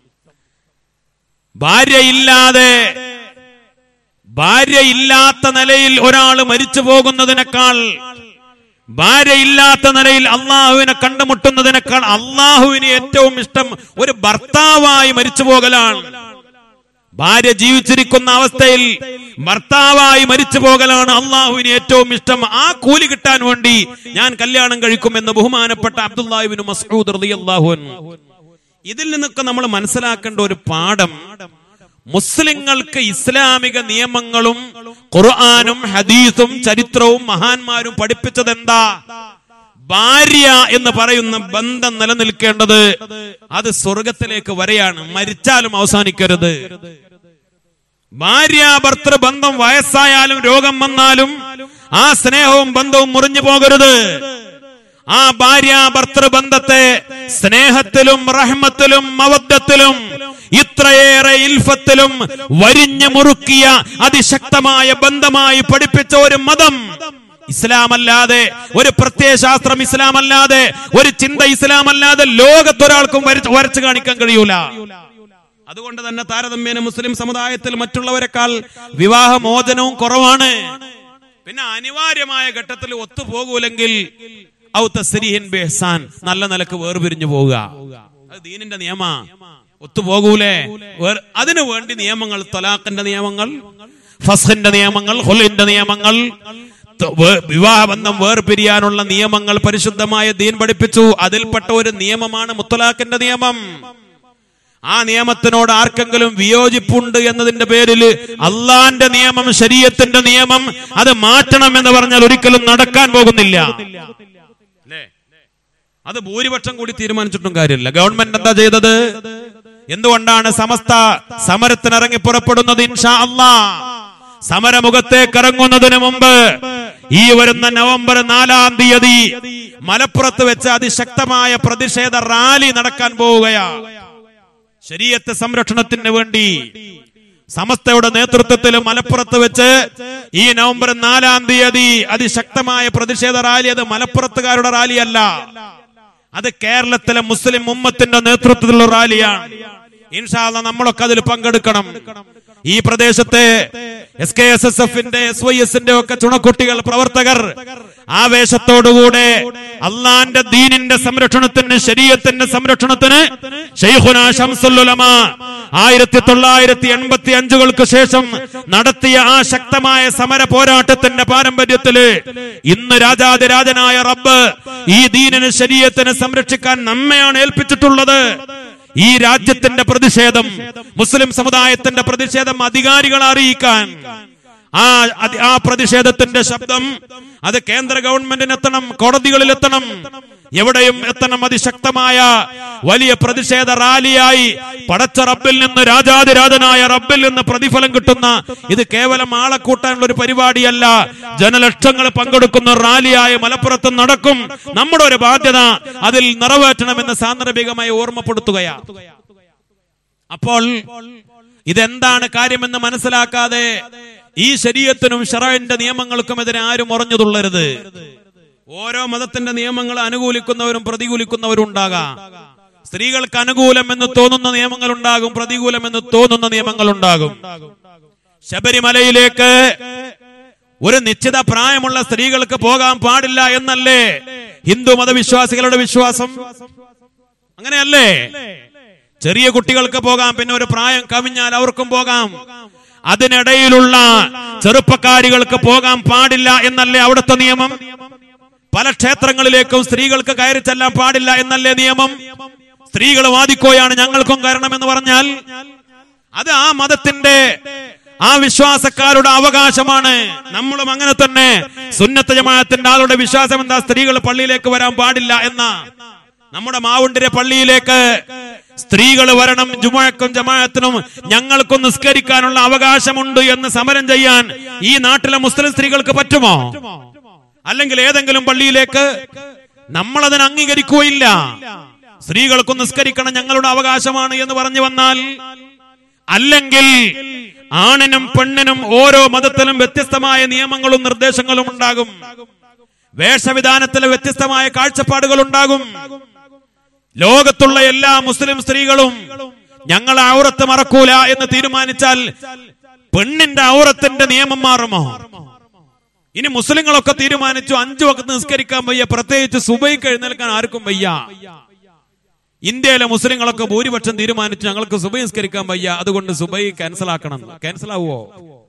ഭാര്യയില്ലാതെ ഭാര്യയില്ലാത്ത നിലയിൽ ഒരാൾ മരിച്ചു പോകുന്നതിനേക്കാൾ ഭാര്യയില്ലാത്ത നിലയിൽ അള്ളാഹുവിനെ കണ്ടുമുട്ടുന്നതിനേക്കാൾ അള്ളാഹുവിന് ഏറ്റവും ഇഷ്ടം ഒരു ഭർത്താവായി മരിച്ചു പോകലാണ് ഭാര്യ ജീവിച്ചിരിക്കുന്ന അവസ്ഥയിൽ ഭർത്താവായി മരിച്ചു പോകലാണ് അള്ളാഹുവിന് ഏറ്റവും ഇഷ്ടം ആ കൂലി കിട്ടാൻ വേണ്ടി ഞാൻ കല്യാണം കഴിക്കുമെന്ന് ബഹുമാനപ്പെട്ട അബ്ദുല്ലാഹിബിന് മസ്ഊദ് റളിയല്ലാഹു അൻഹു ഇതിൽ നിന്നൊക്കെ നമ്മൾ മനസ്സിലാക്കേണ്ട ഒരു പാഠം മുസ്ലിങ്ങൾക്ക് ഇസ്ലാമിക നിയമങ്ങളും ഖുർആാനും ഹദീസും ചരിത്രവും മഹാന്മാരും പഠിപ്പിച്ചത് എന്താ ഭാര്യ എന്ന് പറയുന്ന ബന്ധം നിലനിൽക്കേണ്ടത് അത് സ്വർഗത്തിലേക്ക് വരെയാണ് മരിച്ചാലും അവസാനിക്കരുത് ഭാര്യ ഭർത്തൃ ബന്ധം വയസ്സായാലും രോഗം വന്നാലും ആ സ്നേഹവും ബന്ധവും മുറിഞ്ഞു പോകരുത് ആ ഭാര്യ ഭർത്തൃ ബന്ധത്തെ സ്നേഹത്തിലും റഹ്മത്തിലും മവദ്ദത്തിലും ഇത്രയേറെ ഇൽഫത്തിലും വരിഞ്ഞു മുറുക്കിയ അതിശക്തമായ ബന്ധമായി പഠിപ്പിച്ച ഒരു മതം ഇസ്ലാമല്ലാതെ ഒരു പ്രത്യയശാസ്ത്രം ഇസ്ലാമല്ലാതെ ഒരു ചിന്ത ഇസ്ലാമല്ലാതെ ലോകത്തൊരാൾക്കും വരച്ച് വരച്ചു കാണിക്കാൻ കഴിയൂല അതുകൊണ്ട് തന്നെ താരതമ്യേന മുസ്ലിം സമുദായത്തിൽ മറ്റുള്ളവരെക്കാൾ വിവാഹമോചനവും കുറവാണ് പിന്നെ അനിവാര്യമായ ഘട്ടത്തിൽ ഒത്തുപോകൂലെങ്കിൽ ഔ തസ്രീഹിൻ ബെഹ്സാൻ നല്ല നിലക്ക് വേർപിരിഞ്ഞു പോവുക അത് ദീനിന്റെ നിയമ ഒത്തുപോകൂലേ വേർ- അതിനു വേണ്ടി നിയമങ്ങൾ തൊലാഖിന്റെ നിയമങ്ങൾ ഫസ്ഖിന്റെ നിയമങ്ങൾ ഹുലിന്റെ നിയമങ്ങൾ ത- വേ- വിവാഹബന്ധം വേർപിരിയാനുള്ള നിയമങ്ങൾ പരിശുദ്ധമായ ദീൻ പഠിപ്പിച്ചു അതിൽപ്പെട്ട ഒരു നിയമമാണ് മുത്തലാഖിന്റെ നിയമം ആ നിയമത്തിനോട് ആർക്കെങ്കിലും വിയോജിപ്പുണ്ട് എന്നതിന്റെ പേരിൽ അള്ളാന്റെ നിയമം ശരീരത്തിന്റെ നിയമം അത് മാറ്റണം എന്ന് പറഞ്ഞാൽ ഒരിക്കലും നടക്കാൻ പോകുന്നില്ല അല്ലേ അത് ഭൂരിപക്ഷം കൂടി തീരുമാനിച്ചിട്ടും കാര്യമില്ല ഗവൺമെന്റ് എന്താ ചെയ്തത് എന്തുകൊണ്ടാണ് സമസ്ത സമരത്തിനിറങ്ങി പുറപ്പെടുന്നത് ഇൻഷാ അള്ളാ സമരമുഖത്തേക്ക് ഇറങ്ങുന്നതിന് മുമ്പ് ഈ വരുന്ന നവംബർ നാലാം തീയതി മലപ്പുറത്ത് വെച്ച് അതിശക്തമായ പ്രതിഷേധ റാലി നടക്കാൻ പോവുകയാ ശരീരത്തെ സംരക്ഷണത്തിന് വേണ്ടി സമസ്തയുടെ നേതൃത്വത്തിൽ മലപ്പുറത്ത് വെച്ച് ഈ നവംബർ നാലാം തീയതി അതിശക്തമായ പ്രതിഷേധ റാലി അത് മലപ്പുറത്തുകാരുടെ റാലിയല്ല അത് കേരളത്തിലെ മുസ്ലിം ഉമ്മത്തിന്റെ നേതൃത്വത്തിലുള്ള റാലിയാണ് ഇൻഷാല്ല നമ്മളൊക്കെ അതിൽ പങ്കെടുക്കണം ഈ പ്രദേശത്തെ എസ് കെ എസ് എസ് എഫിന്റെ എസ് വൈ എസിന്റെ ഒക്കെ ചുണക്കുട്ടികൾ പ്രവർത്തകർ ആവേശത്തോടുകൂടെ അള്ളാന്റെ ദീനിന്റെ സംരക്ഷണത്തിന് ശരീരത്തിന്റെ സംരക്ഷണത്തിന് ഷെയ്ഖുന ഷംസുല്ലുലമ ആയിരത്തി തൊള്ളായിരത്തി എൺപത്തി അഞ്ചുകൾക്ക് ശേഷം നടത്തിയ ആ ശക്തമായ സമര പോരാട്ടത്തിന്റെ പാരമ്പര്യത്തില് ഇന്ന് രാജാതിരാജനായ റബ്ബ് ഈ ദീനിന് ശരീരത്തിന് സംരക്ഷിക്കാൻ നമ്മയാണ് ഏൽപ്പിച്ചിട്ടുള്ളത് ഈ രാജ്യത്തിന്റെ പ്രതിഷേധം മുസ്ലിം സമുദായത്തിന്റെ പ്രതിഷേധം അധികാരികളെ അറിയിക്കാൻ ആ അതി- ആ പ്രതിഷേധത്തിന്റെ ശബ്ദം അത് കേന്ദ്ര ഗവൺമെന്റിന് എത്തണം കോടതികളിൽ എത്തണം എവിടെയും എത്തണം അതിശക്തമായ വലിയ പ്രതിഷേധ റാലിയായി പടച്ച റബ്ബിൽ നിന്ന് രാജാതിരാജനായ റബ്ബിൽ നിന്ന് പ്രതിഫലം കിട്ടുന്ന ഇത് കേവലം ആളെ കൂട്ടാനുള്ള ഒരു പരിപാടിയല്ല ജനലക്ഷങ്ങൾ പങ്കെടുക്കുന്ന റാലിയായി മലപ്പുറത്ത് നടക്കും നമ്മുടെ ഒരു ബാധ്യത അതിൽ നിറവേറ്റണമെന്ന് സാന്ദർഭികമായി ഓർമ്മപ്പെടുത്തുകയാണ് അപ്പോൾ ഇതെന്താണ് കാര്യമെന്ന് മനസ്സിലാക്കാതെ ഈ ശരീരത്തിനും ഷറൈന്റെ നിയമങ്ങൾക്കും എതിരെ ആരും ഉറഞ്ഞുതുള്ളരുത് ഓരോ മതത്തിന്റെ നിയമങ്ങൾ അനുകൂലിക്കുന്നവരും പ്രതികൂലിക്കുന്നവരും ഉണ്ടാകാം സ്ത്രീകൾക്ക് അനുകൂലം എന്ന് തോന്നുന്ന നിയമങ്ങൾ ഉണ്ടാകും പ്രതികൂലം എന്ന് തോന്നുന്ന നിയമങ്ങൾ ഉണ്ടാകും ശബരിമലയിലേക്ക് ഒരു നിശ്ചിത പ്രായമുള്ള സ്ത്രീകൾക്ക് പോകാൻ പാടില്ല എന്നല്ലേ ഹിന്ദു മതവിശ്വാസികളുടെ വിശ്വാസം അങ്ങനെയല്ലേ ചെറിയ കുട്ടികൾക്ക് പോകാം പിന്നെ ഒരു പ്രായം കവിഞ്ഞാൽ അവർക്കും പോകാം അതിനിടയിലുള്ള ചെറുപ്പക്കാരികൾക്ക് പോകാൻ പാടില്ല എന്നല്ലേ അവിടുത്തെ നിയമം പല ക്ഷേത്രങ്ങളിലേക്കും സ്ത്രീകൾക്ക് കയറി ചെല്ലാൻ പാടില്ല എന്നല്ലേ നിയമം സ്ത്രീകൾ വാദിക്കോയാണ് ഞങ്ങൾക്കും കയറണമെന്ന് പറഞ്ഞാൽ അത് ആ മതത്തിന്റെ ആ വിശ്വാസക്കാരുടെ അവകാശമാണ് നമ്മളും അങ്ങനെ തന്നെ സുന്നത്ത ജമാഅത്തിന്റെ ആളുടെ വിശ്വാസം എന്താ സ്ത്രീകൾ പള്ളിയിലേക്ക് വരാൻ പാടില്ല എന്ന നമ്മുടെ മാവുണ്ടിരെ പള്ളിയിലേക്ക് സ്ത്രീകൾ വരണം ജുമാക്കും ജമാഅത്തിനും ഞങ്ങൾക്കും നിസ്കരിക്കാനുള്ള അവകാശമുണ്ട് എന്ന് സമരം ചെയ്യാൻ ഈ നാട്ടിലെ മുസ്ലിം സ്ത്രീകൾക്ക് പറ്റുമോ അല്ലെങ്കിൽ ഏതെങ്കിലും പള്ളിയിലേക്ക് നമ്മൾ അതിന് അംഗീകരിക്കുകയില്ല സ്ത്രീകൾക്ക് നിസ്കരിക്കണം ഞങ്ങളുടെ അവകാശമാണ് എന്ന് പറഞ്ഞു വന്നാൽ അല്ലെങ്കിൽ ആണിനും പെണ്ണിനും ഓരോ മതത്തിലും വ്യത്യസ്തമായ നിയമങ്ങളും നിർദ്ദേശങ്ങളും ഉണ്ടാകും വേഷവിധാനത്തിലെ വ്യത്യസ്തമായ കാഴ്ചപ്പാടുകൾ ഉണ്ടാകും ലോകത്തുള്ള എല്ലാ മുസ്ലിം സ്ത്രീകളും ഞങ്ങൾ ഔറത്ത് മറക്കൂല എന്ന് തീരുമാനിച്ചാൽ പെണ്ണിന്റെ ഔറത്തിന്റെ നിയമം മാറുമോ ഇനി മുസ്ലിങ്ങളൊക്കെ തീരുമാനിച്ചു അഞ്ചു വക്കത്ത് നിസ്കരിക്കാൻ വയ്യ പ്രത്യേകിച്ച് സുബൈക്ക് എഴുന്നേൽക്കാൻ ആർക്കും വയ്യ ഇന്ത്യയിലെ മുസ്ലിങ്ങളൊക്കെ ഭൂരിപക്ഷം തീരുമാനിച്ചു ഞങ്ങൾക്ക് സുബൈ നിസ്കരിക്കാൻ വയ്യ അതുകൊണ്ട് സുബൈ ക്യാൻസൽ ആക്കണം ക്യാൻസൽ ആവുമോ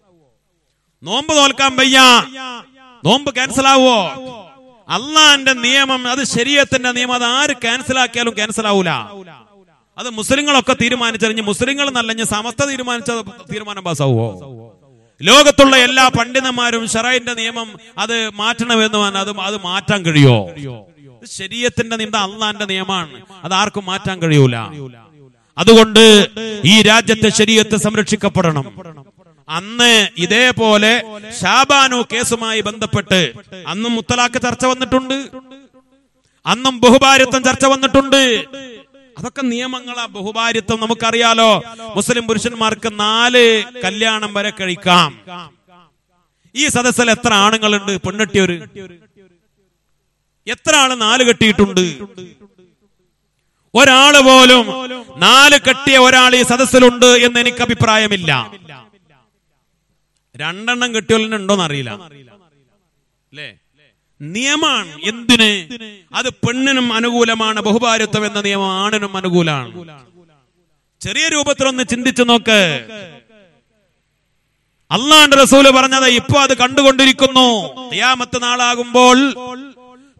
നോമ്പ് തോൽക്കാൻ വയ്യ നോമ്പ് ക്യാൻസൽ ആവുമോ അള്ളാന്റെ നിയമം അത് ശരീരത്തിന്റെ നിയമം അത് ആര് ക്യാൻസൽ ആക്കിയാലും ക്യാൻസൽ ആവൂല അത് മുസ്ലിങ്ങളൊക്കെ തീരുമാനിച്ചറിഞ്ഞ് മുസ്ലിങ്ങൾ എന്നല്ല സമസ്ത തീരുമാനിച്ച തീരുമാനം പാസ്സാവോ ലോകത്തുള്ള എല്ലാ പണ്ഡിതന്മാരും ഷറൈന്റെ നിയമം അത് മാറ്റണമെന്ന് പറഞ്ഞാൽ അത് അത് മാറ്റാൻ കഴിയോ ഇത് ശരീരത്തിന്റെ നിയമം അള്ളാന്റെ നിയമമാണ് അത് ആർക്കും മാറ്റാൻ കഴിയൂല അതുകൊണ്ട് ഈ രാജ്യത്തെ ശരീരത്തെ സംരക്ഷിക്കപ്പെടണം അന്ന് ഇതേപോലെ ഷാബാനു കേസുമായി ബന്ധപ്പെട്ട് അന്നും മുത്തലാഖ് ചർച്ച വന്നിട്ടുണ്ട് അന്നും ബഹുഭാര്യത്വം ചർച്ച വന്നിട്ടുണ്ട് അതൊക്കെ നിയമങ്ങളാ ബഹുഭാര്യത്വം നമുക്കറിയാലോ മുസ്ലിം പുരുഷന്മാർക്ക് നാല് കല്യാണം വരെ കഴിക്കാം ഈ സദസ്സിൽ എത്ര ആണുങ്ങളുണ്ട് പെണ്ണെട്ടിയൊരു എത്ര ആള് നാല് കെട്ടിയിട്ടുണ്ട് ഒരാള് പോലും നാല് കെട്ടിയ ഒരാൾ ഈ സദസ്സിലുണ്ട് എന്ന് എനിക്ക് അഭിപ്രായമില്ല രണ്ടെണ്ണം കെട്ടിയോലിനുണ്ടോന്ന് അറിയില്ല അല്ലേ നിയമാണ് എന്തിന് അത് പെണ്ണിനും അനുകൂലമാണ് ബഹുഭാര്യത്വം എന്ന നിയമം ആണിനും അനുകൂലമാണ് ചെറിയ രൂപത്തിലൊന്ന് ചിന്തിച്ചു നോക്ക് അള്ളാന്റെ റസൂല് പറഞ്ഞത് ഇപ്പൊ അത് കണ്ടുകൊണ്ടിരിക്കുന്നു ഖിയാമത്ത് നാളാകുമ്പോൾ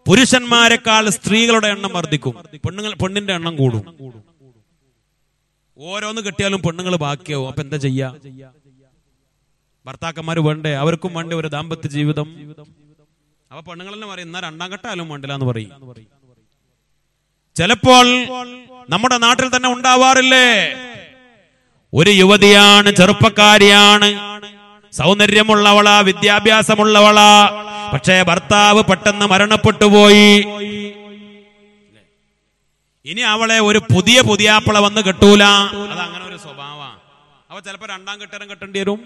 പുരുഷന്മാരെക്കാൾ സ്ത്രീകളുടെ എണ്ണം വർദ്ധിക്കും പെണ്ണുങ്ങൾ പെണ്ണിന്റെ എണ്ണം കൂടും ഓരോന്ന് കിട്ടിയാലും പെണ്ണുങ്ങൾ ബാക്കിയാവും അപ്പൊ എന്താ ചെയ്യാ ഭർത്താക്കന്മാര് വേണ്ടേ അവർക്കും വേണ്ടേ ഒരു ദാമ്പത്യ ജീവിതം അപ്പൊ പെണ്ണുങ്ങൾ തന്നെ പറയും എന്നാ രണ്ടാം ഘട്ടമായാലും വേണ്ടില്ല എന്ന് പറയും ചിലപ്പോൾ നമ്മുടെ നാട്ടിൽ തന്നെ ഉണ്ടാവാറില്ലേ ഒരു യുവതിയാണ് ചെറുപ്പക്കാരിയാണ് സൗന്ദര്യമുള്ളവളാ വിദ്യാഭ്യാസമുള്ളവളാ പക്ഷേ ഭർത്താവ് പെട്ടെന്ന് മരണപ്പെട്ടു പോയി ഇനി അവളെ ഒരു പുതിയ പുതിയാപ്പള വന്ന് കെട്ടൂല അത് അങ്ങനെ ഒരു സ്വഭാവ അവ ചിലപ്പോ രണ്ടാം കെട്ടരം കെട്ടേണ്ടി വരും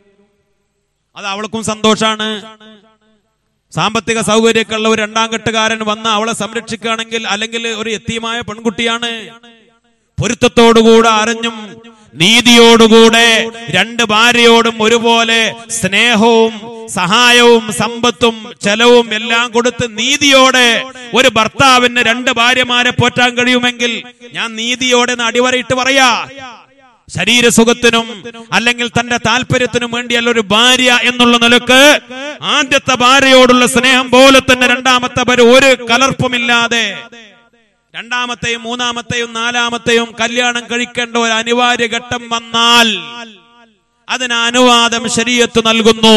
അത് അവൾക്കും സന്തോഷാണ് സാമ്പത്തിക സൗകര്യമൊക്കെ ഉള്ള ഒരു രണ്ടാം കെട്ടുകാരൻ വന്ന് അവളെ സംരക്ഷിക്കുകയാണെങ്കിൽ അല്ലെങ്കിൽ ഒരു എത്തിയമായ പെൺകുട്ടിയാണ് പൊരുത്തത്തോടുകൂടെ അറിഞ്ഞും നീതിയോടുകൂടെ രണ്ട് ഭാര്യയോടും ഒരുപോലെ സ്നേഹവും സഹായവും സമ്പത്തും ചെലവും എല്ലാം കൊടുത്ത് നീതിയോടെ ഒരു ഭർത്താവിന് രണ്ട് ഭാര്യമാരെ പോറ്റാൻ കഴിയുമെങ്കിൽ ഞാൻ നീതിയോടെ എന്ന് അടിവരയിട്ട് പറയാ ശരീരസുഖത്തിനും അല്ലെങ്കിൽ തന്റെ താല്പര്യത്തിനും വേണ്ടിയല്ല ഒരു ഭാര്യ എന്നുള്ള നിലക്ക് ആദ്യത്തെ ഭാര്യയോടുള്ള സ്നേഹം പോലെ തന്നെ രണ്ടാമത്തെ ഭാര്യ ഒരു കലർപ്പുമില്ലാതെ രണ്ടാമത്തെയും മൂന്നാമത്തെയും നാലാമത്തെയും കല്യാണം കഴിക്കേണ്ട ഒരു അനിവാര്യ ഘട്ടം വന്നാൽ അതിന് അനുവാദം ശരീരത്ത് നൽകുന്നു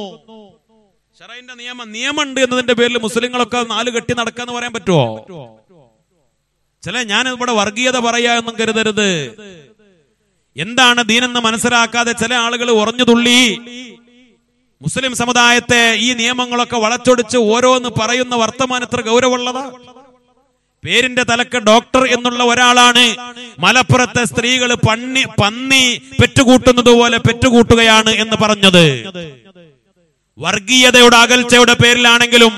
ഷറൈന്റെ നിയമം നിയമമുണ്ട് എന്നതിന്റെ പേരിൽ മുസ്ലിങ്ങളൊക്കെ നാല് കെട്ടി നടക്കാന്ന് പറയാൻ പറ്റുമോ ചില ഞാൻ ഇവിടെ വർഗീയത പറയാ എന്നും കരുതരുത് എന്താണ് ദീനെന്ന് മനസ്സിലാക്കാതെ ചില ആളുകൾ ഉറഞ്ഞു തുള്ളി മുസ്ലിം സമുദായത്തെ ഈ നിയമങ്ങളൊക്കെ വളച്ചൊടിച്ച് ഓരോന്ന് പറയുന്ന വർത്തമാനം എത്ര ഗൗരവമുള്ളതാ പേരിന്റെ തലക്ക് ഡോക്ടർ എന്നുള്ള ഒരാളാണ് മലപ്പുറത്തെ സ്ത്രീകൾ പന്നി പന്നി പെറ്റുകൂട്ടുന്നത് പോലെ പെറ്റുകൂട്ടുകയാണ് എന്ന് പറഞ്ഞത് വർഗീയതയുടെ അകൽച്ചയുടെ പേരിലാണെങ്കിലും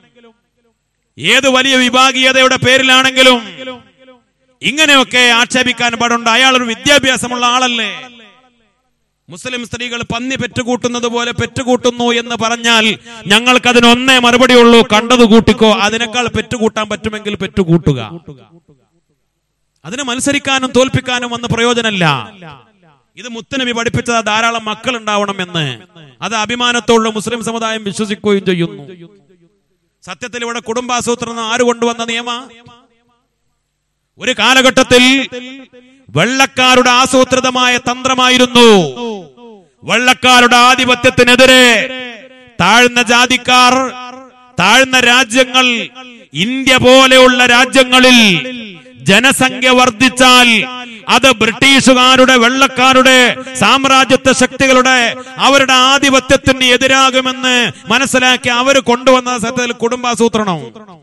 ഏത് വലിയ വിഭാഗീയതയുടെ പേരിലാണെങ്കിലും ഇങ്ങനെയൊക്കെ ആക്ഷേപിക്കാൻ പാടുണ്ട് അയാൾ ഒരു വിദ്യാഭ്യാസമുള്ള ആളല്ലേ മുസ്ലിം സ്ത്രീകൾ പന്നി പെറ്റുകൂട്ടുന്നത് പോലെ പെറ്റുകൂട്ടുന്നു എന്ന് പറഞ്ഞാൽ ഞങ്ങൾക്ക് അതിന് ഒന്നേ മറുപടി ഉള്ളൂ കണ്ടത് കൂട്ടിക്കോ അതിനേക്കാൾ പെറ്റുകൂട്ടാൻ പറ്റുമെങ്കിൽ പെറ്റുകൂട്ടുക അതിന് മത്സരിക്കാനും തോൽപ്പിക്കാനും വന്ന പ്രയോജനമല്ല ഇത് മുത്തനബി പഠിപ്പിച്ചത് ധാരാളം മക്കൾ ഉണ്ടാവണമെന്ന് അത് അഭിമാനത്തോടുള്ള മുസ്ലിം സമുദായം വിശ്വസിക്കുകയും ചെയ്യുന്നു സത്യത്തിൽ ഇവിടെ കുടുംബാസൂത്രണം ആര് കൊണ്ടുവന്ന നിയമ ഒരു കാലഘട്ടത്തിൽ വെള്ളക്കാരുടെ ആസൂത്രിതമായ തന്ത്രമായിരുന്നു വെള്ളക്കാരുടെ ആധിപത്യത്തിനെതിരെ താഴ്ന്ന ജാതിക്കാർ താഴ്ന്ന രാജ്യങ്ങൾ ഇന്ത്യ പോലെയുള്ള രാജ്യങ്ങളിൽ ജനസംഖ്യ വർദ്ധിച്ചാൽ അത് ബ്രിട്ടീഷുകാരുടെ വെള്ളക്കാരുടെ സാമ്രാജ്യത്വ ശക്തികളുടെ അവരുടെ ആധിപത്യത്തിന് എതിരാകുമെന്ന് മനസ്സിലാക്കി അവർ കൊണ്ടുവന്ന സത്യത്തിൽ കുടുംബാസൂത്രണം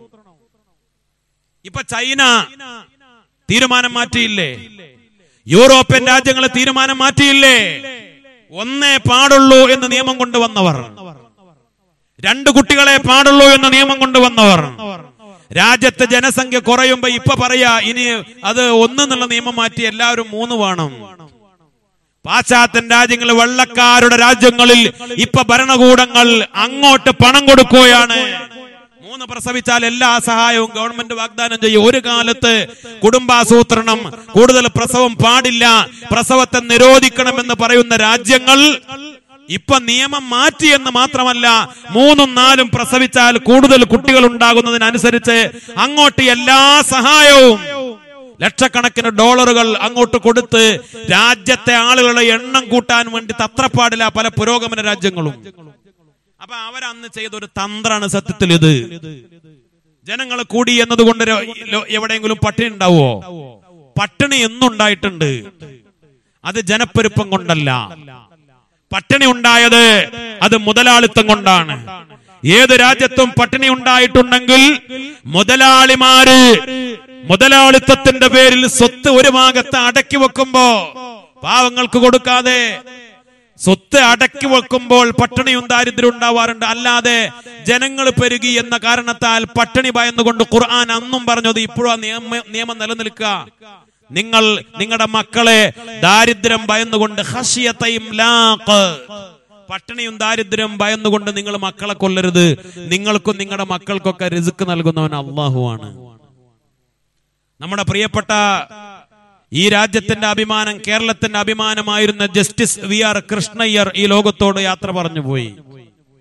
ഇപ്പൊ ചൈന തീരുമാനം മാറ്റിയില്ലേ യൂറോപ്യൻ രാജ്യങ്ങൾ തീരുമാനം മാറ്റിയില്ലേ ഒന്നേ പാടുള്ളൂ എന്ന് നിയമം കൊണ്ടുവന്നവർ രണ്ട് കുട്ടികളെ പാടുള്ളൂ എന്ന നിയമം കൊണ്ടുവന്നവർ രാജ്യത്തെ ജനസംഖ്യ കുറയുമ്പോ ഇപ്പൊ പറയാ ഇനി അത് ഒന്നെന്നുള്ള നിയമം മാറ്റി എല്ലാവരും മൂന്ന് വേണം പാശ്ചാത്യൻ രാജ്യങ്ങളിൽ വെള്ളക്കാരുടെ രാജ്യങ്ങളിൽ ഇപ്പൊ ഭരണകൂടങ്ങൾ അങ്ങോട്ട് പണം കൊടുക്കുകയാണ് മൂന്ന് പ്രസവിച്ചാൽ എല്ലാ സഹായവും ഗവൺമെന്റ് വാഗ്ദാനം ചെയ്യും ഒരു കാലത്ത് കുടുംബാസൂത്രണം കൂടുതൽ പ്രസവം പാടില്ല പ്രസവത്തെ നിരോധിക്കണമെന്ന് പറയുന്ന രാജ്യങ്ങൾ ഇപ്പൊ നിയമം മാറ്റിയെന്ന് മാത്രമല്ല മൂന്നും നാലും പ്രസവിച്ചാൽ കൂടുതൽ കുട്ടികൾ ഉണ്ടാകുന്നതിനനുസരിച്ച് അങ്ങോട്ട് എല്ലാ സഹായവും ലക്ഷക്കണക്കിന് ഡോളറുകൾ അങ്ങോട്ട് കൊടുത്ത് രാജ്യത്തെ ആളുകളുടെ എണ്ണം കൂട്ടാൻ വേണ്ടി തത്രപ്പാടില്ല പല പുരോഗമന രാജ്യങ്ങളും അപ്പൊ അവരന്ന് ചെയ്ത ഒരു തന്ത്രാണ് സത്യത്തിൽ ഇത് ജനങ്ങൾ കൂടി എന്നതുകൊണ്ട് ര- ലോ- എവിടെയെങ്കിലും പട്ടിണി ഉണ്ടാവോ പട്ടിണി എന്നുണ്ടായിട്ടുണ്ട് അത് ജനപ്പെരുപ്പം കൊണ്ടല്ല പട്ടിണി ഉണ്ടായത് അത് മുതലാളിത്തം കൊണ്ടാണ് ഏത് രാജ്യത്തും പട്ടിണി ഉണ്ടായിട്ടുണ്ടെങ്കിൽ മുതലാളിമാര് മുതലാളിത്തത്തിന്റെ പേരിൽ സ്വത്ത് ഒരു ഭാഗത്ത് അടക്കി വെക്കുമ്പോ പാവങ്ങൾക്ക് കൊടുക്കാതെ സ്വത്ത് അടക്കി വെക്കുമ്പോൾ പട്ടിണിയും ദാരിദ്ര്യം ഉണ്ടാവാറുണ്ട് അല്ലാതെ ജനങ്ങൾ പെരുകി എന്ന കാരണത്താൽ പട്ടിണി ഭയന്നുകൊണ്ട് ഖുർആൻ അന്നും പറഞ്ഞത് ഇപ്പോഴും ആ നിയമ നിയമം നിലനിൽക്കുക നിങ്ങൾ നിങ്ങളുടെ മക്കളെ ദാരിദ്ര്യം ഭയന്നുകൊണ്ട് ഹഷിയത്തയും ലാഖ് പട്ടിണിയും ദാരിദ്ര്യം ഭയന്നുകൊണ്ട് നിങ്ങൾ മക്കളെ കൊല്ലരുത് നിങ്ങൾക്കും നിങ്ങളുടെ മക്കൾക്കൊക്കെ റിസ്ക് നൽകുന്നവൻ അള്ളാഹുവാണ് നമ്മുടെ പ്രിയപ്പെട്ട ഈ രാജ്യത്തിന്റെ അഭിമാനം കേരളത്തിന്റെ അഭിമാനമായിരുന്ന ജസ്റ്റിസ് വി ആർ കൃഷ്ണയ്യർ ഈ ലോകത്തോട് യാത്ര പറഞ്ഞു പോയി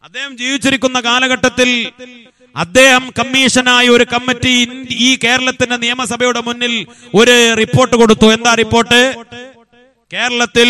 അദ്ദേഹം ജീവിച്ചിരിക്കുന്ന കാലഘട്ടത്തിൽ അദ്ദേഹം കമ്മീഷനായ ഒരു കമ്മിറ്റി ഇൻ- ഈ കേരളത്തിന്റെ നിയമസഭയുടെ മുന്നിൽ ഒരു റിപ്പോർട്ട് കൊടുത്തു എന്താ റിപ്പോർട്ട് കേരളത്തിൽ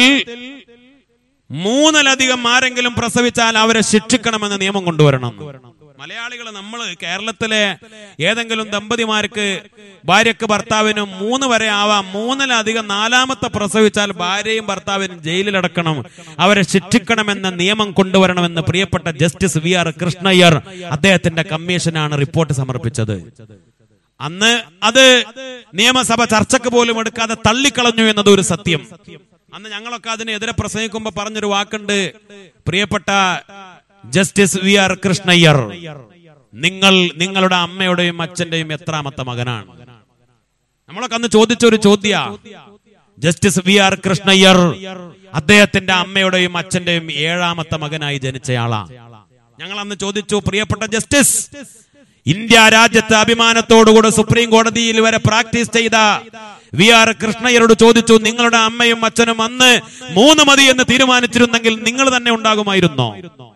മൂന്നിലധികം ആരെങ്കിലും പ്രസവിച്ചാൽ അവരെ ശിക്ഷിക്കണമെന്ന് നിയമം കൊണ്ടുവരണം മലയാളികൾ നമ്മൾ കേരളത്തിലെ ഏതെങ്കിലും ദമ്പതിമാർക്ക് ഭാര്യക്ക് ഭർത്താവിനും മൂന്ന് വരെ ആവാം മൂന്നിലധികം നാലാമത്തെ പ്രസവിച്ചാൽ ഭാര്യയും ഭർത്താവിനും ജയിലിലടക്കണം അവരെ ശിക്ഷിക്കണമെന്ന നിയമം കൊണ്ടുവരണമെന്ന് പ്രിയപ്പെട്ട ജസ്റ്റിസ് വി ആർ കൃഷ്ണയ്യർ അദ്ദേഹത്തിന്റെ കമ്മീഷനാണ് റിപ്പോർട്ട് സമർപ്പിച്ചത് അന്ന് അത് നിയമസഭ ചർച്ചക്ക് പോലും എടുക്കാതെ തള്ളിക്കളഞ്ഞു എന്നത് ഒരു സത്യം അന്ന് ഞങ്ങളൊക്കെ അതിനെതിരെ പ്രസംഗിക്കുമ്പോ പറഞ്ഞൊരു വാക്കുണ്ട് പ്രിയപ്പെട്ട ജസ്റ്റിസ് വി ആർ കൃഷ്ണയ്യർ നിങ്ങൾ നിങ്ങളുടെ അമ്മയുടെയും അച്ഛന്റെയും എത്രാമത്തെ മകനാണ് നമ്മളൊക്കെ അന്ന് ചോദിച്ച ഒരു ചോദ്യ ജസ്റ്റിസ് വി ആർ കൃഷ്ണയ്യർ അദ്ദേഹത്തിന്റെ അമ്മയുടെയും അച്ഛന്റെയും ഏഴാമത്തെ മകനായി ജനിച്ചയാളാ ഞങ്ങൾ അന്ന് ചോദിച്ചു പ്രിയപ്പെട്ട ജസ്റ്റിസ് ഇന്ത്യ രാജ്യത്ത് അഭിമാനത്തോടുകൂടെ സുപ്രീം കോടതിയിൽ വരെ പ്രാക്ടീസ് ചെയ്ത വി ആർ കൃഷ്ണയ്യരോട് ചോദിച്ചു നിങ്ങളുടെ അമ്മയും അച്ഛനും അന്ന് മൂന്ന് മതി എന്ന് തീരുമാനിച്ചിരുന്നെങ്കിൽ നിങ്ങൾ തന്നെ ഉണ്ടാകുമായിരുന്നോ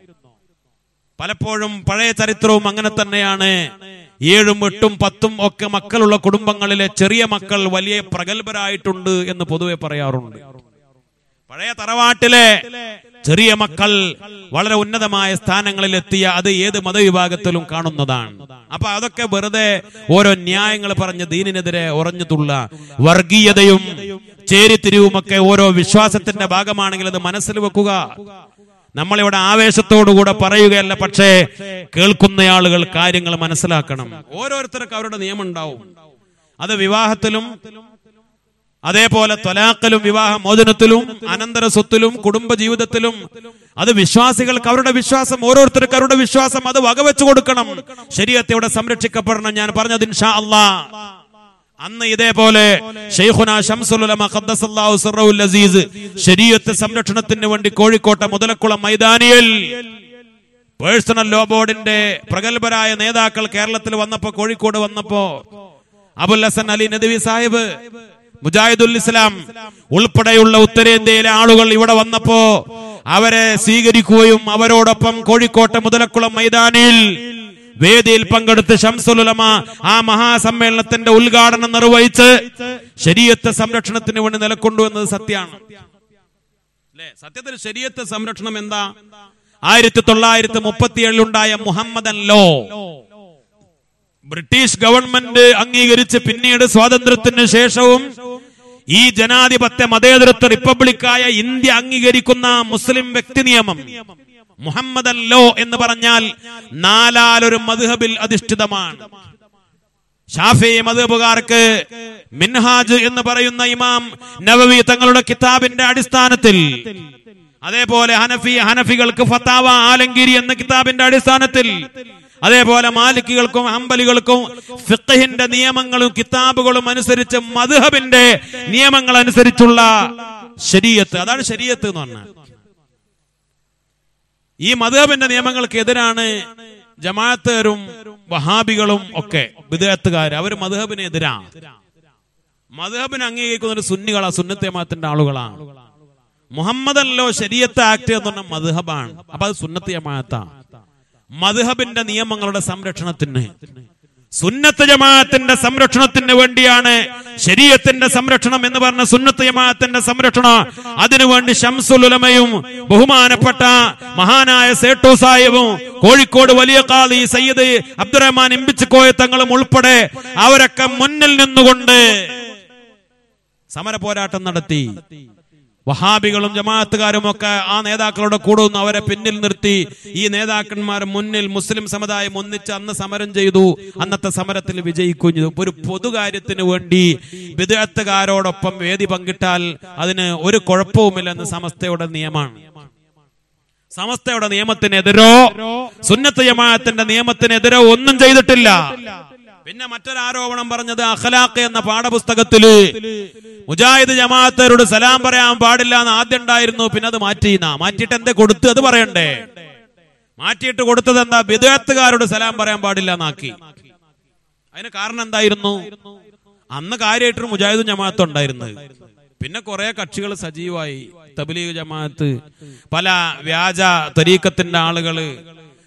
പലപ്പോഴും പഴയ ചരിത്രവും അങ്ങനെ തന്നെയാണ് ഏഴും എട്ടും പത്തും ഒക്കെ മക്കളുള്ള കുടുംബങ്ങളിലെ ചെറിയ മക്കൾ വലിയ പ്രഗത്ഭരായിട്ടുണ്ട് എന്ന് പൊതുവെ പറയാറുണ്ട് പഴയ തറവാട്ടിലെ ചെറിയ മക്കൾ വളരെ ഉന്നതമായ സ്ഥാനങ്ങളിൽ എത്തിയ അത് ഏത് മതവിഭാഗത്തിലും കാണുന്നതാണ് അപ്പൊ അതൊക്കെ വെറുതെ ഓരോ ന്യായങ്ങൾ പറഞ്ഞ് ദീനിനെതിരെ ഉറഞ്ഞുതുള്ള വർഗീയതയും ചേരിത്തിരിവുമൊക്കെ ഓരോ വിശ്വാസത്തിന്റെ ഭാഗമാണെങ്കിൽ അത് മനസ്സിൽ വെക്കുക നമ്മളിവിടെ ആവേശത്തോടുകൂടെ പറയുകയല്ല പക്ഷേ കേൾക്കുന്ന ആളുകൾ കാര്യങ്ങൾ മനസ്സിലാക്കണം ഓരോരുത്തർക്ക് അവരുടെ നിയമം ഉണ്ടാവും അത് വിവാഹത്തിലും അതേപോലെ ത്വലാഖിലും വിവാഹ മോചനത്തിലും അനന്തര സ്വത്തിലും കുടുംബ ജീവിതത്തിലും അത് വിശ്വാസികൾക്ക് അവരുടെ വിശ്വാസം ഓരോരുത്തർക്ക് അവരുടെ വിശ്വാസം അത് വകവെച്ചു കൊടുക്കണം ശരീരത്തെ ഇവിടെ സംരക്ഷിക്കപ്പെടണം ഞാൻ പറഞ്ഞത് ഇൻഷാ അല്ലാ അന്ന് ഇതേപോലെ ഷെയ്ഖുന ഷംസുലുലമ ഖദ്ദസല്ലാഹു സിർറഹുൽ അസീസ് ശരീഅത്ത് സംരക്ഷണത്തിന് വേണ്ടി കോഴിക്കോട്ടെ മുതലക്കുളം മൈതാനിയിൽ പേഴ്സണൽ ലോ ബോർഡിന്റെ പ്രഗത്ഭരായ നേതാക്കൾ കേരളത്തിൽ വന്നപ്പോ കോഴിക്കോട് വന്നപ്പോ അബുൽ ഹസൻ അലി നദവി സാഹിബ് മുജാഹിദുൽ ഇസ്ലാം ഉൾപ്പെടെയുള്ള ഉത്തരേന്ത്യയിലെ ആളുകൾ ഇവിടെ വന്നപ്പോ അവരെ സ്വീകരിക്കുകയും അവരോടൊപ്പം കോഴിക്കോട്ടെ മുതലക്കുളം മൈതാനിയിൽ വേദിയിൽ പങ്കെടുത്ത് ഷംസുലുലമ ആ മഹാസമ്മേളനത്തിന്റെ ഉദ്ഘാടനം നിർവഹിച്ച് ശരീരത്തെ സംരക്ഷണത്തിന് വേണ്ടി നിലക്കൊണ്ടു എന്നത് സത്യമാണ് അല്ലെ സത്യത്തിൽ ശരീരത്തെ സംരക്ഷണം എന്താ ആയിരത്തി തൊള്ളായിരത്തി മുപ്പത്തിയേഴിലുണ്ടായ മുഹമ്മദൻ ലോ ബ്രിട്ടീഷ് ഗവൺമെന്റ് അംഗീകരിച്ച് പിന്നീട് സ്വാതന്ത്ര്യത്തിന് ശേഷവും ഈ ജനാധിപത്യ മതേതരത്വ റിപ്പബ്ലിക്കായ ഇന്ത്യ അംഗീകരിക്കുന്ന മുസ്ലിം വ്യക്തി നിയമം മുഹമ്മദ് ലോ എന്ന് പറഞ്ഞാൽ നാലാലൊരു മദ്ഹബിൽ അധിഷ്ഠിതമാണ് ഷാഫി മധുബുകാർക്ക് മിൻഹാജ് എന്ന് പറയുന്ന ഇമാം നവവി തങ്ങളുടെ കിതാബിന്റെ അടിസ്ഥാനത്തിൽ അതേപോലെ ഹനഫി ഹനഫികൾക്ക് ഫത്താവ ആലങ്കിരി എന്ന കിതാബിന്റെ അടിസ്ഥാനത്തിൽ അതേപോലെ മാലിക്കുകൾക്കും ഹംബലികൾക്കും ഫിഖഹിന്റെ നിയമങ്ങളും കിതാബുകളും അനുസരിച്ച് മധുഹബിന്റെ നിയമങ്ങൾ അനുസരിച്ചുള്ള ശരീയത്ത് അതാണ് ശരീയത്ത് എന്ന് പറഞ്ഞാൽ ഈ മധുഹബിന്റെ നിയമങ്ങൾക്ക് എതിരാണ് ജമാഅത്തുകാരും വഹാബികളും ഒക്കെ വിദേഹത്തുകാർ അവർ മധുഹബിന് എതിരാണ് മധുഹബിനെ അംഗീകരിക്കുന്ന ഒരു സുന്നികളാ സുന്നത്തെ ജമാഅത്തിന്റെ ആളുകളാണ് മുഹമ്മദ് അല്ലോ ശരീയത്ത് ആക്ട് എന്ന് പറഞ്ഞ മധുഹബാണ് അപ്പൊ അത് സുന്നത്ത് ജമാഅത്താണ് മധുഹബിന്റെ നിയമങ്ങളുടെ സംരക്ഷണത്തിന് സുന്നത്ത് ജമാഅത്തിന്റെ സംരക്ഷണത്തിന് വേണ്ടിയാണ് ശരീരത്തിന്റെ സംരക്ഷണം എന്ന് പറഞ്ഞ സുന്നത്ത് ജമാഅത്തിന്റെ സംരക്ഷണം അതിനുവേണ്ടി ഷംസുലുലമയും ബഹുമാനപ്പെട്ട മഹാനായ സേട്ടു സാഹിബും കോഴിക്കോട് വലിയ കാളി സയ്യിദ് അബ്ദുറഹ്മാൻ ഇമ്പിച്ചുകോയ തങ്ങളും ഉൾപ്പെടെ അവരൊക്കെ മുന്നിൽ നിന്നുകൊണ്ട് സമര പോരാട്ടം നടത്തി വഹാബികളും ജമാഅത്തുകാരും ഒക്കെ ആ നേതാക്കളുടെ കൂടെ നിന്ന് അവരെ പിന്നിൽ നിർത്തി ഈ നേതാക്കന്മാർ മുന്നിൽ മുസ്ലിം സമുദായം ഒന്നിച്ച് അന്ന് സമരം ചെയ്തു അന്നത്തെ സമരത്തിൽ വിജയിക്കുകയും ചെയ്തു ഒരു പൊതുകാര്യത്തിന് വേണ്ടി വിദഗ്ധക്കാരോടൊപ്പം വേദി പങ്കിട്ടാൽ അതിന് ഒരു കുഴപ്പവുമില്ലെന്ന് സമസ്തയുടെ നിയമമാണ് സമസ്തയുടെ നിയമത്തിനെതിരോ സുന്നത്ത് ജമാഅത്തിന്റെ നിയമത്തിനെതിരോ ഒന്നും ചെയ്തിട്ടില്ല പിന്നെ മറ്റൊരു ആരോപണം പറഞ്ഞത് അഖലാഖ് എന്ന പാഠപുസ്തകത്തില് മുജാഹിദ് ജമാഅത്തരോട് സലാം പറയാൻ പാടില്ല എന്ന് ആദ്യം ഉണ്ടായിരുന്നു പിന്നെ അത് മാറ്റിയെന്നാ മാറ്റിയിട്ട് എന്തേ കൊടുത്ത് അത് പറയണ്ടേ മാറ്റിയിട്ട് കൊടുത്തത് എന്താ വിദേഹത്തുകാരോട് സലാം പറയാൻ പാടില്ല എന്നാക്കി അതിന് കാരണം എന്തായിരുന്നു അന്ന് കാര്യമായിട്ടൊരു മുജാഹിദ് ജമാഅത്ത് ഉണ്ടായിരുന്നത് പിന്നെ കുറെ കക്ഷികൾ സജീവമായി തബ്ലീഗ് ജമാഅത്ത് പല വ്യാജ തരീക്കത്തിന്റെ ആളുകള്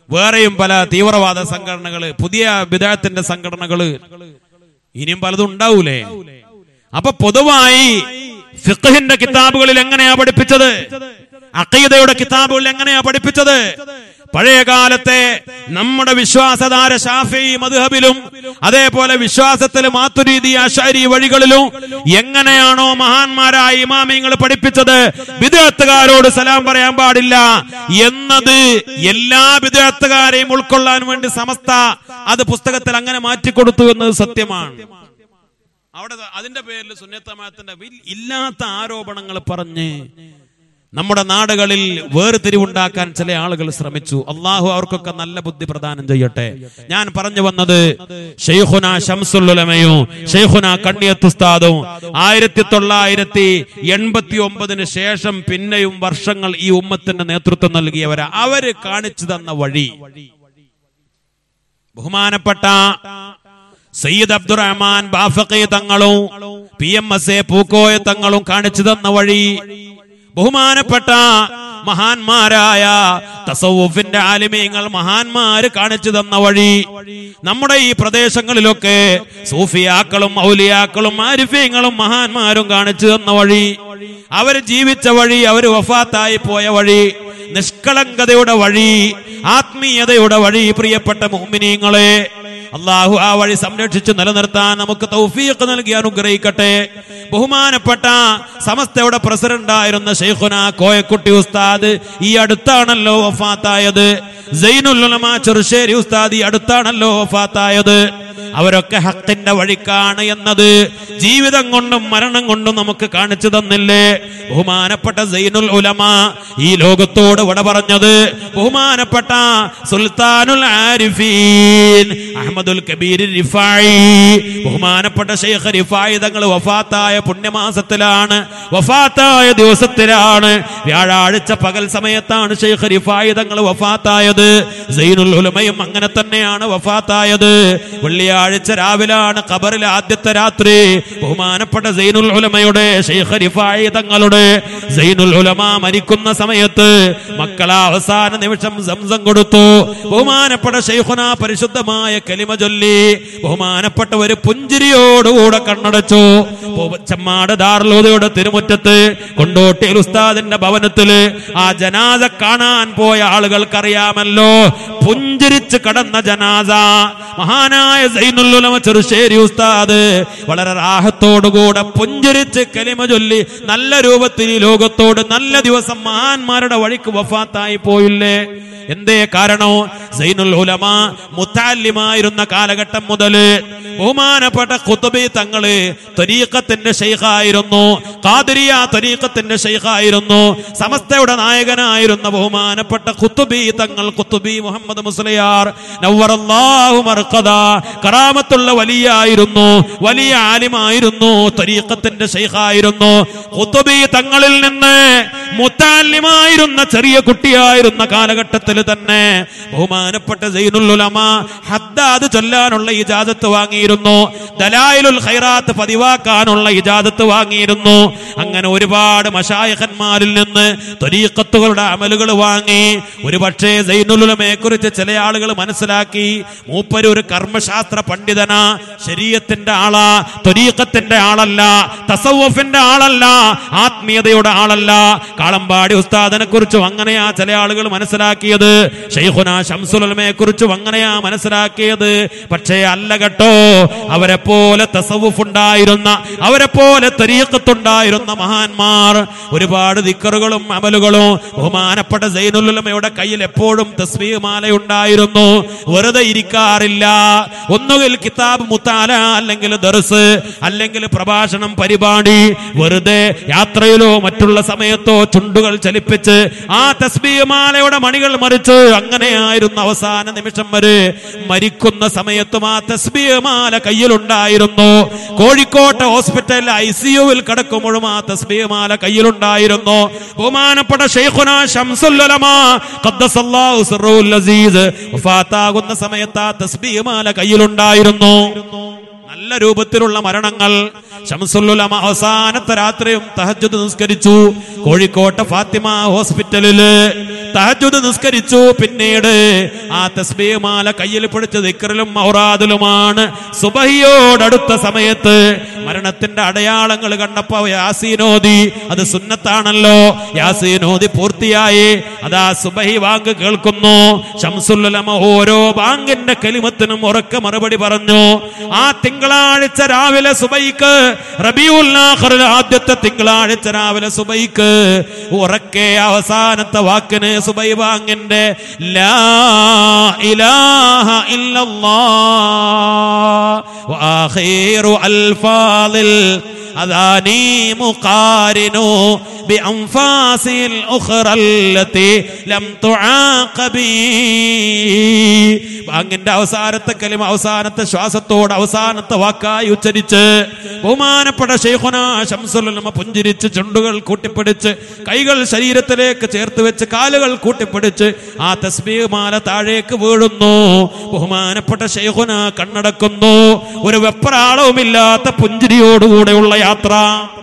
വേറെയും പല തീവ്രവാദ സംഘടനകള് പുതിയ വിദേഹത്തിന്റെ സംഘടനകള് ഇനിയും പലതും ഉണ്ടാവൂലേ അപ്പൊ പൊതുവായി ഫിഖഹിന്റെ കിതാബുകളിൽ എങ്ങനെയാ പഠിപ്പിച്ചത് അഖീദയുടെ കിതാബുകളിൽ എങ്ങനെയാ പഠിപ്പിച്ചത് പഴയ കാലത്തെ നമ്മുടെ വിശ്വാസധാര ഷാഫി മധുഹബിലും അതേപോലെ വിശ്വാസത്തിൽ മാത്തുരീതി അശാരി വഴികളിലും എങ്ങനെയാണോ മഹാന്മാരായ ഇമാമിങ്ങൾ പഠിപ്പിച്ചത് വിദേഹത്തുകാരോട് സലാം പറയാൻ പാടില്ല എന്നത് എല്ലാ വിദേഹത്തുകാരെയും ഉൾക്കൊള്ളാൻ വേണ്ടി സമസ്ത അത് പുസ്തകത്തിൽ അങ്ങനെ മാറ്റിക്കൊടുത്തു എന്നത് സത്യമാണ് അവിടെ അതിന്റെ പേരിൽ സുന്നത്തമാത്തിന്റെ ഇല്ലാത്ത ആരോപണങ്ങൾ പറഞ്ഞ് നമ്മുടെ നാടുകളിൽ വേർതിരിവുണ്ടാക്കാൻ ചില ആളുകൾ ശ്രമിച്ചു അള്ളാഹു അവർക്കൊക്കെ നല്ല ബുദ്ധി പ്രദാനം ചെയ്യട്ടെ ഞാൻ പറഞ്ഞു വന്നത് ഷെയ്ഖുന ഷംസുലുലമയും ഷെയ്ഖുന കണ്ണിയത്തുസ്താദും ആയിരത്തി തൊള്ളായിരത്തി എൺപത്തി ഒമ്പതിന് ശേഷം പിന്നെയും വർഷങ്ങൾ ഈ ഉമ്മത്തിന്റെ നേതൃത്വം നൽകിയവരാ അവര് കാണിച്ചു തന്ന വഴി ബഹുമാനപ്പെട്ട സയ്യിദ് അബ്ദുറഹ്മാൻ ബാഫഖി തങ്ങളും P M S A Pookoya തങ്ങളും കാണിച്ചു തന്ന വഴി ബഹുമാനപ്പെട്ട മഹാന്മാരായ തസവുഫിന്റെ ആലിമീങ്ങൾ മഹാന്മാര് കാണിച്ചു തന്ന വഴി നമ്മുടെ ഈ പ്രദേശങ്ങളിലൊക്കെ സൂഫിയാക്കളും ഔലിയാക്കളും ആരിഫീങ്ങളും മഹാന്മാരും കാണിച്ചു തന്ന വഴി അവര് ജീവിച്ച വഴി അവര് വഫാത്തായി പോയ വഴി നിഷ്കളങ്കതയുടെ വഴി ആത്മീയതയുടെ വഴി പ്രിയപ്പെട്ട മുഹ്മിനീങ്ങളെ അള്ളാഹു ആ വഴി സംരക്ഷിച്ചു നിലനിർത്താൻ നമുക്ക് തൗഫീഖ് നൽകി അനുഗ്രഹിക്കട്ടെ ബഹുമാനപ്പെട്ട സമസ്തയുടെ പ്രസിഡന്റ് ആയിരുന്ന ഷെയ്ഖുന കോയക്കുട്ടി ഉസ്താദ് ഈ അടുത്താണല്ലോ വഫാത്തായത് സൈനുലുലമ ചെറുശ്ശേരി ഉസ്താദ് ഈ അടുത്താണല്ലോ വഫാത്തായത് അവരൊക്കെ ഹക്കിന്റെ വഴിക്കാണ് എന്നത് ജീവിതം കൊണ്ടും മരണം കൊണ്ടും നമുക്ക് കാണിച്ചു തന്നില്ലേ ബഹുമാനപ്പെട്ട സൈനുൽ ഉലമ ഈ ലോകത്തോട് വിട പറഞ്ഞത് ബഹുമാനപ്പെട്ട സുൽത്താനുൽ ആരിഫീൻ അഹമ്മദുൽ കബീർ റിഫായി ബഹുമാനപ്പെട്ട ഷെയ്ഖ് റിഫായി തങ്ങൾ വഫാത്തായ പുണ്യമാസത്തിലാണ് വഫാത്തായ ദിവസത്തിലാണ് വ്യാഴാഴ്ച പകൽ സമയത്താണ് ഷെയ്ഖ് റിഫായി തങ്ങൾ വഫാത്തായത് സൈനുൽ ഉലമയും അങ്ങനെ തന്നെയാണ് വഫാത്തായത് വെള്ളിയാഴ്ച രാവിലാണ് ഖബറിലെ ആദ്യത്തെ രാത്രി ബഹുമാനപ്പെട്ട സൈനുൽ ഉലമയുടെ ഷെയ്ഖ് റിഫായി തങ്ങളുടെ സൈനുൽ ഉലമ മരിക്കുന്ന സമയത്ത് മക്കള അവസാന നിമിഷം സംസം കൊടുത്തു ബഹുമാനപ്പെട്ട ഷെയ്ഖുന പരിശുദ്ധമായ കലിമ ചൊല്ലി ബഹുമാനപ്പെട്ട ഒരു പുഞ്ചിരിയോടുകൂടെ കണ്ണടച്ചു ചെമ്മാട് ദാർലോതയുടെ തിരുമുറ്റത്ത് കൊണ്ടോട്ടിയിൽ ഉസ്താദിന്റെ ഭവനത്തില് ആ ജനാസ കാണാൻ പോയ ആളുകൾക്കറിയാമല്ലോ പുഞ്ചിരിച്ച് കടന്ന ജനാസ മഹാനായ സൈനുല്ലുലമ ചെറുശ്ശേരി ഉസ്താദ് വളരെ റാഹത്തോടുകൂടെ പുഞ്ചിരിച്ച് കലിമ ചൊല്ലി നല്ല രൂപത്തിൽ ഈ ലോകത്തോട് നല്ല ദിവസം മഹാന്മാരുടെ വഴിക്ക് വഫാത്തായി പോയില്ലേ എന്തേ കാരണോ സൈനുൽ ഉലമ മുത്താലിമായിരുന്ന കാലഘട്ടം മുതല് ബഹുമാനപ്പെട്ട ഖുതുബി തങ്ങള് ത്വരീഖത്തിന്റെ ഷെയ്ഖായിരുന്നു ഖാദിരിയ ത്വരീഖത്തിന്റെ ഷെയ്ഖായിരുന്നു സമസ്തയുടെ നായകനായിരുന്ന ബഹുമാനപ്പെട്ട ഖുതുബി തങ്ങൾ ഖുതുബി മുഹമ്മദ് മുസ്ലിയാർ നവ്വറല്ലാഹു മർഖദ കറാമത്തുള്ള വലിയായിരുന്നു വലിയ ആലിമായിരുന്നു ത്വരീഖത്തിന്റെ ഷെയ്ഖായിരുന്നു ഖുതുബി തങ്ങളിൽ നിന്ന് മുത്താലിമായിരുന്ന ചെറിയ കുട്ടിയായിരുന്ന കാലഘട്ടത്തിൽ തന്നെ ബഹുമാനപ്പെട്ട സൈനുൽ ഉലമ ഹദ്ദാദ് ചൊല്ലാനുള്ള ഇജാദത്ത് വാങ്ങിയിരുന്നു ദലായിലുൽ ഖൈറാത്ത് പതിവാക്കാനുള്ള ഇജാദത്ത് വാങ്ങിയിരുന്നു അങ്ങനെ ഒരുപാട് മഷായഖന്മാരിൽ നിന്ന് ത്വരീഖത്തുകളുടെ അമലുകൾ വാങ്ങി ഒരു പക്ഷേ സൈനുൽ ഉലമയെ കുറിച്ച് ചില ആളുകൾ മനസ്സിലാക്കി മൂപ്പര് ഒരു കർമ്മശാസ്ത്ര പണ്ഡിതനാ ശരീരത്തിന്റെ ആളാ ത്വരീഖത്തിന്റെ ആളല്ല തസവ്വഫിന്റെ ആളല്ല ആത്മീയതയുടെ ആളല്ല കാളമ്പാടി ഉസ്താദിനെ കുറിച്ചും അങ്ങനെയാ ചില ആളുകൾ മനസ്സിലാക്കിയത് ഷെയ്ഖുന ഷംസുലമയെ കുറിച്ചും അങ്ങനെയാ മനസ്സിലാക്കിയത് പക്ഷേ അല്ല കേട്ടോ അവരെ പോലെ തസവുഫ് ഉണ്ടായിരുന്ന അവരെ പോലെ തരീക്കത്തുണ്ടായിരുന്ന മഹാന്മാർ ഒരുപാട് ദിക്കറുകളും അമലുകളും ബഹുമാനപ്പെട്ട സൈനുലുലമയുടെ കയ്യിൽ എപ്പോഴും തസ്ബീഹ് ഉണ്ടായിരുന്നു വെറുതെ ഇരിക്കാറില്ല ഒന്നുകിൽ കിതാബ് മുത്താല അല്ലെങ്കിൽ ദർസ് അല്ലെങ്കിൽ പ്രഭാഷണം പരിപാടി വെറുതെ യാത്രയിലോ മറ്റുള്ള സമയത്തോ ചുണ്ടുകൾ ചലിപ്പിച്ച് ആ തസ്ബീമാലയുടെ മണികൾ മറിച്ച് അങ്ങനെയായിരുന്നു അവസാന നിമിഷം വരെ മരിക്കുന്ന സമയത്തും ആ തസ്ബീമാല കയ്യിലുണ്ടായിരുന്നു കോഴിക്കോട്ടെ ഹോസ്പിറ്റലിൽ ഐ സിയുവിൽ കിടക്കുമ്പോഴും ആ തസ്ബീമാല കയ്യിലുണ്ടായിരുന്നു ബഹുമാനപ്പെട്ട ഷെയ്ഖുന ഷംസുല്ലമ ഖദ്ദസല്ലാഹു സിർറുൽ അസീസ് വഫാത്താകുന്ന സമയത്ത് ആ തസ്ബീമാല കയ്യിലുണ്ടായിരുന്നു നല്ല രൂപത്തിലുള്ള മരണങ്ങൾ ഷംസുല്ലുലമ അവസാനത്തെ രാത്രിയും തഹജ്ജുദ് നിസ്കരിച്ചു കോഴിക്കോട്ടെ ഫാത്തിമ ഹോസ്പിറ്റലില് തഹജുദ് നിസ്കരിച്ചു പിന്നീട് ആ തസ്ബീമാല കയ്യിൽ പിടിച്ച് ദിക്കറിലും ഔറാദിലുമാണ് സുബഹിയോടടുത്ത സമയത്ത് മരണത്തിന്റെ അടയാളങ്ങൾ കണ്ടപ്പോ യാസീനോദി അത് സുന്നത്താണല്ലോ യാസീനോദി പൂർത്തിയായി അതാ സുബഹി വാങ്ക് കേൾക്കുന്നു ഷംസുല്ലമ ഓരോ ബാങ്കിന്റെ കലിമത്തിനും ഉറക്കെ മറുപടി പറഞ്ഞു ആ തിങ്കളാഴ്ച രാവിലെ സുബൈക്ക് റബിയുല്ലാഹറിൽ ആദ്യത്തെ തിങ്കളാഴ്ച രാവിലെ സുബൈക്ക് ഉറക്കെ അവസാനത്തെ വാക്കിന് സുബൈ ബാങ്കിന്റെ ലാ ഇലാഹ ഇല്ലല്ലാഹ് വആഖിറു അൽഫാദിൽ أذاني مقارن بأنفاس الأخرى التي لم تعاقبي ബാങ്കിന്റെ അവസാനത്തെ കലിമ അവസാനത്തെ ശ്വാസത്തോട് അവസാനത്തെ വാക്കായി ഉച്ചരിച്ച് ബഹുമാനപ്പെട്ട ഷെയ്ഖുന ശംസുലമ പുഞ്ചിരിച്ച് ചുണ്ടുകൾ കൂട്ടിപ്പിടിച്ച് കൈകൾ ശരീരത്തിലേക്ക് ചേർത്ത് വെച്ച് കാലുകൾ കൂട്ടിപ്പിടിച്ച് ആ തസ്ബീഹ് മാല താഴേക്ക് വീഴുന്നു ബഹുമാനപ്പെട്ട ഷെയ്ഖുന കണ്ണടക്കുന്നു ഒരു വെപ്രാളവുമില്ലാത്ത പുഞ്ചിരിയോടുകൂടെയുള്ള യാത്ര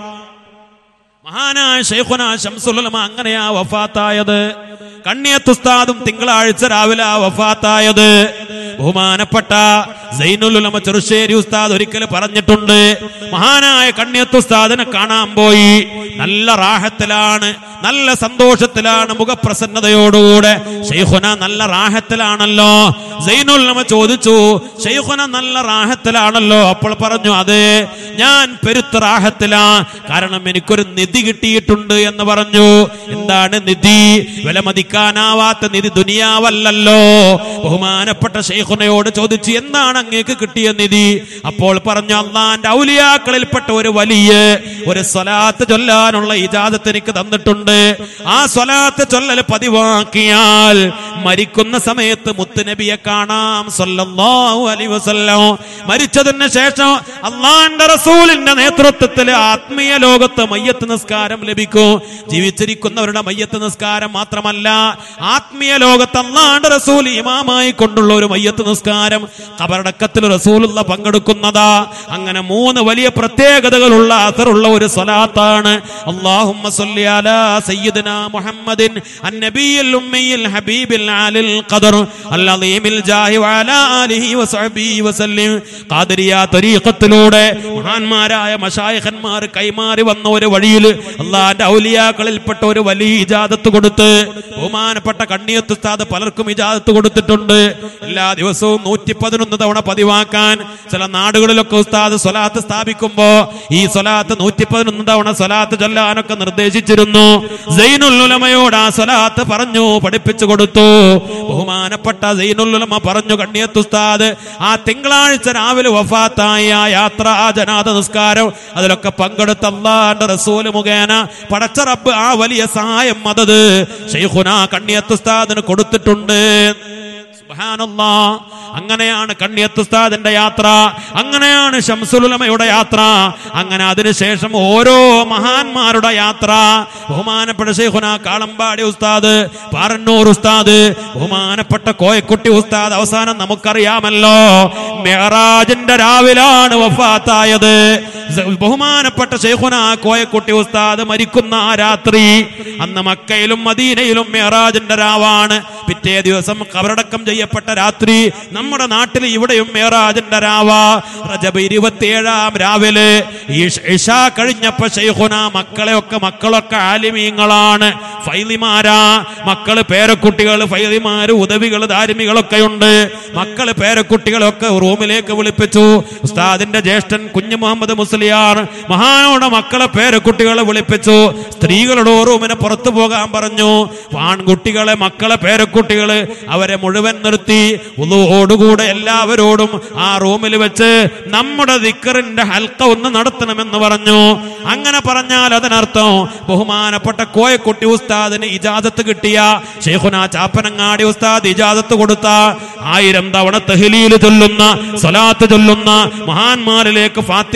മഹാനായ ഷെയ്ഖുന ശംസുലമ അങ്ങനെയാ വഫാത്തായത് കണ്ണിയത്തുസ്താദും തിങ്കളാഴ്ച രാവിലെ ആ വഫാത്തായത് ബഹുമാനപ്പെട്ട സൈനുലുലമ ചെറുശ്ശേരി ഉസ്താദ് ഒരിക്കൽ പറഞ്ഞിട്ടുണ്ട് മഹാനായ കണ്ണിയത്തുസ്താദിനെ കാണാൻ പോയി നല്ല റാഹത്തിലാണ് നല്ല സന്തോഷത്തിലാണ് മുഖപ്രസന്നതയോടുകൂടെ ഷെയ്ഖുന നല്ല റാഹത്തിലാണല്ലോ സൈനുല്ലമ ചോദിച്ചു ഷെയ്ഖുന നല്ല റാഹത്തിലാണല്ലോ അപ്പോൾ പറഞ്ഞു അതെ ഞാൻ പെരുത്ത റാഹത്തിലാ കാരണം എനിക്കൊരു നിധി കിട്ടിയിട്ടുണ്ട് എന്ന് പറഞ്ഞു എന്താണ് നിധി വിലമതിക്കാനാവാത്ത നിധി ദുനിയാവല്ലല്ലോ ബഹുമാനപ്പെട്ട ഷെയ്ഖുനയോട് ചോദിച്ചു എന്താണ് അങ്ങേക്ക് കിട്ടിയ നിധി അപ്പോൾ പറഞ്ഞു അള്ളാന്റെ ഔലിയാക്കളിൽപ്പെട്ട ഒരു വലിയ ഒരു സ്വലാത്ത് ചൊല്ലാനുള്ള ഇജാദത്ത് എനിക്ക് തന്നിട്ടുണ്ട് ആ സ്വലാത്ത് ചൊല്ലൽ പതിവാക്കിയാൽ മരിക്കുന്ന സമയത്ത് മുത്തുനബിയെ കാണാം സല്ലല്ലാഹു അലൈഹി വസല്ലം മരിച്ചതിന് ശേഷം അള്ളാന്റെ റസൂലിന്റെ നേതൃത്വത്തിൽ ആത്മീയ ലോകത്ത് മയ്യത്ത് നിസ്കാരം ലഭിക്കും ജീവിച്ചിരിക്കുന്നവരുടെ മയ്യത്ത് നിസ്കാരം മാത്രമല്ല ആത്മീയ ലോകത്ത് അള്ളാന്റെ റസൂൽ ഇമാമായി കൊണ്ടുള്ള ഒരു മയ്യത്ത് നിസ്കാരം കബറടക്കത്തിൽ റസൂലുള്ള പങ്കെടുക്കുന്നതാ അങ്ങനെ മൂന്ന് വലിയ പ്രത്യേകതകളുള്ള അസറുള്ള ഒരു സ്വലാത്താണ് അല്ലാഹുമ്മ സ്വല്ലി അലാ സയ്യിദന മുഹമ്മദിൻ അന്നബിയിൽ ഉമ്മിയിൽ ഹബീബിൽ ആലിൽ ഖദർ അല്ലദീമിൽ ജാഹി വഅലാ ആലിഹി വസഹബിഹി വസല്ലിം ഖാദിരിയ തരീഖത്തിലൂടെ മഹാന്മാരായ മശായിഖന്മാർ കൈമാറി വന്ന ഒരു വഴിയിൽ അള്ളാന്റെ ഔലിയാക്കളിൽപ്പെട്ട ഒരു വലിയ ഇജാദത്ത് കൊടുത്ത് ബഹുമാനപ്പെട്ട കണ്ണിയത്ത് ഉസ്താദ് പലർക്കും ഇജാദത്ത് കൊടുത്തിട്ടുണ്ട് എല്ലാ ദിവസവും നൂറ്റി പതിനൊന്ന് തവണ പതിവാക്കാൻ ചില നാടുകളിലൊക്കെ ഉസ്താദ് സ്വലാത്ത് സ്ഥാപിക്കുമ്പോ ഈ സ്വലാത്ത് നൂറ്റി പതിനൊന്ന് തവണ സ്വലാത്ത് ചൊല്ലാനൊക്കെ നിർദ്ദേശിച്ചിരുന്നു സൈനുല്ലുലമയോട് ആ സ്വലാത്ത് പറഞ്ഞു പഠിപ്പിച്ചു കൊടുത്തു ബഹുമാനപ്പെട്ട സൈനുല്ലുലമ പറഞ്ഞു കണ്ണിയത്ത് ഉസ്താദ് ആ തിങ്കളാഴ്ച രാവിലെ വഫാത്തായ ആ യാത്ര ആ ജനാദ നിസ്കാരം അതിലൊക്കെ പങ്കെടുത്ത അള്ളാന്റെ റസൂല് മുഖേന പടച്ച റബ്ബ് ആ വലിയ സഹായം മദത് ഷെയ്ഖുന കണ്ണിയത്ത് ഉസ്താദിന് കൊടുത്തിട്ടുണ്ട് സുബ്ഹാനല്ലാ. അങ്ങനെയാണ് കണ്ണിയത്തുസ്താദിന്റെ യാത്ര അങ്ങനെയാണ് ഷംസുലുലമയുടെ യാത്ര അങ്ങനെ അതിനുശേഷം ഓരോ മഹാന്മാരുടെ യാത്ര ബഹുമാനപ്പെട്ട ഷെയ്ഖുന കാളമ്പാടി ഉസ്താദ് പാറന്നൂർ ഉസ്താദ് ബഹുമാനപ്പെട്ട കോയക്കുട്ടി ഉസ്താദ് അവസാനം നമുക്കറിയാമല്ലോ മെഹറാജിന്റെ രാവിലാണ് വഫാത്തായത് ബഹുമാനപ്പെട്ട ഷെയ്ഖുന കോയക്കുട്ടി ഉസ്താദ് മരിക്കുന്ന ആ രാത്രി അന്ന് മക്കയിലും മദീനയിലും മെഹറാജിന്റെ രാവാണ് പിറ്റേ ദിവസം കബറടക്കം ചെയ്യപ്പെട്ട രാത്രി നമ്മുടെ നാട്ടിൽ ഇവിടെയും മേറാജിന്റെ രാവ റജബ് ഇരുപത്തിയേഴാം രാവിലെ ഈ ഇഷ കഴിഞ്ഞപ്പോ ഷെയ്ഖുന മക്കളെയൊക്കെ മക്കളൊക്കെ ആലിമീങ്ങളാണ് ഫൈലിമാരാ മക്കള് പേരക്കുട്ടികൾ ഫൈലിമാര് ഉദവികൾ ധാരിമികളൊക്കെ ഉണ്ട് മക്കള് പേരക്കുട്ടികളൊക്കെ റൂമിലേക്ക് വിളിപ്പിച്ചു ഉസ്താദിന്റെ ജ്യേഷ്ഠൻ കുഞ്ഞു മുഹമ്മദ് മുസ്ലിയാർ മഹാനോടെ മക്കളെ പേരക്കുട്ടികളെ വിളിപ്പിച്ചു സ്ത്രീകളോട് റൂമിനെ പുറത്തു പോകാൻ പറഞ്ഞു ആൺകുട്ടികളെ മക്കളെ പേരക്കുട്ടികള് അവരെ മുഴുവൻ നിർത്തി ഉളുവോടുകൂടെ എല്ലാവരോടും ആ റൂമിൽ വെച്ച് നമ്മുടെ ദിക്കറിന്റെ ഹൽക്ക ഒന്ന് നടത്തണമെന്ന് പറഞ്ഞു അങ്ങനെ പറഞ്ഞാൽ അതിനർത്ഥം ബഹുമാനപ്പെട്ട കോയക്കുട്ടി ഉസ്താദിന് ഇജാദത്ത് കിട്ടിയ ഷെയ്ഖുന ചാപ്പനങ്ങാടി ഉസ്താദ് ഇജാദത്ത് കൊടുത്ത ആയിരം തവണ തെഹ്ലീൽ ചൊല്ലുന്ന സ്വലാത്ത് ചൊല്ലുന്ന മഹാന്മാരിലേക്ക് ഫാത്തിഹ ഓതുന്ന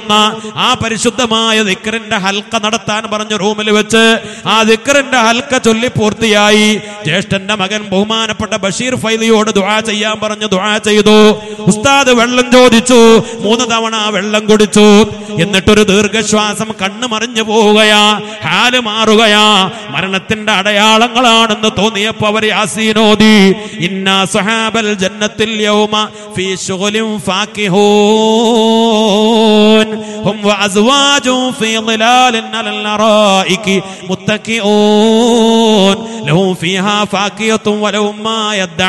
ഓതുന്ന ആ പരിശുദ്ധമായ ദിക്കറിന്റെ ഹൽക്ക നടത്താൻ പറഞ്ഞ റൂമിൽ വെച്ച് ആ ദിക്കറിന്റെ ഹൽക്ക ചൊല്ലി പൂർത്തിയായി ജ്യേഷ്ഠന്റെ മകൻ ബഹുമാനപ്പെട്ട ബഷീർ ഫൈലിയോട് ദുആ ചെയ്യാൻ പറഞ്ഞു ദുആ ചെയ്തു ഉസ്താദ് വെള്ളം ചോദിച്ചു മൂന്ന് തവണ ആ വെള്ളം കുടിച്ചു എന്നിട്ടൊരു ദീർഘശ്വാസം കണ്ണ് മറിഞ്ഞു പോവുകയാ ഹാല് മാറുകയാ മരണത്തിന്റെ അടയാളങ്ങളാണെന്ന് തോന്നിയപ്പോ അവർ യാസീനോദി ഇന്ന സഹാബൽ ജന്നത്തിൽ യൗമ ഫീ ശുഗലിൻ ഫാക്കിഹൂൻ ഹും വഅസ്വാജും ഫീ ളിലാലിൻ അലൽ അറായികി മുത്തക്കിഊൻ ലഹും ഫീഹാ ഫാക്കിയത്തും വലഹും മാ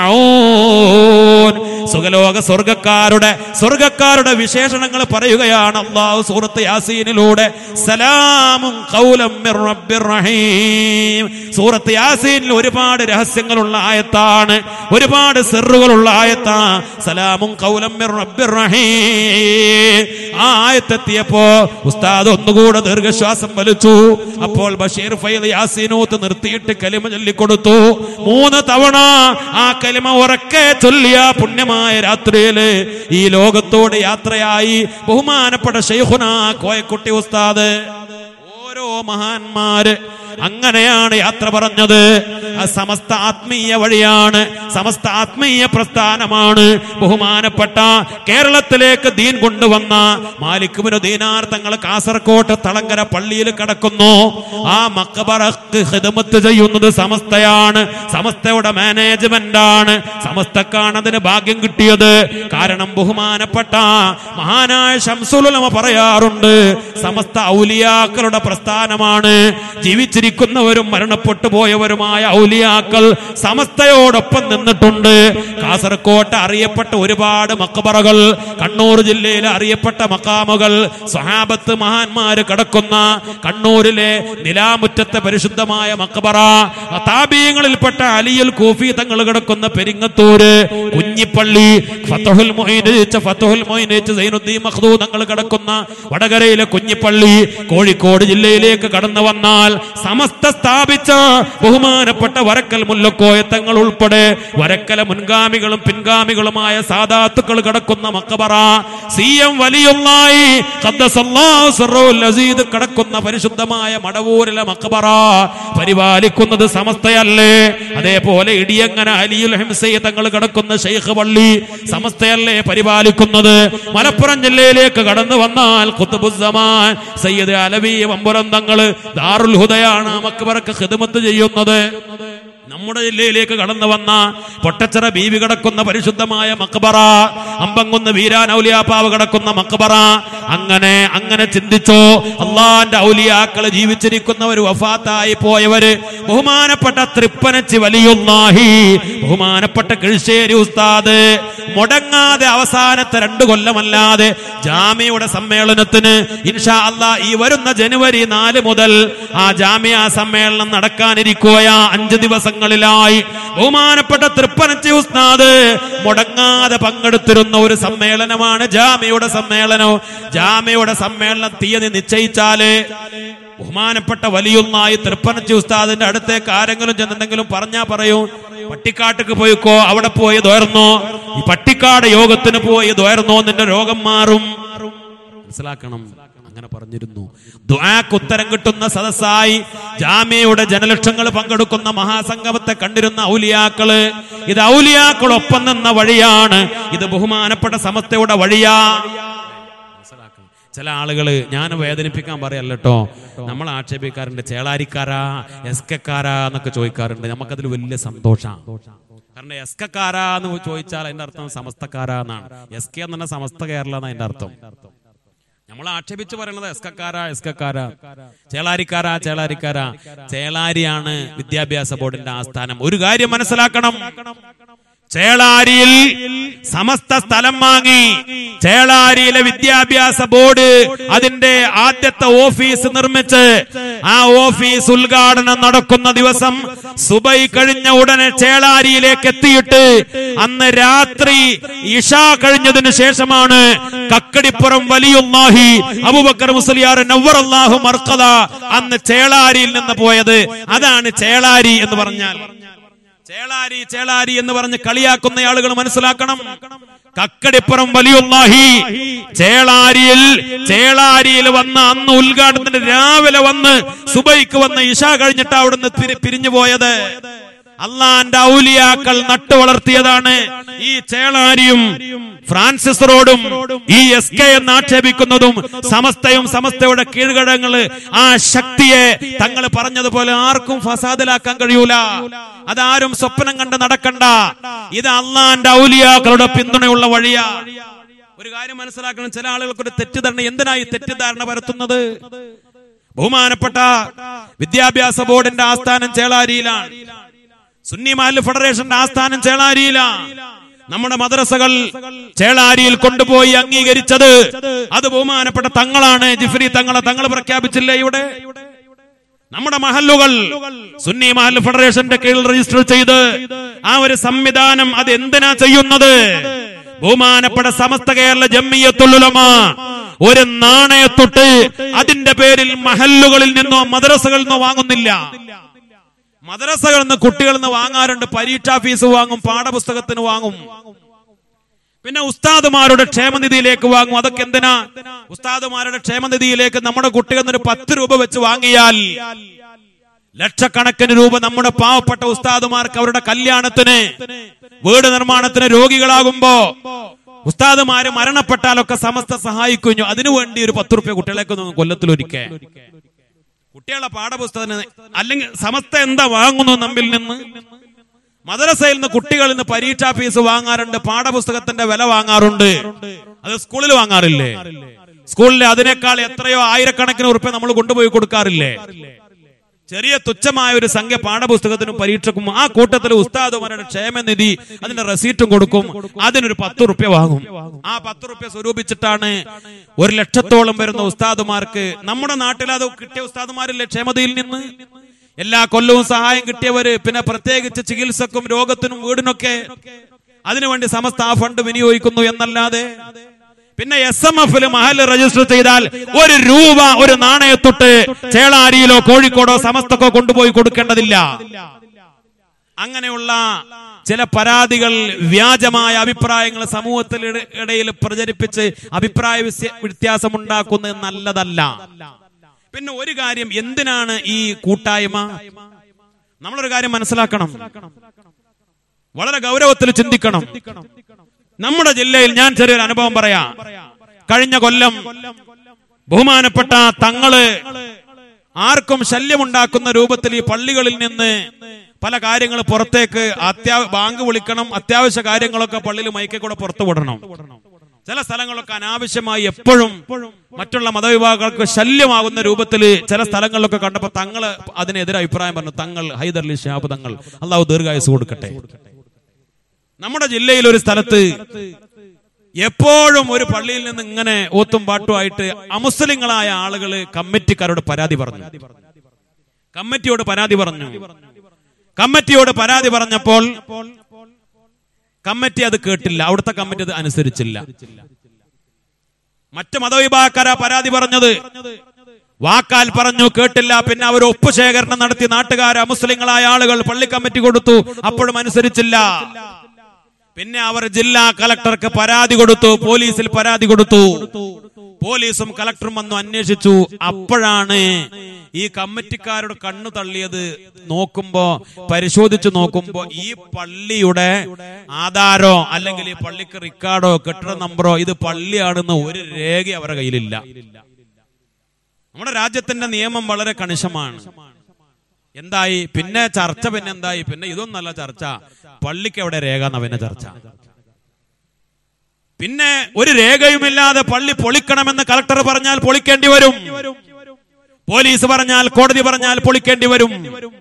യദ്ദഊൻ സുഖലോക സ്വർഗക്കാരുടെ സ്വർഗക്കാരുടെ വിശേഷണങ്ങൾ പറയുകയാണ് അള്ളാഹു സൂറത്ത് യാസീനിലൂടെ സലാമും ഖൗലം മിർ റബ്ബിർ റഹീം സൂറത്ത് യാസീനിൽ ഒരുപാട് രഹസ്യങ്ങളുള്ള ആയത്താണ് ഒരുപാട് സിറുകളുള്ള ആയത്താ സലാമും ഖൗലം മിർ റബ്ബിർ റഹീം ആ ആയത്തെത്തിയപ്പോ ഉസ്താദ് ഒന്നുകൂടെ ദീർഘശ്വാസം വലിച്ചു അപ്പോൾ ബഷീർ ഫൈൽ യാസീനൂത്ത് നിർത്തിയിട്ട് കലിമ ചൊല്ലിക്കൊടുത്തു മൂന്ന് തവണ ആ കലിമ ഉറക്കെ ചൊല്ലിയ പുണ്യമായ രാത്രിയില് ഈ ലോകത്തോട് യാത്രയായി ബഹുമാനപ്പെട്ട ഷെയ്ഖുന കോയക്കുട്ടി ഉസ്താദ് ഓരോ മഹാന്മാര് അങ്ങനെയാണ് യാത്ര പറഞ്ഞത് ആ സമസ്ത ആത്മീയ വഴിയാണ് സമസ്ത ആത്മീയ പ്രസ്ഥാനമാണ് ബഹുമാനപ്പെട്ട കേരളത്തിലേക്ക് ദീൻ കൊണ്ടുവന്ന മാലിക്കുബിന് ദീനാർ തങ്ങൾ കാസർകോട്ട് തളങ്കര പള്ളിയിൽ കിടക്കുന്നു ആ മക്കബറക്ക് ഹിദമത്ത് ചെയ്യുന്നത് സമസ്തയാണ് സമസ്തയുടെ മാനേജ്മെന്റ് ആണ് സമസ്തക്കാണ് അതിന് ഭാഗ്യം കിട്ടിയത് കാരണം ബഹുമാനപ്പെട്ട മഹാനായ ശംസുലമ പറയാറുണ്ട് സമസ്ത ഔലിയാക്കളുടെ പ്രസ്ഥാനമാണ് ജീവിച്ചിരിക്കുന്നവരും മരണപ്പെട്ടു പോയവരുമായ ഔലിയാക്കൾ സമസ്തയോടൊപ്പം നിന്നിട്ടുണ്ട് കാസർകോട്ട് അറിയപ്പെട്ട ഒരുപാട് മക്കബറകൾ കണ്ണൂർ ജില്ലയിലെ അറിയപ്പെട്ട മക്കാമുകൾ സ്വഹാബത്ത് മഹാന്മാര് കിടക്കുന്ന കണ്ണൂരിലെ നിലാമുറ്റത്തെ പരിശുദ്ധമായ മക്കബറ താപീയങ്ങളിൽപ്പെട്ട അലിയുൽ കൂഫി തങ്ങൾ കിടക്കുന്ന പെരിങ്ങത്തൂര് കുഞ്ഞിപ്പള്ളി ഫത്തഹുൽ മൊയ്ൻ രചിച്ച ഫത്തഹുൽ മൊയ്ൻ രചിച്ച സൈനുദ്ദീൻ മഖ്ദൂ തങ്ങൾ കിടക്കുന്ന വടകരയിലെ കുഞ്ഞിപ്പള്ളി കോഴിക്കോട് ജില്ലയിലേക്ക് കടന്നു വന്നാൽ സമസ്ത സ്ഥാപിച്ച ബഹുമാനപ്പെട്ട വരക്കൽ മുല്ലക്കോയ തങ്ങൾ ഉൾപ്പെടെ വരക്കല മുൻഗാമികളും പിൻഗാമികളുമായ സാദാത്തുക്കൾ കിടക്കുന്ന മക്കബറ സി എം വലിയുള്ളായി അസീദ് കിടക്കുന്ന പരിശുദ്ധമായ മടവൂരിലെ മക്കബറ പരിപാലിക്കുന്നത് സമസ്തയല്ലേ അതേപോലെ ഇടിയങ്ങന അലിയുൽ ഹംസയെ തങ്ങൾ കിടക്കുന്ന ഷെയ്ഖ് പള്ളി സമസ്തയല്ലേ പരിപാലിക്കുന്നത് മലപ്പുറം ജില്ലയിലേക്ക് കടന്നു വന്നാൽ കുത്തുബുസമാൻ സയ്യിദ് അലവി വമ്പുറം തങ്ങള് ദാറുൽ ഹുദയാണ് ആ മക്കബറക്ക് ഖിദ്മത്ത് ചെയ്യുന്നത് നമ്മുടെ ജില്ലയിലേക്ക് കടന്നു വന്ന പൊട്ടച്ചിറ ബീവി കിടക്കുന്ന പരിശുദ്ധമായ മക്ബറ അമ്പങ്കുന്ന് വീരാൻ ഔലിയാപ്പാവ് കിടക്കുന്ന മക്ബറ അങ്ങനെ അങ്ങനെ ചിന്തിച്ചോ അള്ളാന്റെ ഔലിയാക്കള് ജീവിച്ചിരിക്കുന്നവർ വഫാത്തായി പോയവര് ബഹുമാനപ്പെട്ട തൃപ്പനച്ചി വലിയുന്നാഹി ബഹുമാനപ്പെട്ട കിഴ്ശേരി ഉസ്താദ് മുടങ്ങാതെ അവസാനത്തെ രണ്ടു കൊല്ലമല്ലാതെ ജാമ്യയുടെ സമ്മേളനത്തിന് ഇൻഷാ അള്ളാ ഈ വരുന്ന ജനുവരി നാല് മുതൽ ആ ജാമ്യ സമ്മേളനം നടക്കാനിരിക്കുകയാ അഞ്ച് ദിവസങ്ങളിലായി ബഹുമാനപ്പെട്ട തൃപ്പനച്ചി ഉസ്താദ് മുടങ്ങാതെ പങ്കെടുത്തിരുന്ന ഒരു സമ്മേളനമാണ് ജാമ്യയുടെ സമ്മേളനം ജാമ്യയുടെ സമ്മേളനം തീയതി നിശ്ചയിച്ചാല് ബഹുമാനപ്പെട്ട വലിയൊന്നായി തൃപ്പനച്ചി ഉസ്താദിന്റെ അടുത്തേക്ക് ആരെങ്കിലും ചെന്നുണ്ടെങ്കിലും പറഞ്ഞാ പറയൂ പട്ടിക്കാട്ടിക്ക് പോയിക്കോ അവിടെ പോയി ദ്വയർന്നോ ഈ പട്ടിക്കാട് യോഗത്തിന് പോയി ദ്വയർന്നോ നിന്റെ രോഗം മാറും മനസ്സിലാക്കണം അങ്ങനെ പറഞ്ഞിരുന്നു ദുആക്ക് ഉത്തരം കിട്ടുന്ന സദസ്സായി ജാമ്യയുടെ ജനലക്ഷങ്ങൾ പങ്കെടുക്കുന്ന മഹാസംഗമത്തെ കണ്ടിരുന്ന ഔലിയാക്കള് ഇത് ഔലിയാക്കളൊപ്പം നിന്ന വഴിയാണ് ഇത് ബഹുമാനപ്പെട്ട സമസ്തയുടെ വഴിയാ മനസ്സിലാക്കണം ചില ആളുകള് ഞാൻ വേദനിപ്പിക്കാൻ പറയല്ല കേട്ടോ നമ്മൾ ആക്ഷേപിക്കാറുണ്ട് ചേളാരിക്കാരാ എസ് കെക്കാരാ എന്നൊക്കെ ചോദിക്കാറുണ്ട് നമുക്കതിൽ വലിയ സന്തോഷം കാരണം എസ് കെക്കാരാ എന്ന് ചോദിച്ചാൽ അതിന്റെ അർത്ഥം സമസ്തക്കാരാ എന്നാണ് എസ് കെ എന്ന് പറഞ്ഞാൽ സമസ്ത കേരള എന്നാണ് അതിന്റെ അർത്ഥം നമ്മൾ ആക്ഷേപിച്ച് പറയണത് എസ്കക്കാരാ എസ്കക്കാരാ ചേളാരിക്കാരാ ചേളാരിക്കാരാ ചേളാരിയാണ് വിദ്യാഭ്യാസ ബോർഡിന്റെ ആസ്ഥാനം ഒരു കാര്യം മനസ്സിലാക്കണം ചേളാരിയിൽ സമസ്ത സ്ഥലം വാങ്ങി ചേളാരിയിലെ വിദ്യാഭ്യാസ ബോർഡ് അതിന്റെ ആദ്യത്തെ ഓഫീസ് നിർമ്മിച്ച് ആ ഓഫീസ് ഉദ്ഘാടനം നടക്കുന്ന ദിവസം സുബൈ കഴിഞ്ഞ ഉടനെ ചേളാരിയിലേക്ക് എത്തിയിട്ട് അന്ന് രാത്രി ഇഷ കഴിഞ്ഞതിന് ശേഷമാണ് കക്കടിപ്പുറം വലിയുല്ലാഹി അബൂബക്കർ മുസ്ലിയാർ നവ്വറല്ലാഹു മർക്കദ അന്ന് ചേളാരിയിൽ നിന്ന് പോയത് അതാണ് ചേളാരി എന്ന് പറഞ്ഞാൽ ചേളാരി ചേളാരി എന്ന് പറഞ്ഞ് കളിയാക്കുന്ന ആളുകൾ മനസ്സിലാക്കണം കക്കടിപ്പുറം വലിയുല്ലാഹി ചേളാരിയിൽ ചേളാരിയിൽ വന്ന് അന്ന് ഉദ്ഘാടനത്തിന് രാവിലെ വന്ന് സുബൈക്ക് വന്ന് ഇഷ കഴിഞ്ഞിട്ട് അവിടുന്ന് പിരി- പിരിഞ്ഞു പോയത് അള്ളാന്റെ ഔലിയാക്കൾ നട്ടു വളർത്തിയതാണ് ഈ ചേളാരിയും ഫ്രാൻസിസ് റോഡും ഈ എസ് കെ എന്ന് ആക്ഷേപിക്കുന്നതും സമസ്തയും സമസ്തയുടെ കീഴ്ഘടകങ്ങള് ആ ശക്തിയെ തങ്ങൾ പറഞ്ഞതുപോലെ ആർക്കും ഫസാദിലാക്കാൻ കഴിയൂല അതാരും സ്വപ്നം കണ്ട് നടക്കണ്ട ഇത് അള്ളാന്റെ ഔലിയാക്കളുടെ പിന്തുണയുള്ള വഴിയാ ഒരു കാര്യം മനസ്സിലാക്കണം ചില ആളുകൾക്ക് ഒരു തെറ്റിദ്ധാരണ എന്തിനായി തെറ്റിദ്ധാരണ പരത്തുന്നത് ബഹുമാനപ്പെട്ട വിദ്യാഭ്യാസ ബോർഡിന്റെ ആസ്ഥാനം ചേളാരിയിലാണ് സുന്നി മഹൽ ഫെഡറേഷന്റെ ആസ്ഥാനം ചേളാരിയിലാണ് നമ്മുടെ മദ്രസകൾ ചേളാരിയിൽ കൊണ്ടുപോയി അംഗീകരിച്ചത് അത് ബഹുമാനപ്പെട്ട തങ്ങളാണ് ജിഫ്രി തങ്ങളെ തങ്ങൾ പ്രഖ്യാപിച്ചില്ലേ ഇവിടെ നമ്മുടെ മഹല്ലുകൾ സുന്നി മഹൽ ഫെഡറേഷന്റെ കീഴിൽ രജിസ്റ്റർ ചെയ്ത് ആ ഒരു സംവിധാനം അത് എന്തിനാ ചെയ്യുന്നത് ബഹുമാനപ്പെട്ട സമസ്ത കേരള ജമ്മിയത്തുലുലമ ഒരു നാണയത്തൊട്ട് അതിന്റെ പേരിൽ മഹല്ലുകളിൽ നിന്നോ മദ്രസകളിൽ നിന്നോ വാങ്ങുന്നില്ല മദ്രസകളിൽ നിന്ന് കുട്ടികളിൽ നിന്ന് വാങ്ങാറുണ്ട് പരീക്ഷാ ഫീസ് വാങ്ങും പാഠപുസ്തകത്തിന് വാങ്ങും പിന്നെ ഉസ്താദുമാരുടെ ക്ഷേമനിധിയിലേക്ക് വാങ്ങും അതൊക്കെ എന്തിനാ ഉസ്താദുമാരുടെ ക്ഷേമനിധിയിലേക്ക് നമ്മുടെ കുട്ടികൾ ഒരു പത്ത് രൂപ വെച്ച് വാങ്ങിയാൽ ലക്ഷക്കണക്കിന് രൂപ നമ്മുടെ പാവപ്പെട്ട ഉസ്താദുമാർക്ക് അവരുടെ കല്യാണത്തിന് വീട് നിർമ്മാണത്തിന് രോഗികളാകുമ്പോ ഉസ്താദുമാര് മരണപ്പെട്ടാലൊക്കെ സമസ്ത സഹായിക്കുന്നു അതിനുവേണ്ടി ഒരു പത്ത് റുപ്യ കുട്ടികളേക്ക് കൊല്ലത്തിലൊരിക്കേ കുട്ടികളുടെ പാഠപുസ്തകത്തിന് അല്ലെങ്കിൽ സമസ്ത എന്താ വാങ്ങുന്നു നമ്മിൽ നിന്ന് മദ്രസയിൽ നിന്ന് കുട്ടികളിൽ നിന്ന് പരീക്ഷാ ഫീസ് വാങ്ങാറുണ്ട് പാഠപുസ്തകത്തിന്റെ വില വാങ്ങാറുണ്ട് അത് സ്കൂളിൽ വാങ്ങാറില്ലേ സ്കൂളിൽ അതിനേക്കാൾ എത്രയോ ആയിരക്കണക്കിന് ഉറുപ്പ്യ നമ്മൾ കൊണ്ടുപോയി കൊടുക്കാറില്ലേ ചെറിയ തുച്ഛമായ ഒരു സംഖ്യ പാഠപുസ്തകത്തിനും പരീക്ഷക്കും ആ കൂട്ടത്തിൽ ഉസ്താദുമാരുടെ ക്ഷേമനിധി അതിന്റെ റെസീറ്റും കൊടുക്കും അതിനൊരു പത്ത് റുപ്യ വാങ്ങും ആ പത്ത് റുപ്യ സ്വരൂപിച്ചിട്ടാണ് ഒരു ലക്ഷത്തോളം വരുന്ന ഉസ്താദുമാർക്ക് നമ്മുടെ നാട്ടിൽ അത് കിട്ടിയ ഉസ്താദുമാരില്ലേ ക്ഷേമതയിൽ നിന്ന് എല്ലാ കൊല്ലവും സഹായം കിട്ടിയവര് പിന്നെ പ്രത്യേകിച്ച് ചികിത്സക്കും രോഗത്തിനും വീടിനൊക്കെ അതിനുവേണ്ടി സമസ്ത ആ ഫണ്ട് വിനിയോഗിക്കുന്നു എന്നല്ലാതെ പിന്നെ എസ് എം എഫിൽ മഹൽ രജിസ്റ്റർ ചെയ്താൽ ഒരു രൂപ ഒരു നാണയത്തൊട്ട് ചേളാരിയിലോ കോഴിക്കോടോ സമസ്തക്കോ കൊണ്ടുപോയി കൊടുക്കേണ്ടതില്ല അങ്ങനെയുള്ള ചില പരാതികൾ വ്യാജമായ അഭിപ്രായങ്ങൾ സമൂഹത്തിൽ ഇട- ഇടയിൽ പ്രചരിപ്പിച്ച് അഭിപ്രായ വിസ്യ- വ്യത്യാസമുണ്ടാക്കുന്നത് നല്ലതല്ല പിന്നെ ഒരു കാര്യം എന്തിനാണ് ഈ കൂട്ടായ്മ നമ്മളൊരു കാര്യം മനസ്സിലാക്കണം വളരെ ഗൗരവത്തിൽ ചിന്തിക്കണം നമ്മുടെ ജില്ലയിൽ ഞാൻ ചെറിയൊരു അനുഭവം പറയാം കഴിഞ്ഞ കൊല്ലം ബഹുമാനപ്പെട്ട തങ്ങള് ആർക്കും ശല്യമുണ്ടാക്കുന്ന രൂപത്തിൽ ഈ പള്ളികളിൽ നിന്ന് പല കാര്യങ്ങൾ പുറത്തേക്ക് അത്യാ ബാങ്ക് വിളിക്കണം അത്യാവശ്യ കാര്യങ്ങളൊക്കെ പള്ളിയിൽ മൈക്കിൽ കൂടെ പുറത്തു വിടണം ചില സ്ഥലങ്ങളൊക്കെ അനാവശ്യമായി എപ്പോഴും മറ്റുള്ള മതവിഭാഗങ്ങൾക്ക് ശല്യമാകുന്ന രൂപത്തിൽ ചില സ്ഥലങ്ങളിലൊക്കെ കണ്ടപ്പോൾ തങ്ങള് അതിനെതിരെ അഭിപ്രായം പറഞ്ഞു തങ്ങൾ ഹൈദർലി ഷാബ് തങ്ങൾ അള്ളാഹു ദീർഘായുസ് കൊടുക്കട്ടെ നമ്മുടെ ജില്ലയിൽ ഒരു സ്ഥലത്ത് എപ്പോഴും ഒരു പള്ളിയിൽ നിന്ന് ഇങ്ങനെ ഓത്തും പാട്ടുമായിട്ട് അമുസ്ലിങ്ങളായ ആളുകൾ കമ്മിറ്റിക്കാരോട് പരാതി പറഞ്ഞു കമ്മിറ്റിയോട് പരാതി പറഞ്ഞു കമ്മിറ്റിയോട് പരാതി പറഞ്ഞപ്പോൾ കമ്മിറ്റി അത് കേട്ടില്ല അവിടുത്തെ കമ്മിറ്റി അത് അനുസരിച്ചില്ല മറ്റ് മതവിഭാഗക്കാരാ പരാതി പറഞ്ഞത് വാക്കാൽ പറഞ്ഞു കേട്ടില്ല പിന്നെ അവർ ഒപ്പുശേഖരണം നടത്തി നാട്ടുകാർ അമുസ്ലിങ്ങളായ ആളുകൾ പള്ളി കമ്മിറ്റി കൊടുത്തു അപ്പോഴും അനുസരിച്ചില്ല പിന്നെ അവർ ജില്ലാ കളക്ടർക്ക് പരാതി കൊടുത്തു പോലീസിൽ പരാതി കൊടുത്തു പോലീസും കളക്ടറും വന്നു അന്വേഷിച്ചു അപ്പോഴാണ് ഈ കമ്മിറ്റിക്കാരുടെ കണ്ണു തള്ളിയത് നോക്കുമ്പോ പരിശോധിച്ചു നോക്കുമ്പോ ഈ പള്ളിയുടെ ആധാരോ അല്ലെങ്കിൽ ഈ പള്ളിക്ക് റിക്കാർഡോ കെട്ടിട നമ്പറോ ഇത് പള്ളിയാണെന്ന് ഒരു രേഖ അവരുടെ കയ്യിലില്ല നമ്മുടെ രാജ്യത്തിന്റെ നിയമം വളരെ കണിശമാണ് എന്തായി പിന്നെ ചർച്ച പിന്നെ എന്തായി പിന്നെ ഇതൊന്നല്ല ചർച്ച പള്ളിക്ക് എവിടെ രേഖ എന്ന പിന്നെ ചർച്ച പിന്നെ ഒരു രേഖയുമില്ലാതെ പള്ളി പൊളിക്കണമെന്ന് കളക്ടർ പറഞ്ഞാൽ പൊളിക്കേണ്ടി വരും പോലീസ് പറഞ്ഞാൽ കോടതി പറഞ്ഞാൽ പൊളിക്കേണ്ടി വരും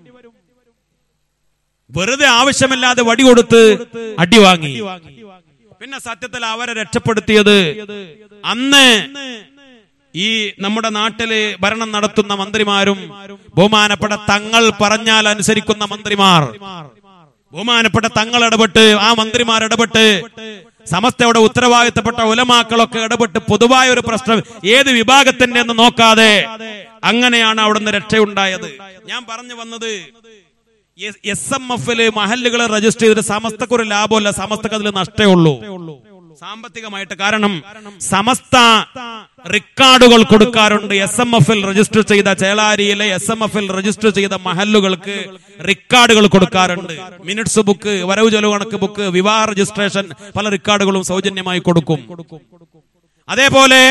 വെറുതെ ആവശ്യമില്ലാതെ വടി കൊടുത്ത് അടി വാങ്ങി പിന്നെ സത്യത്തിൽ അവരെ രക്ഷപ്പെടുത്തിയത് അന്ന് ഈ നമ്മുടെ നാട്ടില് ഭരണം നടത്തുന്ന മന്ത്രിമാരും ബഹുമാനപ്പെട്ട തങ്ങൾ പറഞ്ഞാൽ അനുസരിക്കുന്ന മന്ത്രിമാർ ബഹുമാനപ്പെട്ട തങ്ങൾ ഇടപെട്ട് ആ മന്ത്രിമാർ ഇടപെട്ട് സമസ്തയുടെ ഉത്തരവാദിത്തപ്പെട്ട ഉലമാക്കളൊക്കെ ഇടപെട്ട് പൊതുവായ ഒരു പ്രശ്നം ഏത് വിഭാഗത്തിന്റെ എന്ന് നോക്കാതെ അങ്ങനെയാണ് അവിടുന്ന് രക്ഷയുണ്ടായത് ഞാൻ പറഞ്ഞു വന്നത് എസ് എം എഫില് മഹല്ലുകളെ രജിസ്റ്റർ ചെയ്തിട്ട് സമസ്തക്കൊരു ലാഭമല്ല സമസ്തക്ക് അതിൽ നഷ്ടേ ഉള്ളൂ സാമ്പത്തികമായിട്ട് കാരണം സമസ്ത റിക്കാർഡുകൾ കൊടുക്കാറുണ്ട് എസ് എം എഫിൽ രജിസ്റ്റർ ചെയ്ത ചേളാരിയിലെ എസ് എം എഫിൽ രജിസ്റ്റർ ചെയ്ത മഹല്ലുകൾക്ക് റിക്കാർഡുകൾ കൊടുക്കാറുണ്ട് മിനിറ്റ്സ് ബുക്ക് വരവ് ചെലവ് കണക്ക് ബുക്ക് വിവാഹ രജിസ്ട്രേഷൻ പല റിക്കാർഡുകളും സൗജന്യമായി കൊടുക്കും അതേപോലെ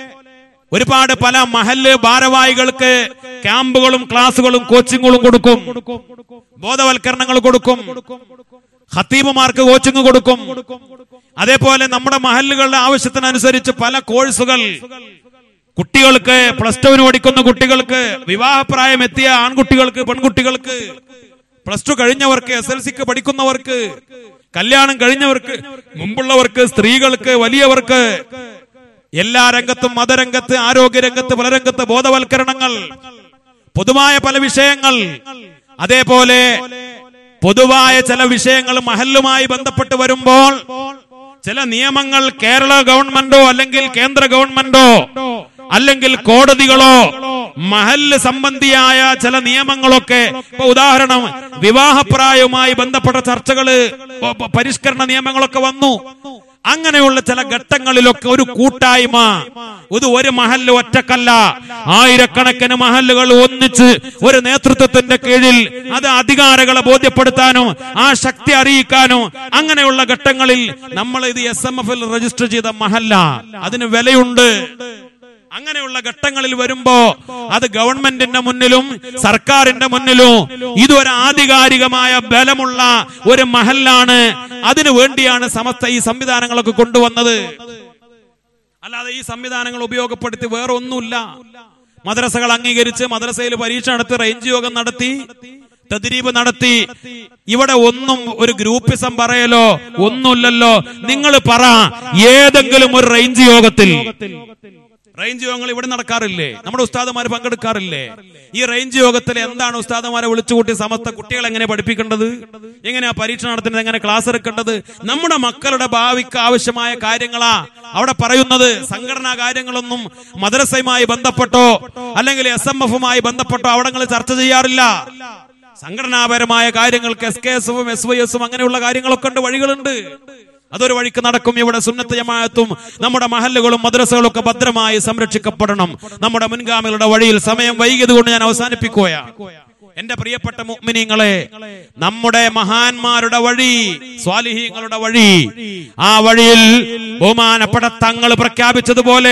ഒരുപാട് പല മഹല്ല് ഭാരവാഹികൾക്ക് ക്യാമ്പുകളും ക്ലാസുകളും കോച്ചിങ്ങുകളും കൊടുക്കും ബോധവൽക്കരണങ്ങൾ കൊടുക്കും ഖത്തീബുമാർക്ക് കോച്ചിങ് കൊടുക്കും അതേപോലെ നമ്മുടെ മഹല്ലുകളുടെ ആവശ്യത്തിനനുസരിച്ച് പല കോഴ്സുകൾ കുട്ടികൾക്ക് പ്ലസ് ടുവിന് പഠിക്കുന്ന കുട്ടികൾക്ക് വിവാഹപ്രായം എത്തിയ ആൺകുട്ടികൾക്ക് പെൺകുട്ടികൾക്ക് പ്ലസ് ടു കഴിഞ്ഞവർക്ക് എസ് എൽ സിക്ക് പഠിക്കുന്നവർക്ക് കല്യാണം കഴിഞ്ഞവർക്ക് മുമ്പുള്ളവർക്ക് സ്ത്രീകൾക്ക് വലിയവർക്ക് എല്ലാ രംഗത്തും മതരംഗത്ത് ആരോഗ്യരംഗത്ത് പലരംഗത്ത് ബോധവൽക്കരണങ്ങൾ പൊതുവായ പല വിഷയങ്ങൾ അതേപോലെ പൊതുവായ ചില വിഷയങ്ങൾ മഹല്ലുമായി ബന്ധപ്പെട്ട് വരുമ്പോൾ ചില നിയമങ്ങൾ കേരള ഗവൺമെന്റോ അല്ലെങ്കിൽ കേന്ദ്ര ഗവൺമെന്റോ അല്ലെങ്കിൽ കോടതികളോ മഹല്ല് സംബന്ധിയായ ചില നിയമങ്ങളൊക്കെ ഇപ്പൊ ഉദാഹരണം വിവാഹപ്രായവുമായി ബന്ധപ്പെട്ട ചർച്ചകള് പ- പ- പരിഷ്കരണ നിയമങ്ങളൊക്കെ വന്നു അങ്ങനെയുള്ള ചില ഘട്ടങ്ങളിലൊക്കെ ഒരു കൂട്ടായ്മ ഇത് ഒരു മഹല്ല് ഒറ്റക്കല്ല ആയിരക്കണക്കിന് മഹല്ലുകൾ ഒന്നിച്ച് ഒരു നേതൃത്വത്തിന്റെ കീഴിൽ അത് അധികാരികളെ ബോധ്യപ്പെടുത്താനും ആ ശക്തി അറിയിക്കാനും അങ്ങനെയുള്ള ഘട്ടങ്ങളിൽ നമ്മൾ ഇത് എസ് എം എഫിൽ രജിസ്റ്റർ ചെയ്ത മഹല്ല അതിന് വിലയുണ്ട് അങ്ങനെയുള്ള ഘട്ടങ്ങളിൽ വരുമ്പോ അത് ഗവൺമെന്റിന്റെ മുന്നിലും സർക്കാരിന്റെ മുന്നിലും ഇതൊരു ആധികാരികമായ ബലമുള്ള ഒരു മഹല്ലാണ് അതിനു വേണ്ടിയാണ് സമസ്ത ഈ സംവിധാനങ്ങളൊക്കെ കൊണ്ടുവന്നത് അല്ലാതെ ഈ സംവിധാനങ്ങൾ ഉപയോഗപ്പെടുത്തി വേറെ ഒന്നുമില്ല മദ്രസകൾ അംഗീകരിച്ച് മദ്രസയിൽ പരീക്ഷ നടത്തി റേഞ്ച് യോഗം നടത്തി തദ്രീപ് നടത്തി ഇവിടെ ഒന്നും ഒരു ഗ്രൂപ്പിസം പറയലോ ഒന്നുമില്ലല്ലോ നിങ്ങൾ പറ ഏതെങ്കിലും ഒരു റേഞ്ച് യോഗത്തിൽ റേഞ്ച് യോഗങ്ങൾ ഇവിടെ നടക്കാറില്ലേ നമ്മുടെ ഉസ്താദുമാർ പങ്കെടുക്കാറില്ലേ ഈ റേഞ്ച് യോഗത്തിൽ എന്താണ് ഉസ്താദുമാരെ വിളിച്ചുകൂട്ടി സമസ്ത കുട്ടികളെ എങ്ങനെ പഠിപ്പിക്കേണ്ടത് എങ്ങനെയാ പരീക്ഷ നടത്തുന്നത് എങ്ങനെ ക്ലാസ് എടുക്കേണ്ടത് നമ്മുടെ മക്കളുടെ ഭാവിക്ക് ആവശ്യമായ കാര്യങ്ങളാ അവിടെ പറയുന്നത് സംഘടനാ കാര്യങ്ങളൊന്നും മദ്രസയുമായി ബന്ധപ്പെട്ടോ അല്ലെങ്കിൽ എസ് എം എഫുമായി ബന്ധപ്പെട്ടോ അവിടങ്ങളിൽ ചർച്ച ചെയ്യാറില്ല സംഘടനാപരമായ കാര്യങ്ങൾക്ക് എസ് കെ എസ് എഫും എസ് വൈ എസും അങ്ങനെയുള്ള കാര്യങ്ങളൊക്കെ ഉണ്ട് വഴികളുണ്ട് അതൊരു വഴിക്ക് നടക്കും ഇവിടെ സുന്നത്ത് ജമാഅത്തും നമ്മുടെ മഹല്ലുകളും മദ്രസകളും ഒക്കെ ഭദ്രമായി സംരക്ഷിക്കപ്പെടണം നമ്മുടെ മുൻഗാമികളുടെ വഴിയിൽ സമയം വൈകിയത് കൊണ്ട് ഞാൻ അവസാനിപ്പിക്കുകയാ എന്റെ പ്രിയപ്പെട്ട മുഅ്മിനീങ്ങളെ നമ്മുടെ മഹാന്മാരുടെ വഴി സ്വാലിഹീങ്ങളുടെ വഴി ആ വഴിയിൽ ബഹുമാനപ്പെട്ട തങ്ങൾ പ്രഖ്യാപിച്ചതുപോലെ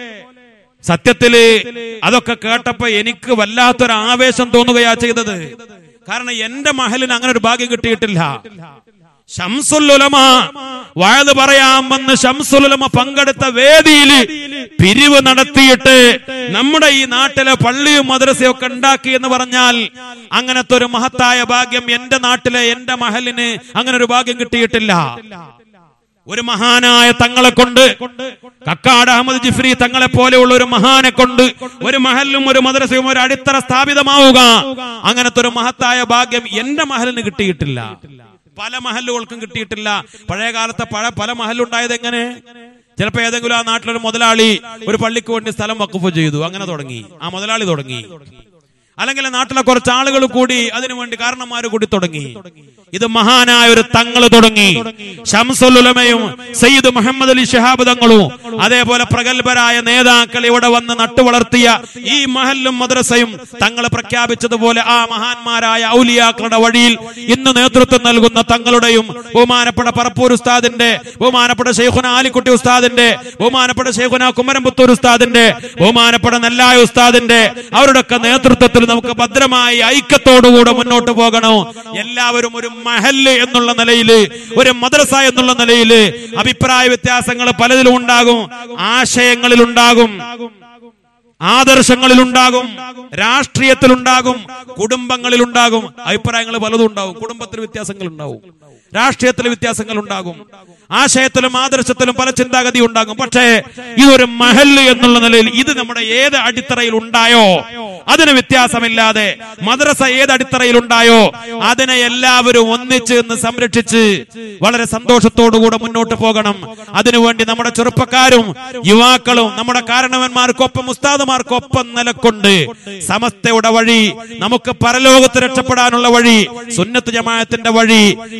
സത്യത്തില് അതൊക്കെ കേട്ടപ്പോ എനിക്ക് വല്ലാത്തൊരു ആവേശം തോന്നുകയാ ചെയ്തത് കാരണം എന്റെ മഹലിന് അങ്ങനെ ഒരു ഭാഗ്യം കിട്ടിയിട്ടില്ല ഷംസുലുലമ വാഴത് പറയാൻ വന്ന് ഷംസുലുലമ പങ്കെടുത്ത വേദിയിൽ പിരിവ് നടത്തിയിട്ട് നമ്മുടെ ഈ നാട്ടിലെ പള്ളിയും മദ്രസയും ഒക്കെ ഉണ്ടാക്കി എന്ന് പറഞ്ഞാൽ അങ്ങനത്തെ ഒരു മഹത്തായ ഭാഗ്യം എന്റെ നാട്ടിലെ എന്റെ മഹലിന് അങ്ങനെ ഒരു ഭാഗ്യം കിട്ടിയിട്ടില്ല ഒരു മഹാനായ തങ്ങളെ കൊണ്ട് കക്കാട് അഹമ്മദ് ജിഫ്രി തങ്ങളെ പോലെയുള്ള ഒരു മഹാനെ കൊണ്ട് ഒരു മഹലും ഒരു മദ്രസയും ഒരു അടിത്തറ സ്ഥാപിതമാവുക അങ്ങനത്തെ ഒരു മഹത്തായ ഭാഗ്യം എന്റെ മഹലിന് കിട്ടിയിട്ടില്ല പല മഹലുകൾക്കും കിട്ടിയിട്ടില്ല പഴയ കാലത്തെ പഴ പല മഹലുണ്ടായത് എങ്ങനെ ചിലപ്പോ ഏതെങ്കിലും ആ നാട്ടിലൊരു മുതലാളി ഒരു പള്ളിക്ക് വേണ്ടി സ്ഥലം വക്കുഫ് ചെയ്തു അങ്ങനെ തുടങ്ങി ആ മുതലാളി തുടങ്ങി അല്ലെങ്കിൽ നാട്ടിലെ കുറച്ച് ആളുകൾ കൂടി അതിനുവേണ്ടി കാരണന്മാര് കൂടി തുടങ്ങി ഇത് മഹാനായ ഒരു തങ്ങള് തുടങ്ങി ഷംസുലുലമയും സയ്യിദ് മുഹമ്മദ് അലി ഷിഹാബ് തങ്ങളും അതേപോലെ പ്രഗത്ഭരായ നേതാക്കൾ ഇവിടെ വന്ന് നട്ടുവളർത്തിയ ഈ മഹല്ലും മദ്രസയും തങ്ങൾ പ്രഖ്യാപിച്ചതുപോലെ ആ മഹാന്മാരായ ഔലിയാക്കളുടെ വഴിയിൽ ഇന്ന് നേതൃത്വം നൽകുന്ന തങ്ങളുടെയും ബഹുമാനപ്പെട്ട പറപ്പൂർ ഉസ്താദിന്റെ ബഹുമാനപ്പെട്ട ഷെയ്ഖുന ആലിക്കുട്ടി ഉസ്താദിന്റെ ബഹുമാനപ്പെട്ട ഷെയ്ഖുന കുമരംപുത്തൂർ ഉസ്താദിന്റെ ബഹുമാനപ്പെട്ട നെല്ലായ ഉസ്താദിന്റെ അവരുടെയൊക്കെ നേതൃത്വത്തിൽ നമുക്ക് ഭദ്രമായി ഐക്യത്തോടുകൂടെ മുന്നോട്ട് പോകണോ എല്ലാവരും ഒരു മഹല്ല് എന്നുള്ള നിലയില് ഒരു മദ്രസ എന്നുള്ള നിലയില് അഭിപ്രായ വ്യത്യാസങ്ങൾ പലതിലും ഉണ്ടാകും ആശയങ്ങളിൽ ഉണ്ടാകും ആദർശങ്ങളിലുണ്ടാകും രാഷ്ട്രീയത്തിലുണ്ടാകും കുടുംബങ്ങളിലുണ്ടാകും അഭിപ്രായങ്ങൾ പലതും ഉണ്ടാകും കുടുംബത്തിൽ വ്യത്യാസങ്ങൾ ഉണ്ടാവും രാഷ്ട്രീയത്തിൽ വ്യത്യാസങ്ങൾ ഉണ്ടാകും ആശയത്തിലും ആദർശത്തിലും പല ചിന്താഗതി ഉണ്ടാകും പക്ഷേ ഇതൊരു മഹല്ല് എന്നുള്ള നിലയിൽ ഇത് നമ്മുടെ ഏത് അടിത്തറയിൽ ഉണ്ടായോ അതിന് വ്യത്യാസമില്ലാതെ മദ്രസ ഏത് അടിത്തറയിൽ ഉണ്ടായോ അതിനെ എല്ലാവരും ഒന്നിച്ച് നിന്ന് സംരക്ഷിച്ച് വളരെ സന്തോഷത്തോടുകൂടെ മുന്നോട്ട് പോകണം അതിനുവേണ്ടി നമ്മുടെ ചെറുപ്പക്കാരും യുവാക്കളും നമ്മുടെ കാരണവന്മാർക്കൊപ്പം ഉസ്താദുമാർക്കൊപ്പം നിലക്കൊണ്ട് സമസ്തയുടെ വഴി നമുക്ക് പരലോകത്ത് രക്ഷപ്പെടാനുള്ള വഴി സുന്നത്ത് ജമാഅത്തിന്റെ വഴി ആത്മീയ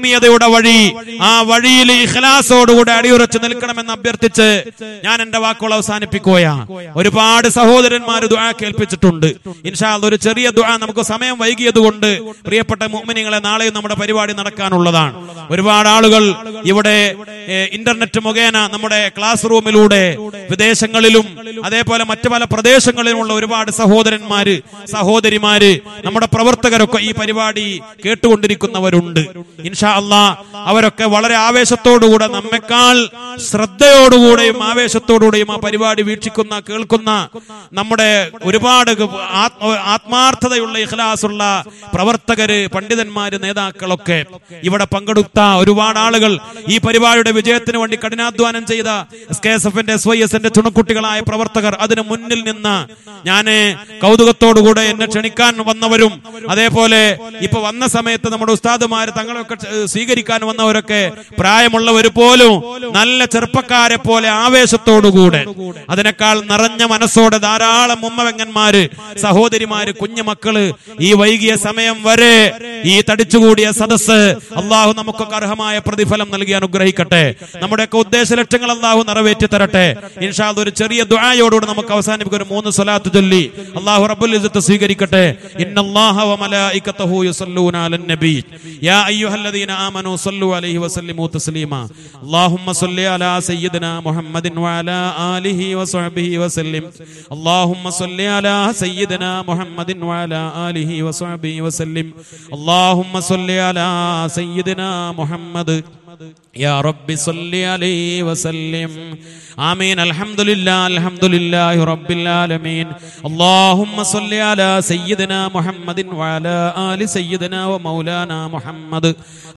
ആത്മീയതയുടെ വഴി ആ വഴിയിൽ ഇഖ്ലാസോടുകൂടെ അടിയുറച്ച് നിൽക്കണമെന്ന് അഭ്യർത്ഥിച്ച് ഞാൻ എന്റെ വാക്കുകൾ അവസാനിപ്പിക്കുകയാ ഒരുപാട് സഹോദരന്മാർ ദുആ കേൾപ്പിച്ചിട്ടുണ്ട് ഇൻഷാ അല്ലാ ഒരു ചെറിയ ദുആ നമുക്ക് സമയം വൈകിയത് കൊണ്ട് പ്രിയപ്പെട്ട മുഅ്മിനീങ്ങളെ നാളെയും നമ്മുടെ പരിപാടി നടക്കാനുള്ളതാണ് ഒരുപാട് ആളുകൾ ഇവിടെ ഏ, ഇന്റർനെറ്റ് മുഖേന നമ്മുടെ ക്ലാസ് റൂമിലൂടെ വിദേശങ്ങളിലും അതേപോലെ മറ്റു പല പ്രദേശങ്ങളിലുമുള്ള ഒരുപാട് സഹോദരന്മാര് സഹോദരിമാര് നമ്മുടെ പ്രവർത്തകരൊക്കെ ഈ പരിപാടി കേട്ടുകൊണ്ടിരിക്കുന്നവരുണ്ട് ഇൻഷാ അള്ളാ അവരൊക്കെ വളരെ ആവേശത്തോടുകൂടെ നമ്മെക്കാൾ ശ്രദ്ധയോടുകൂടെയും ആവേശത്തോടുകൂടെയും ആ പരിപാടി വീക്ഷിക്കുന്ന കേൾക്കുന്ന നമ്മുടെ ഒരുപാട് ആത്മ- ആത്മാർത്ഥതയുള്ള ഇഖ്ലാസുള്ള പ്രവർത്തകര് പണ്ഡിതന്മാര് നേതാക്കളൊക്കെ ഇവിടെ പങ്കെടുത്ത ഒരുപാട് ആളുകൾ ഈ പരിപാടിയുടെ വിജയത്തിന് വേണ്ടി കഠിനാധ്വാനം ചെയ്ത എസ് കെ എസ് എഫിന്റെ എസ് വൈ എസിന്റെ ചുണക്കുട്ടികളായ പ്രവർത്തകർ അതിന് മുന്നിൽ നിന്ന് ഞാന് കൗതുകത്തോടുകൂടെ എന്നെ ക്ഷണിക്കാൻ വന്നവരും അതേപോലെ ഇപ്പൊ വന്ന സമയത്ത് നമ്മുടെ ഉസ്താദുമാര് തങ്ങളെയൊക്കെ ക്ഷ- സ്വീകരിക്കാൻ വന്നവരൊക്കെ പ്രായമുള്ളവർ പോലും നല്ല ചെറുപ്പക്കാരെ പോലെ ആവേശത്തോടുകൂടെ അതിനേക്കാൾ നിറഞ്ഞ മനസ്സോടെ ധാരാളം ഉമ്മവെങ്ങന്മാര് സഹോദരിമാര് കുഞ്ഞു മക്കള് ഈ വൈകിയ സമയം വരെ ഈ തടിച്ചുകൂടിയ സദസ്സ് അള്ളാഹു നമുക്കൊക്കെ അർഹമായ പ്രതിഫലം നൽകി അനുഗ്രഹിക്കട്ടെ നമ്മുടെയൊക്കെ ഉദ്ദേശ ലക്ഷ്യങ്ങൾ അള്ളാഹു നിറവേറ്റി തരട്ടെ ഇൻഷാദ് ഒരു ചെറിയ ദുആയോടുകൂടി നമുക്ക് അവസാനിപ്പിക്കും ഒരു മൂന്ന് സ്വലാത്ത് ചൊല്ലി അള്ളാഹു റബ്ബുൽ ഇസ്സത്ത് സ്വീകരിക്കട്ടെ ഇന്നല്ലാഹ വമലായികതഹു യുസല്ലൂന അലൻ നബി യാ അയ്യുഹല്ലദീന ആമനൂ സല്ലു അലൈഹി വസല്ലിമു തസ്ലീമാ അല്ലാഹുമ്മ സല്ലി അലാ സയ്യിദിനാ മുഹമ്മദിൻ വഅലാ ആലിഹി വസഹ്ബിഹി വസല്ലിം അല്ലാഹുമ്മ സല്ലി അലാ സയ്യിദിനാ മുഹമ്മദിൻ വഅലാ ആലിഹി വസഹ്ബിഹി വസല്ലിം അല്ലാഹുമ്മ സല്ലി അലാ സയ്യിദിനാ മുഹമ്മദ് يا رب صل عليه وسلم آمين الحمد لله الحمد لله رب العالمين اللهم صل على سيدنا محمد وعلى آل سيدنا ومولانا محمد